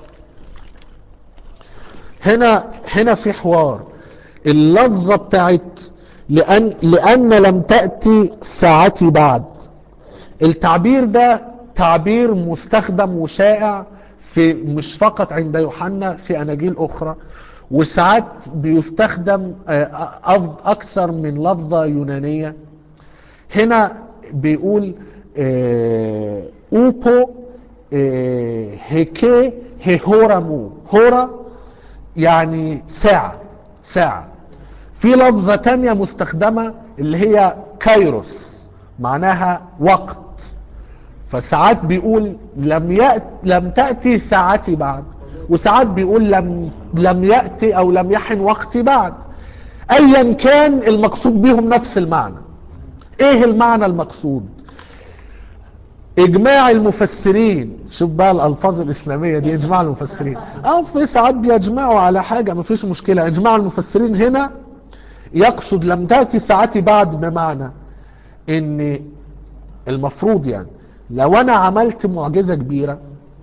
هنا هنا في حوار اللفظة بتاعت لأن لأن لم تأتي ساعتي بعد التعبير ده تعبير مستخدم وشائع في مش فقط عند يوحنا في أناجيل أخرى وساعات بيستخدم آه، أف- أكثر من لفظة يونانية هنا بيقول آه، أوبو آه، هيكي هيهورامو هورا يعني ساعة ساعة في لفظة تانية مستخدمة اللي هي كايروس معناها وقت فساعات بيقول لم يأت لم تأتي ساعتي بعد وساعات بيقول لم لم يأتي أو لم يحن وقتي بعد أيا كان المقصود بيهم نفس المعنى ايه المعنى المقصود اجماع المفسرين شوف بقى الالفاظ الاسلاميه دي اجماع المفسرين اه في ساعات بيجمعوا على حاجه مفيش مشكله اجماع المفسرين هنا يقصد لم تاتي ساعتي بعد بمعنى ان المفروض يعني لو انا عملت معجزه كبيره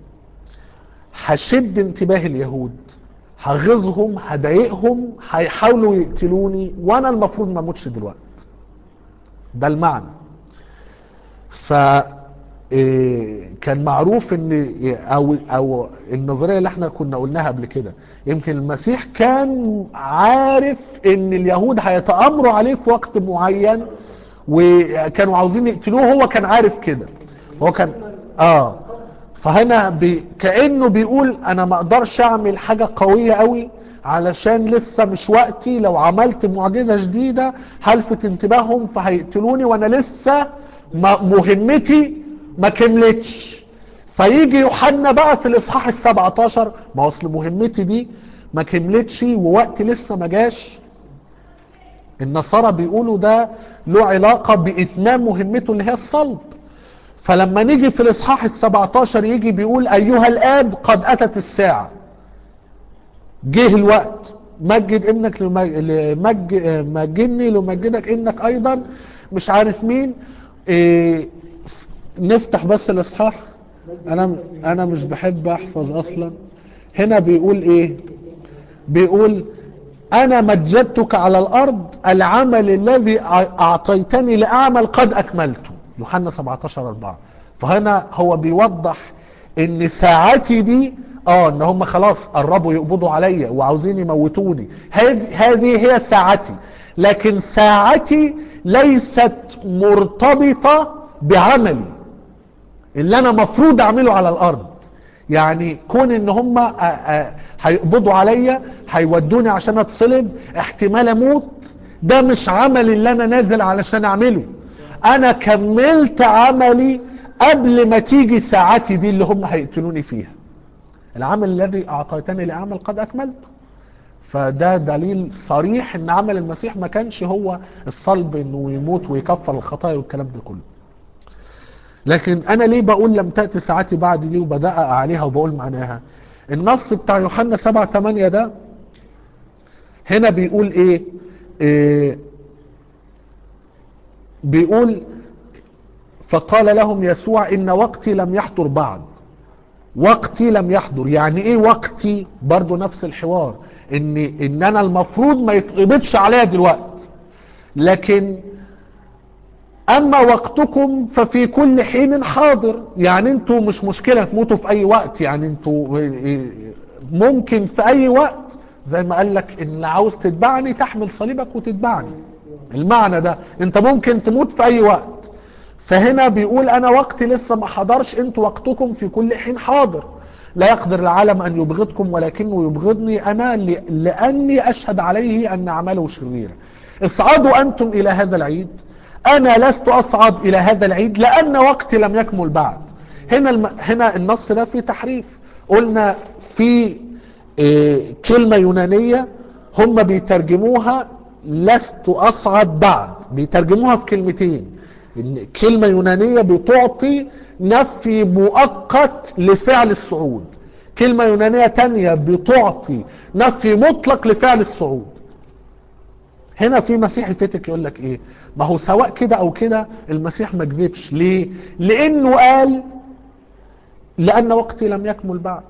هشد انتباه اليهود هغيظهم هضايقهم هيحاولوا يقتلوني وانا المفروض ما اموتش دلوقتي ده المعنى ف إيه، كان معروف ان إيه، او او النظريه اللي احنا كنا قلناها قبل كده يمكن المسيح كان عارف ان اليهود هيتامروا عليه في وقت معين وكانوا عاوزين يقتلوه هو كان عارف كده هو كان اه فهنا بي كانه بيقول انا ما اقدرش اعمل حاجه قويه قوي علشان لسه مش وقتي لو عملت معجزه جديده هلفت انتباههم فهيقتلوني وانا لسه ما- مهمتي ما كملتش فيجي يوحنا بقى في الاصحاح ال 17 ما هو اصل مهمتي دي ما كملتش ووقتي لسه ما جاش النصارى بيقولوا ده له علاقه باتمام مهمته اللي هي الصلب فلما نيجي في الاصحاح ال 17 يجي بيقول ايها الاب قد اتت الساعه جه الوقت مجد ابنك لمج... لمج... مجدني لمجدك ابنك ايضا مش عارف مين إيه... نفتح بس الاصحاح انا انا مش بحب احفظ اصلا هنا بيقول ايه بيقول انا مجدتك على الارض العمل الذي اعطيتني لاعمل قد اكملته يوحنا 17 4 فهنا هو بيوضح ان ساعتي دي اه ان هم خلاص قربوا يقبضوا عليا وعاوزين يموتوني هذه هذه هي ساعتي لكن ساعتي ليست مرتبطة بعملي اللي انا مفروض اعمله على الارض يعني كون ان هم آه، آه، هيقبضوا عليا هيودوني عشان اتصلب احتمال اموت ده مش عمل اللي انا نازل علشان اعمله انا كملت عملي قبل ما تيجي ساعتي دي اللي هم هيقتلوني فيها العمل الذي اعطيتني لاعمل قد اكملته فده دليل صريح ان عمل المسيح ما كانش هو الصلب انه يموت ويكفر الخطايا والكلام ده كله لكن انا ليه بقول لم تأتي ساعتي بعد دي وبدقق عليها وبقول معناها النص بتاع يوحنا 7 8 ده هنا بيقول ايه, إيه بيقول فقال لهم يسوع ان وقتي لم يحضر بعد وقتي لم يحضر يعني ايه وقتي برضو نفس الحوار ان ان انا المفروض ما يتقبضش عليا دلوقتي لكن اما وقتكم ففي كل حين حاضر يعني انتوا مش مشكلة تموتوا في اي وقت يعني انتوا ممكن في اي وقت زي ما قال لك ان عاوز تتبعني تحمل صليبك وتتبعني المعنى ده انت ممكن تموت في اي وقت فهنا بيقول انا وقتي لسه ما حضرش انتوا وقتكم في كل حين حاضر لا يقدر العالم ان يبغضكم ولكنه يبغضني انا ل- لاني اشهد عليه ان اعماله شريره اصعدوا انتم الى هذا العيد انا لست اصعد الى هذا العيد لان وقتي لم يكمل بعد هنا الم... هنا النص ده فيه تحريف قلنا في إيه كلمه يونانيه هم بيترجموها لست اصعد بعد بيترجموها في كلمتين إن كلمه يونانيه بتعطي نفي مؤقت لفعل الصعود كلمه يونانيه تانية بتعطي نفي مطلق لفعل الصعود هنا في مسيحي فتك يقول لك ايه ما هو سواء كده او كده المسيح ما كذبش ليه لانه قال لان وقتي لم يكمل بعد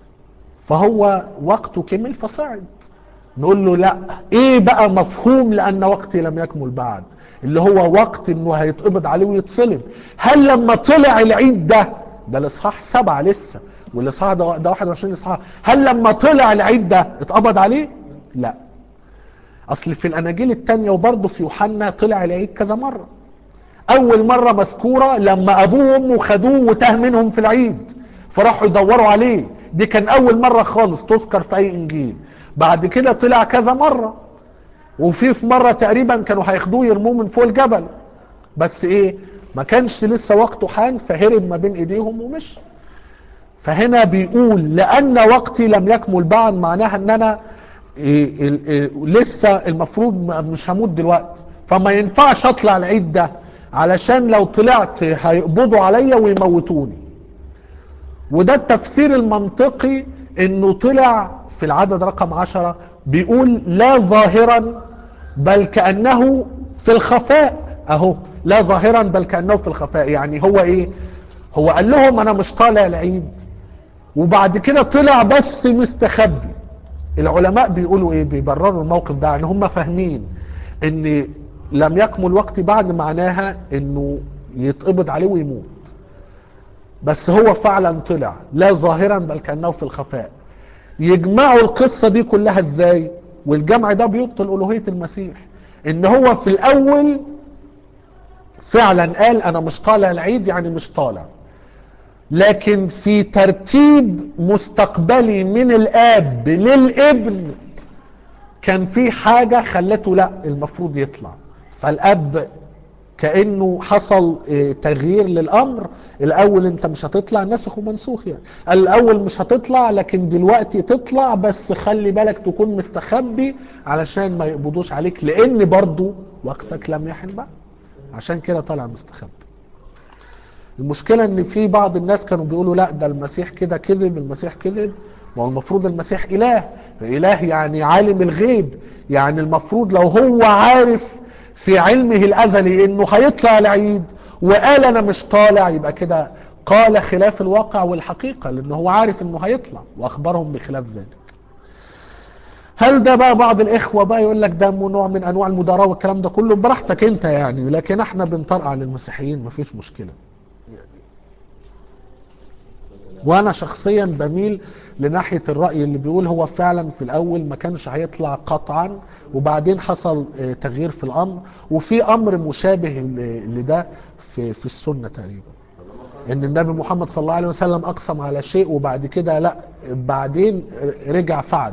فهو وقته كمل فصعد نقول له لا ايه بقى مفهوم لان وقتي لم يكمل بعد اللي هو وقت انه هيتقبض عليه ويتصلب هل لما طلع العيد ده ده الاصحاح سبعة لسه والاصحاح ده, ده 21 اصحاح هل لما طلع العيد ده اتقبض عليه لا اصل في الاناجيل التانية وبرضه في يوحنا طلع العيد كذا مرة اول مرة مذكورة لما ابوه وامه خدوه وتاه منهم في العيد فراحوا يدوروا عليه دي كان اول مرة خالص تذكر في اي انجيل بعد كده طلع كذا مرة وفي في مرة تقريبا كانوا هياخدوه يرموه من فوق الجبل بس ايه ما كانش لسه وقته حان فهرب ما بين ايديهم ومشي فهنا بيقول لان وقتي لم يكمل بعد معناها ان انا إيه إيه لسه المفروض مش هموت دلوقتي فما ينفعش اطلع العيد ده علشان لو طلعت هيقبضوا عليا ويموتوني وده التفسير المنطقي انه طلع في العدد رقم عشرة بيقول لا ظاهرا بل كأنه في الخفاء اهو لا ظاهرا بل كأنه في الخفاء يعني هو ايه هو قال لهم انا مش طالع العيد وبعد كده طلع بس مستخبي العلماء بيقولوا ايه بيبرروا الموقف ده يعني هم فاهمين ان لم يكمل وقتي بعد معناها انه يتقبض عليه ويموت بس هو فعلا طلع لا ظاهرا بل كأنه في الخفاء يجمعوا القصة دي كلها ازاي والجمع ده بيبطل ألوهية المسيح ان هو في الاول فعلا قال انا مش طالع العيد يعني مش طالع لكن في ترتيب مستقبلي من الاب للابن كان في حاجة خلته لا المفروض يطلع فالاب كأنه حصل اه، تغيير للأمر الأول أنت مش هتطلع نسخ ومنسوخ يعني الأول مش هتطلع لكن دلوقتي تطلع بس خلي بالك تكون مستخبي علشان ما يقبضوش عليك لأن برضو وقتك لم يحن بقى عشان كده طالع مستخبي المشكلة ان في بعض الناس كانوا بيقولوا لا ده المسيح كده كذب المسيح كذب ما هو المفروض المسيح اله اله يعني عالم الغيب يعني المفروض لو هو عارف في علمه الازلي انه هيطلع العيد وقال انا مش طالع يبقى كده قال خلاف الواقع والحقيقة لان هو عارف انه هيطلع واخبرهم بخلاف ذلك هل ده بقى بعض الاخوة بقى يقول لك ده نوع من انواع المداراة والكلام ده كله براحتك انت يعني لكن احنا بنطرقع للمسيحيين مفيش مشكلة وانا شخصيا بميل لناحية الرأي اللي بيقول هو فعلا في الاول ما كانش هيطلع قطعا وبعدين حصل آه، تغيير في الامر وفي امر مشابه ل- لده في, في السنة تقريبا ان النبي محمد صلى الله عليه وسلم اقسم على شيء وبعد كده لا بعدين رجع فعل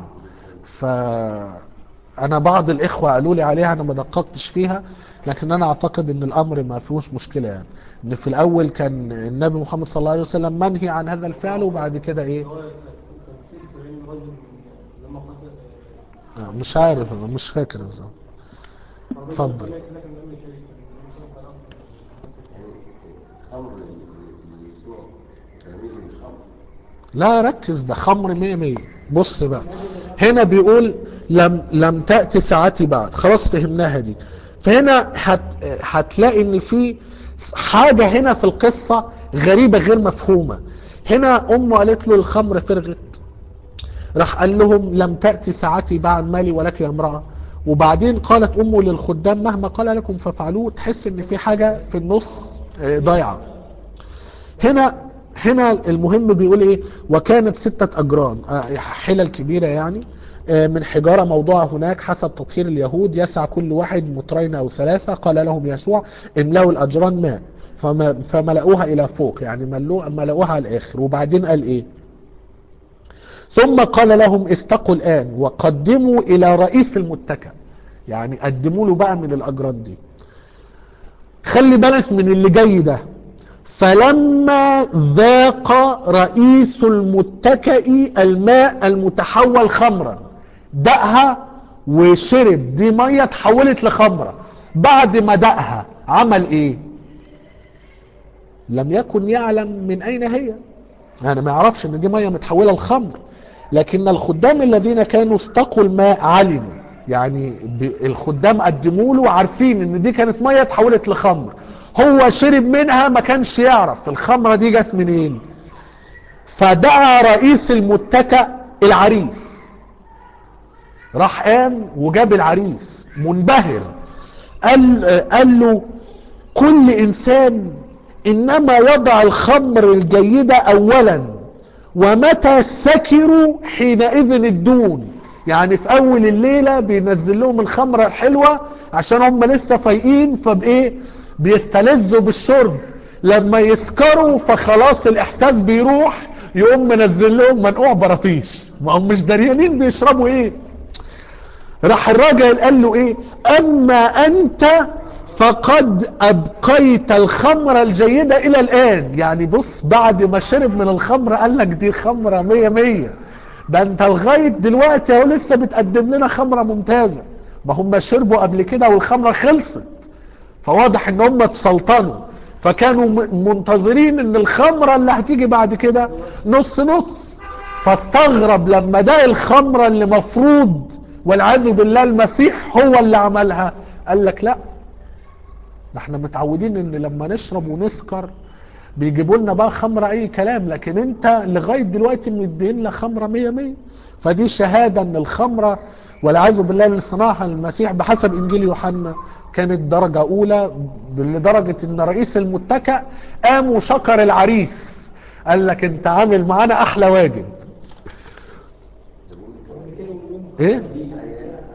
فانا بعض الاخوة قالوا لي عليها انا ما دققتش فيها لكن انا اعتقد ان الامر ما فيهوش مشكلة يعني ان في الاول كان النبي محمد صلى الله عليه وسلم منهي عن هذا الفعل وبعد كده ايه هو تمثيل 70 رجل من- لما قتل آه، مش عارف أنا مش فاكر بالظبط اتفضل. لكن النبي شريك النبي صلى الله عليه وسلم خمر اللي يسوع تلاميذه مش خمر لا ركز ده خمر مية مية بص بقى هنا بيقول لم لم تأتي ساعتي بعد خلاص فهمناها دي فهنا هت هتلاقي ان في حاجة هنا في القصة غريبة غير مفهومة هنا امه قالت له الخمر فرغت راح قال لهم لم تأتي ساعتي بعد مالي ولك يا امرأة وبعدين قالت امه للخدام مهما قال لكم فافعلوه تحس ان في حاجة في النص آه، ضايعة هنا هنا المهم بيقول ايه وكانت ستة اجران آه، حلل كبيرة يعني آه، من حجارة موضوعة هناك حسب تطهير اليهود يسع كل واحد مترين او ثلاثة قال لهم يسوع املأوا الاجران ماء فما- فملأوها الى فوق يعني ملؤوا- ملأوها على الاخر وبعدين قال ايه ثم قال لهم استقوا الآن وقدموا إلى رئيس المتكأ يعني قدموا له بقى من الأجران دي خلي بالك من اللي جاي ده فلما ذاق رئيس المتكئ الماء المتحول خمرا دقها وشرب دي مية اتحولت لخمرة بعد ما دقها عمل ايه لم يكن يعلم من اين هي يعني ما يعرفش ان دي ميه متحوله لخمر لكن الخدام الذين كانوا استقوا الماء علموا يعني ب- الخدام قدموا له عارفين ان دي كانت ميه اتحولت لخمر هو شرب منها ما كانش يعرف الخمره دي جت منين فدعا رئيس المتكأ العريس راح قام وجاب العريس منبهر قال قال له كل انسان انما يضع الخمر الجيدة اولا ومتى سكروا حينئذ الدون يعني في اول الليلة بينزل لهم الخمرة الحلوة عشان هم لسه فايقين فبايه بيستلذوا بالشرب لما يسكروا فخلاص الاحساس بيروح يقوم منزل لهم منقوع براطيش ما هم مش دريانين بيشربوا ايه راح الراجل قال له ايه اما انت فقد ابقيت الخمرة الجيدة الى الان يعني بص بعد ما شرب من الخمرة قال لك دي خمرة مية مية ده انت لغاية دلوقتي اهو لسه بتقدم لنا خمرة ممتازة ما هم شربوا قبل كده والخمرة خلصت فواضح ان هم اتسلطنوا فكانوا م- منتظرين ان الخمرة اللي هتيجي بعد كده نص نص فاستغرب لما ده الخمرة اللي مفروض والعياذ بالله المسيح هو اللي عملها قال لك لا ده احنا متعودين ان لما نشرب ونسكر بيجيبوا لنا بقى خمره اي كلام لكن انت لغايه دلوقتي مدين لنا خمره 100 100 فدي شهاده ان الخمره والعياذ بالله اللي صنعها المسيح بحسب انجيل يوحنا كانت درجه اولى لدرجه ان رئيس المتكأ قام وشكر العريس قال لك انت عامل معانا احلى واجب ايه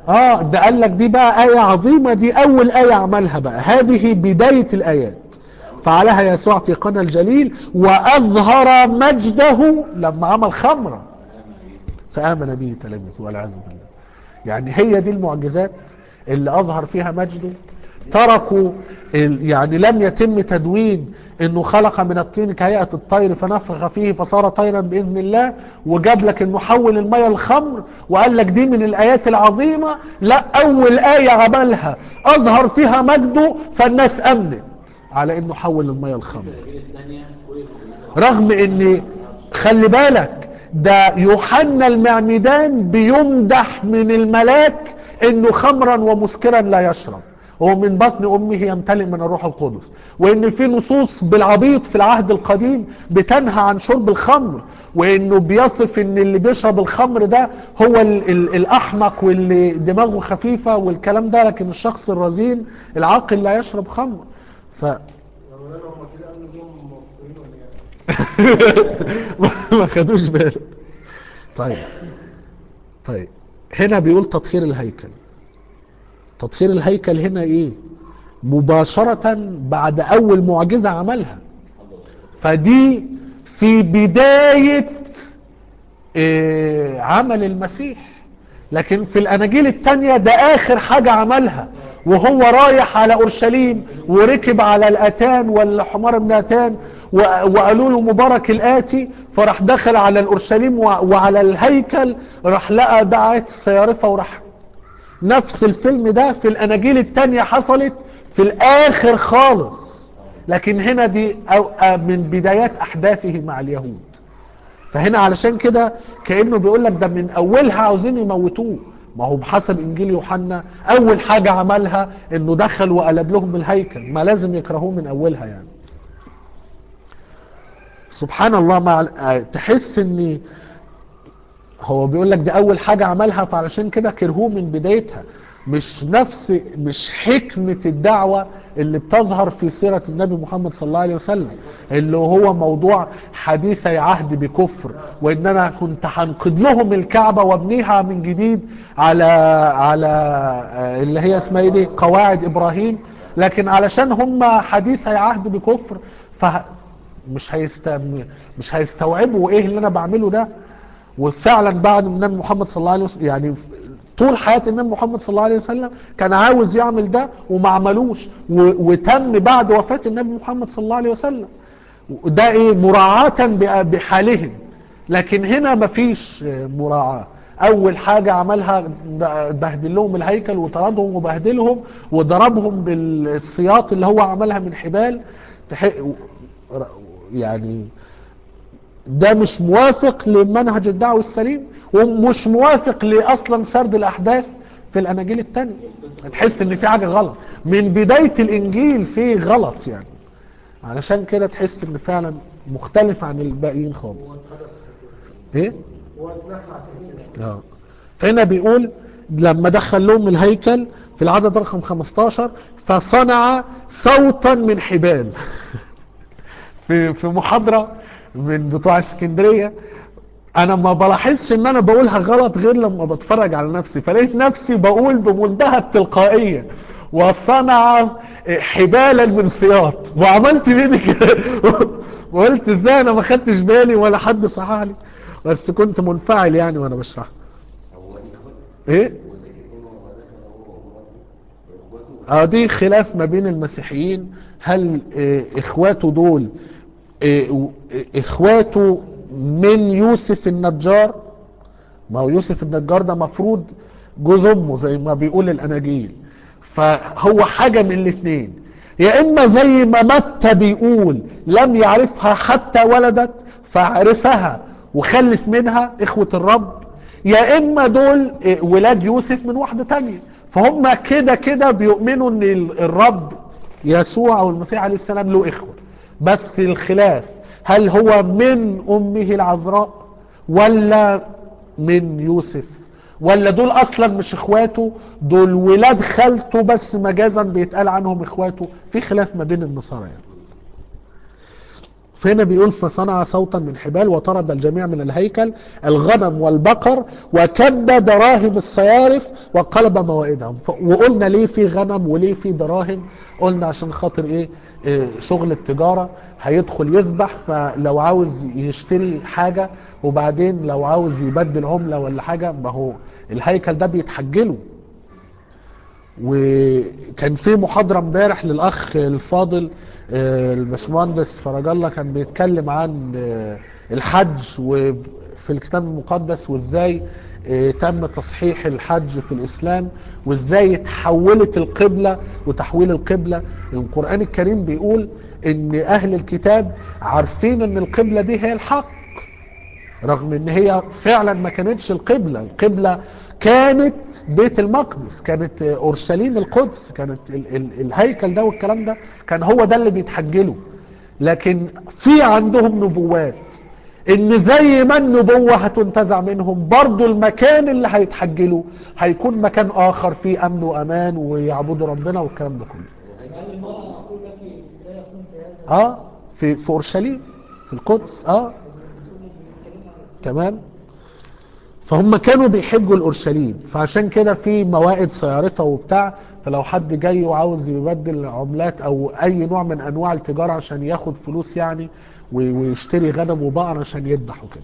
اه ده قال لك دي بقى آية عظيمة دي أول آية عملها بقى هذه بداية الآيات فعلها يسوع في قنا الجليل وأظهر مجده لما عمل خمرة فآمن به تلاميذه والعياذ بالله يعني هي دي المعجزات اللي أظهر فيها مجده تركوا ال- يعني لم يتم تدوين انه خلق من الطين كهيئة الطير فنفخ فيه فصار طيرا بإذن الله وجاب لك انه حول المية الخمر وقال لك دي من الآيات العظيمة لا أول آية عملها أظهر فيها مجده فالناس أمنت على انه حول المية الخمر الأناجيل الثانية كل المؤمنين رغم ان خلي بالك ده يوحنا المعمدان بيمدح من الملاك انه خمرا ومسكرا لا يشرب ومن بطن امه يمتلئ من الروح القدس وان في نصوص بالعبيط في العهد القديم بتنهى عن شرب الخمر وانه بيصف ان اللي بيشرب الخمر ده هو ال ال الاحمق واللي دماغه خفيفة والكلام ده لكن الشخص الرزين العاقل لا يشرب خمر ف لو انا هم كده قالوا انهم مبسوطين ولا ايه؟ ما خدوش باله طيب طيب هنا بيقول تطهير الهيكل تطهير الهيكل هنا ايه مباشرة بعد اول معجزة عملها فدي في بداية إيه عمل المسيح لكن في الاناجيل التانية ده اخر حاجة عملها وهو رايح على اورشليم وركب على الاتان والحمار بن اتان و- وقالوا له مبارك الاتي فراح دخل على الاورشليم و- وعلى الهيكل راح لقى دعاية الصيارفة وراح نفس الفيلم ده في الاناجيل التانية حصلت في الاخر خالص لكن هنا دي أو آه من بدايات احداثه مع اليهود فهنا علشان كده كأنه بيقول لك ده من اولها عاوزين يموتوه ما هو بحسب انجيل يوحنا اول حاجة عملها انه دخل وقلب لهم الهيكل ما لازم يكرهوه من اولها يعني سبحان الله مع آه، تحس ان هو بيقول لك ده اول حاجة عملها فعلشان كده كرهوه من بدايتها مش نفس مش حكمة الدعوة اللي بتظهر في سيرة النبي محمد صلى الله عليه وسلم اللي هو موضوع حديثي عهد بكفر وان انا كنت هنقد لهم الكعبة وابنيها من جديد على على آه، اللي هي اسمها ايه دي قواعد ابراهيم لكن علشان هم حديثي عهد بكفر ف مش هيست مش هيستوعبوا ايه اللي انا بعمله ده وفعلا بعد النبي محمد صلى الله عليه وسلم يعني طول حياة النبي محمد صلى الله عليه وسلم كان عاوز يعمل ده وما عملوش و- وتم بعد وفاة النبي محمد صلى الله عليه وسلم ده ايه مراعاة ب- بحالهم لكن هنا مفيش مراعاة اول حاجة عملها بهدل لهم الهيكل وطردهم وبهدلهم وضربهم بالسياط اللي هو عملها من حبال تح- يعني ده مش موافق لمنهج الدعوة السليم ومش موافق لأصلا سرد الأحداث في الأناجيل التانية تحس إن في حاجة غلط من بداية الإنجيل في غلط يعني علشان كده تحس إن فعلا مختلف عن الباقيين خالص إيه؟ هو اتنحى عشان كده اه فهنا بيقول لما دخل لهم الهيكل في العدد رقم 15 فصنع صوتا من حبال في في محاضرة من بتوع اسكندرية انا ما بلاحظش ان انا بقولها غلط غير لما بتفرج على نفسي فلقيت نفسي بقول بمنتهى التلقائية وصنع حبالا من سياط وعملت بيدي كده وقلت ازاي انا ما خدتش بالي ولا حد صحح لي بس كنت منفعل يعني وانا بشرح هو الإخوة ايه وزي إنه لما دخل هو ومراته وإخواته اه دي خلاف ما بين المسيحيين هل آه، اخواته دول آه، و- آه، اخواته من يوسف النجار ما هو يوسف النجار ده مفروض جوز امه زي ما بيقول الاناجيل فهو حاجة من الاثنين يا اما زي ما متى بيقول لم يعرفها حتى ولدت فعرفها وخلف منها اخوة الرب يا اما دول آه، ولاد يوسف من واحدة تانية فهم كده كده بيؤمنوا ان ال- الرب يسوع او المسيح عليه السلام له اخوة بس الخلاف هل هو من امه العذراء ولا من يوسف ولا دول اصلا مش اخواته دول ولاد خالته بس مجازا بيتقال عنهم اخواته في خلاف ما بين النصارى يعني فهنا بيقول فصنع صوتا من حبال وطرد الجميع من الهيكل الغنم والبقر وكب دراهم الصيارف وقلب موائدهم ف- وقلنا ليه في غنم وليه في دراهم قلنا عشان خاطر ايه إيه، شغل التجارة هيدخل يذبح فلو عاوز يشتري حاجة وبعدين لو عاوز يبدل عملة ولا حاجة ما هو الهيكل ده بيتحجله وكان في محاضرة امبارح للأخ الفاضل آه، الباشمهندس فرج الله كان بيتكلم عن آه، الحج وفي الكتاب المقدس وازاي آه، تم تصحيح الحج في الإسلام وازاي تحولت القبلة وتحويل القبلة القرآن الكريم بيقول ان أهل الكتاب عارفين ان القبلة دي هي الحق رغم ان هي فعلا ما كانتش القبلة القبلة كانت بيت المقدس كانت اورشليم القدس كانت ال ال الهيكل ده والكلام ده كان هو ده اللي بيتحجله لكن في عندهم نبوات ان زي ما النبوة هتنتزع منهم برضو المكان اللي هيتحجلوا هيكون مكان اخر فيه امن وامان ويعبدوا ربنا والكلام ده كله هل المرأة أقول ده في لا يكون في هذا اه في في اورشليم في القدس اه تمام فهم كانوا بيحجوا الاورشليم فعشان كده في موائد صيارفه وبتاع فلو حد جاي وعاوز يبدل عملات او اي نوع من انواع التجاره عشان ياخد فلوس يعني و- ويشتري غنم وبقر عشان يذبح وكده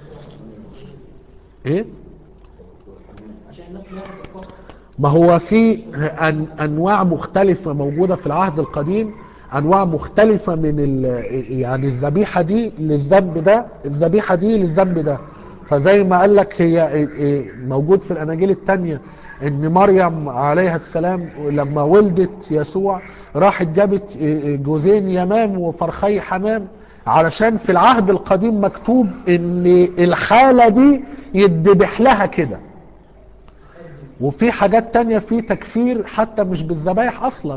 ايه عشان الناس لا تتوقع ما هو في أن انواع مختلفه موجوده في العهد القديم انواع مختلفه من ال يعني الذبيحه دي للذنب ده الذبيحه دي للذنب ده فزي ما قال لك هي موجود في الاناجيل الثانيه ان مريم عليها السلام لما ولدت يسوع راحت جابت جوزين يمام وفرخي حمام علشان في العهد القديم مكتوب ان الحاله دي يتذبح لها كده وفي حاجات تانية في تكفير حتى مش بالذبايح اصلا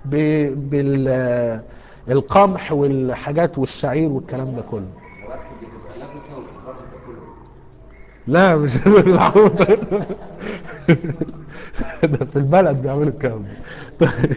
بالقمح والحاجات والشعير والكلام ده كله هو اقصد بتبقى نجسه وتتبرد ده كله لا مش بالعود ده في البلد بيعملوا الكلام ده طيب.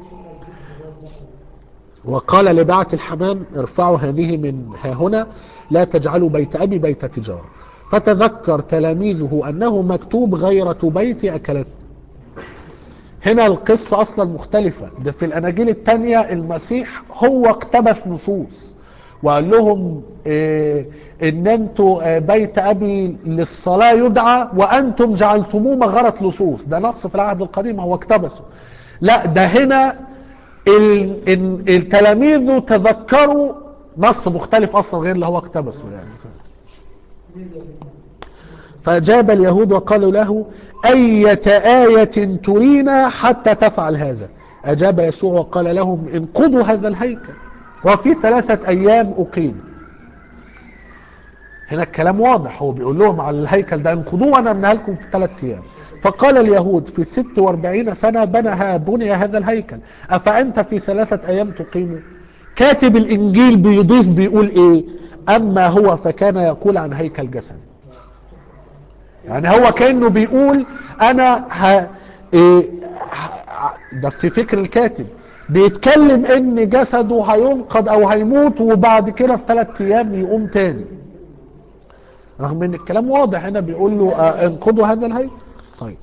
وقال لبعت الحمام ارفعوا هذه من ها هنا لا تجعلوا بيت أبي بيت تجارة فتذكر تلاميذه أنه مكتوب غيرة بيت أكلت هنا القصة أصلا مختلفة ده في الأناجيل التانية المسيح هو اقتبس نصوص وقال لهم إيه ان انتوا آه، بيت ابي للصلاة يدعى وانتم جعلتموه مغارة لصوص ده نص في العهد القديم هو اقتبسه لا ده هنا ال- ال- التلاميذ تذكروا نص مختلف اصلا غير اللي هو اقتبسه يعني فأجاب اليهود وقالوا له أية آية ترينا حتى تفعل هذا أجاب يسوع وقال لهم انقضوا هذا الهيكل وفي ثلاثة أيام أقيم هنا الكلام واضح هو بيقول لهم على الهيكل ده انقضوه وأنا أبنيها لكم في ثلاثة أيام فقال اليهود في ست واربعين سنة بنى بني هذا الهيكل أفأنت في ثلاثة أيام تقيمه كاتب الإنجيل بيضيف بيقول إيه أما هو فكان يقول عن هيكل جسد يعني هو كأنه بيقول أنا ه... إيه ه... ده في فكر الكاتب بيتكلم ان جسده هينقض او هيموت وبعد كده في ثلاث ايام يقوم تاني رغم ان الكلام واضح هنا بيقول له آه انقضوا هذا الهيكل طيب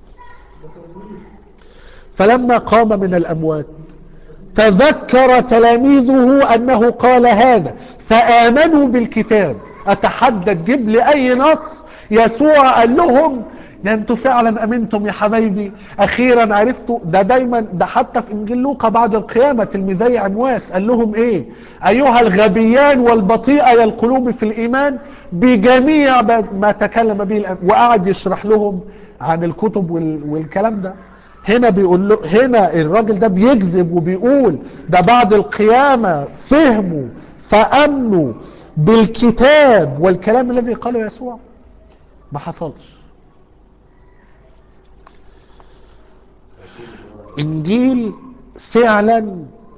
فلما قام من الاموات تذكر تلاميذه انه قال هذا فامنوا بالكتاب اتحدى تجيب لي اي نص يسوع قال لهم ده انتوا فعلا امنتم يا حبايبي اخيرا عرفتوا ده دايما ده حتى في انجيل لوقا بعد القيامه تلميذي عمواس قال لهم ايه ايها الغبيان والبطيئه يا القلوب في الايمان بجميع ما تكلم به الأم وقعد يشرح لهم عن الكتب وال والكلام ده هنا بيقول له هنا الراجل ده بيكذب وبيقول ده بعد القيامه فهموا فامنوا بالكتاب والكلام الذي قاله يسوع ما حصلش انجيل فعلا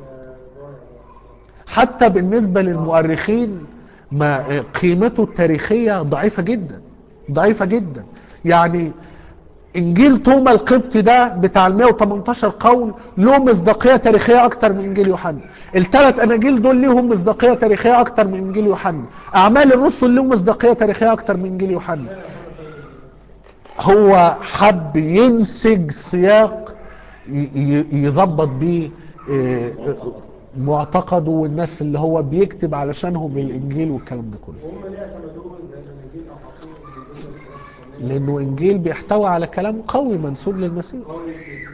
حتى بالنسبة للمؤرخين ما قيمته التاريخية ضعيفة جدا ضعيفة جدا يعني انجيل توما القبطي ده بتاع ال 118 قول له مصداقيه تاريخيه اكتر من انجيل يوحنا الثلاث اناجيل دول ليهم مصداقيه تاريخيه اكتر من انجيل يوحنا اعمال الرسل لهم مصداقيه تاريخيه اكتر من انجيل يوحنا هو حب ينسج سياق ي- ي- يظبط بيه آه، آه، معتقده والناس اللي هو بيكتب علشانهم الانجيل والكلام ده كله وهم ليه اعتمدوه زي الاناجيل او حطوه بالنسبه للكتاب لانه انجيل بيحتوي على كلام قوي منسوب للمسيح قوي في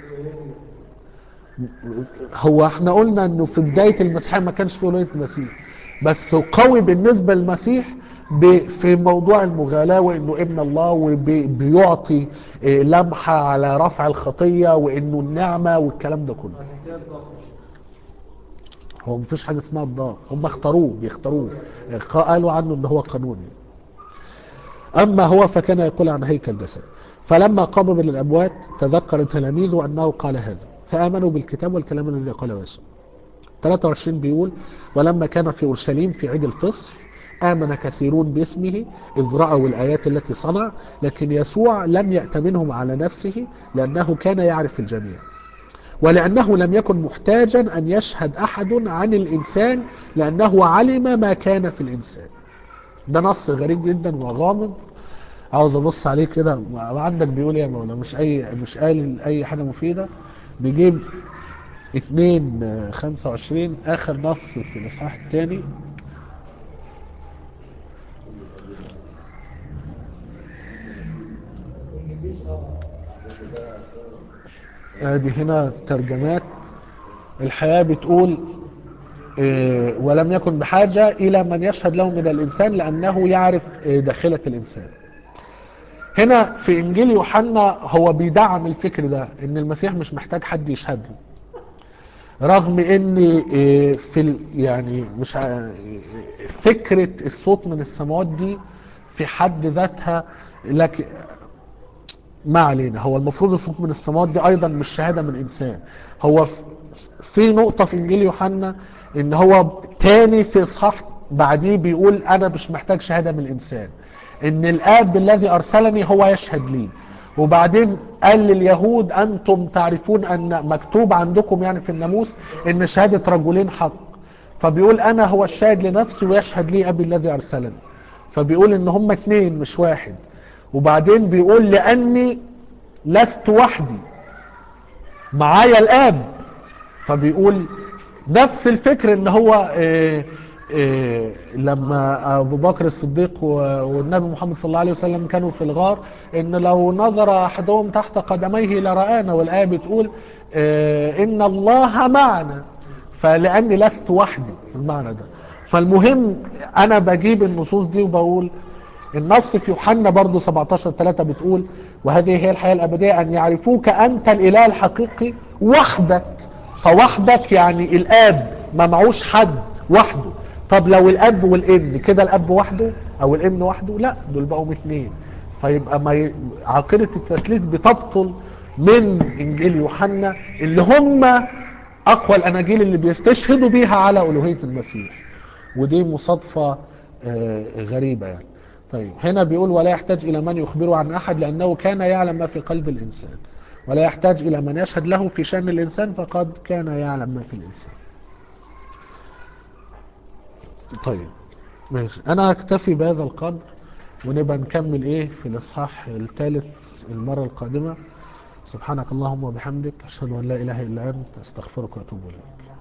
هو احنا قلنا انه في بداية المسيحية ما كانش في ولاية المسيح بس هو قوي بالنسبة للمسيح ب- في موضوع المغالاة وانه ابن الله وبيعطي لمحة على رفع الخطية وانه النعمة والكلام ده كله عشان كده الضغط هو مفيش حاجة اسمها الضار هم اختاروه بيختاروه قالوا عنه ان هو قانوني اما هو فكان يقول عن هيكل جسد فلما قام من الاموات تذكر تلاميذه انه قال هذا فامنوا بالكتاب والكلام الذي قاله يسوع 23 بيقول ولما كان في اورشليم في عيد الفصح آمن كثيرون باسمه إذ رأوا الآيات التي صنع لكن يسوع لم يأتمنهم على نفسه لأنه كان يعرف الجميع ولأنه لم يكن محتاجا أن يشهد أحد عن الإنسان لأنه علم ما كان في الإنسان ده نص غريب جدا وغامض عاوز ابص عليه كده وعندك بيقول يا مولانا مش اي مش قال اي حاجه مفيده بيجيب 2 25 اخر نص في الاصحاح الثاني ادي هنا ترجمات الحياه بتقول إيه، ولم يكن بحاجة إلى من يشهد له من الإنسان لأنه يعرف إيه، داخلة الإنسان هنا في إنجيل يوحنا هو بيدعم الفكر ده إن المسيح مش محتاج حد يشهد له رغم ان إيه، في ال- يعني مش ع- فكرة الصوت من السماوات دي في حد ذاتها لكن ما علينا هو المفروض الصوت من السماوات دي ايضا مش شهاده من انسان هو ف- في نقطه في انجيل يوحنا ان هو تاني في اصحاح بعديه بيقول انا مش محتاج شهاده من الانسان ان الاب الذي ارسلني هو يشهد لي وبعدين قال لليهود انتم تعرفون ان مكتوب عندكم يعني في الناموس ان شهاده رجلين حق فبيقول انا هو الشاهد لنفسي ويشهد لي ابي الذي ارسلني فبيقول ان هم اتنين مش واحد وبعدين بيقول لاني لست وحدي معايا الاب فبيقول نفس الفكر ان هو آه، آه، لما ابو بكر الصديق و- والنبي محمد صلى الله عليه وسلم كانوا في الغار ان لو نظر احدهم تحت قدميه لرآنا والايه بتقول آه، ان الله معنا فلاني لست وحدي في المعنى ده فالمهم انا بجيب النصوص دي وبقول النص في يوحنا برضو 17 3 بتقول وهذه هي الحياة الأبدية أن يعرفوك أنت الإله الحقيقي وحدك فوحدك يعني الآب ما معوش حد وحده طب لو الأب والابن كده الأب وحده أو الابن وحده لا دول بقوا اثنين فيبقى ما ي... عقيدة التثليث بتبطل من إنجيل يوحنا اللي هم أقوى الأناجيل اللي بيستشهدوا بيها على ألوهية المسيح ودي مصادفة آه، غريبة يعني طيب هنا بيقول ولا يحتاج إلى من يخبره عن أحد لأنه كان يعلم ما في قلب الإنسان ولا يحتاج إلى من يشهد له في شأن الإنسان فقد كان يعلم ما في الإنسان طيب ماشي أنا أكتفي بهذا القدر ونبقى نكمل إيه في الإصحاح الثالث المرة القادمة سبحانك اللهم وبحمدك أشهد أن لا إله إلا أنت أستغفرك وأتوب إليك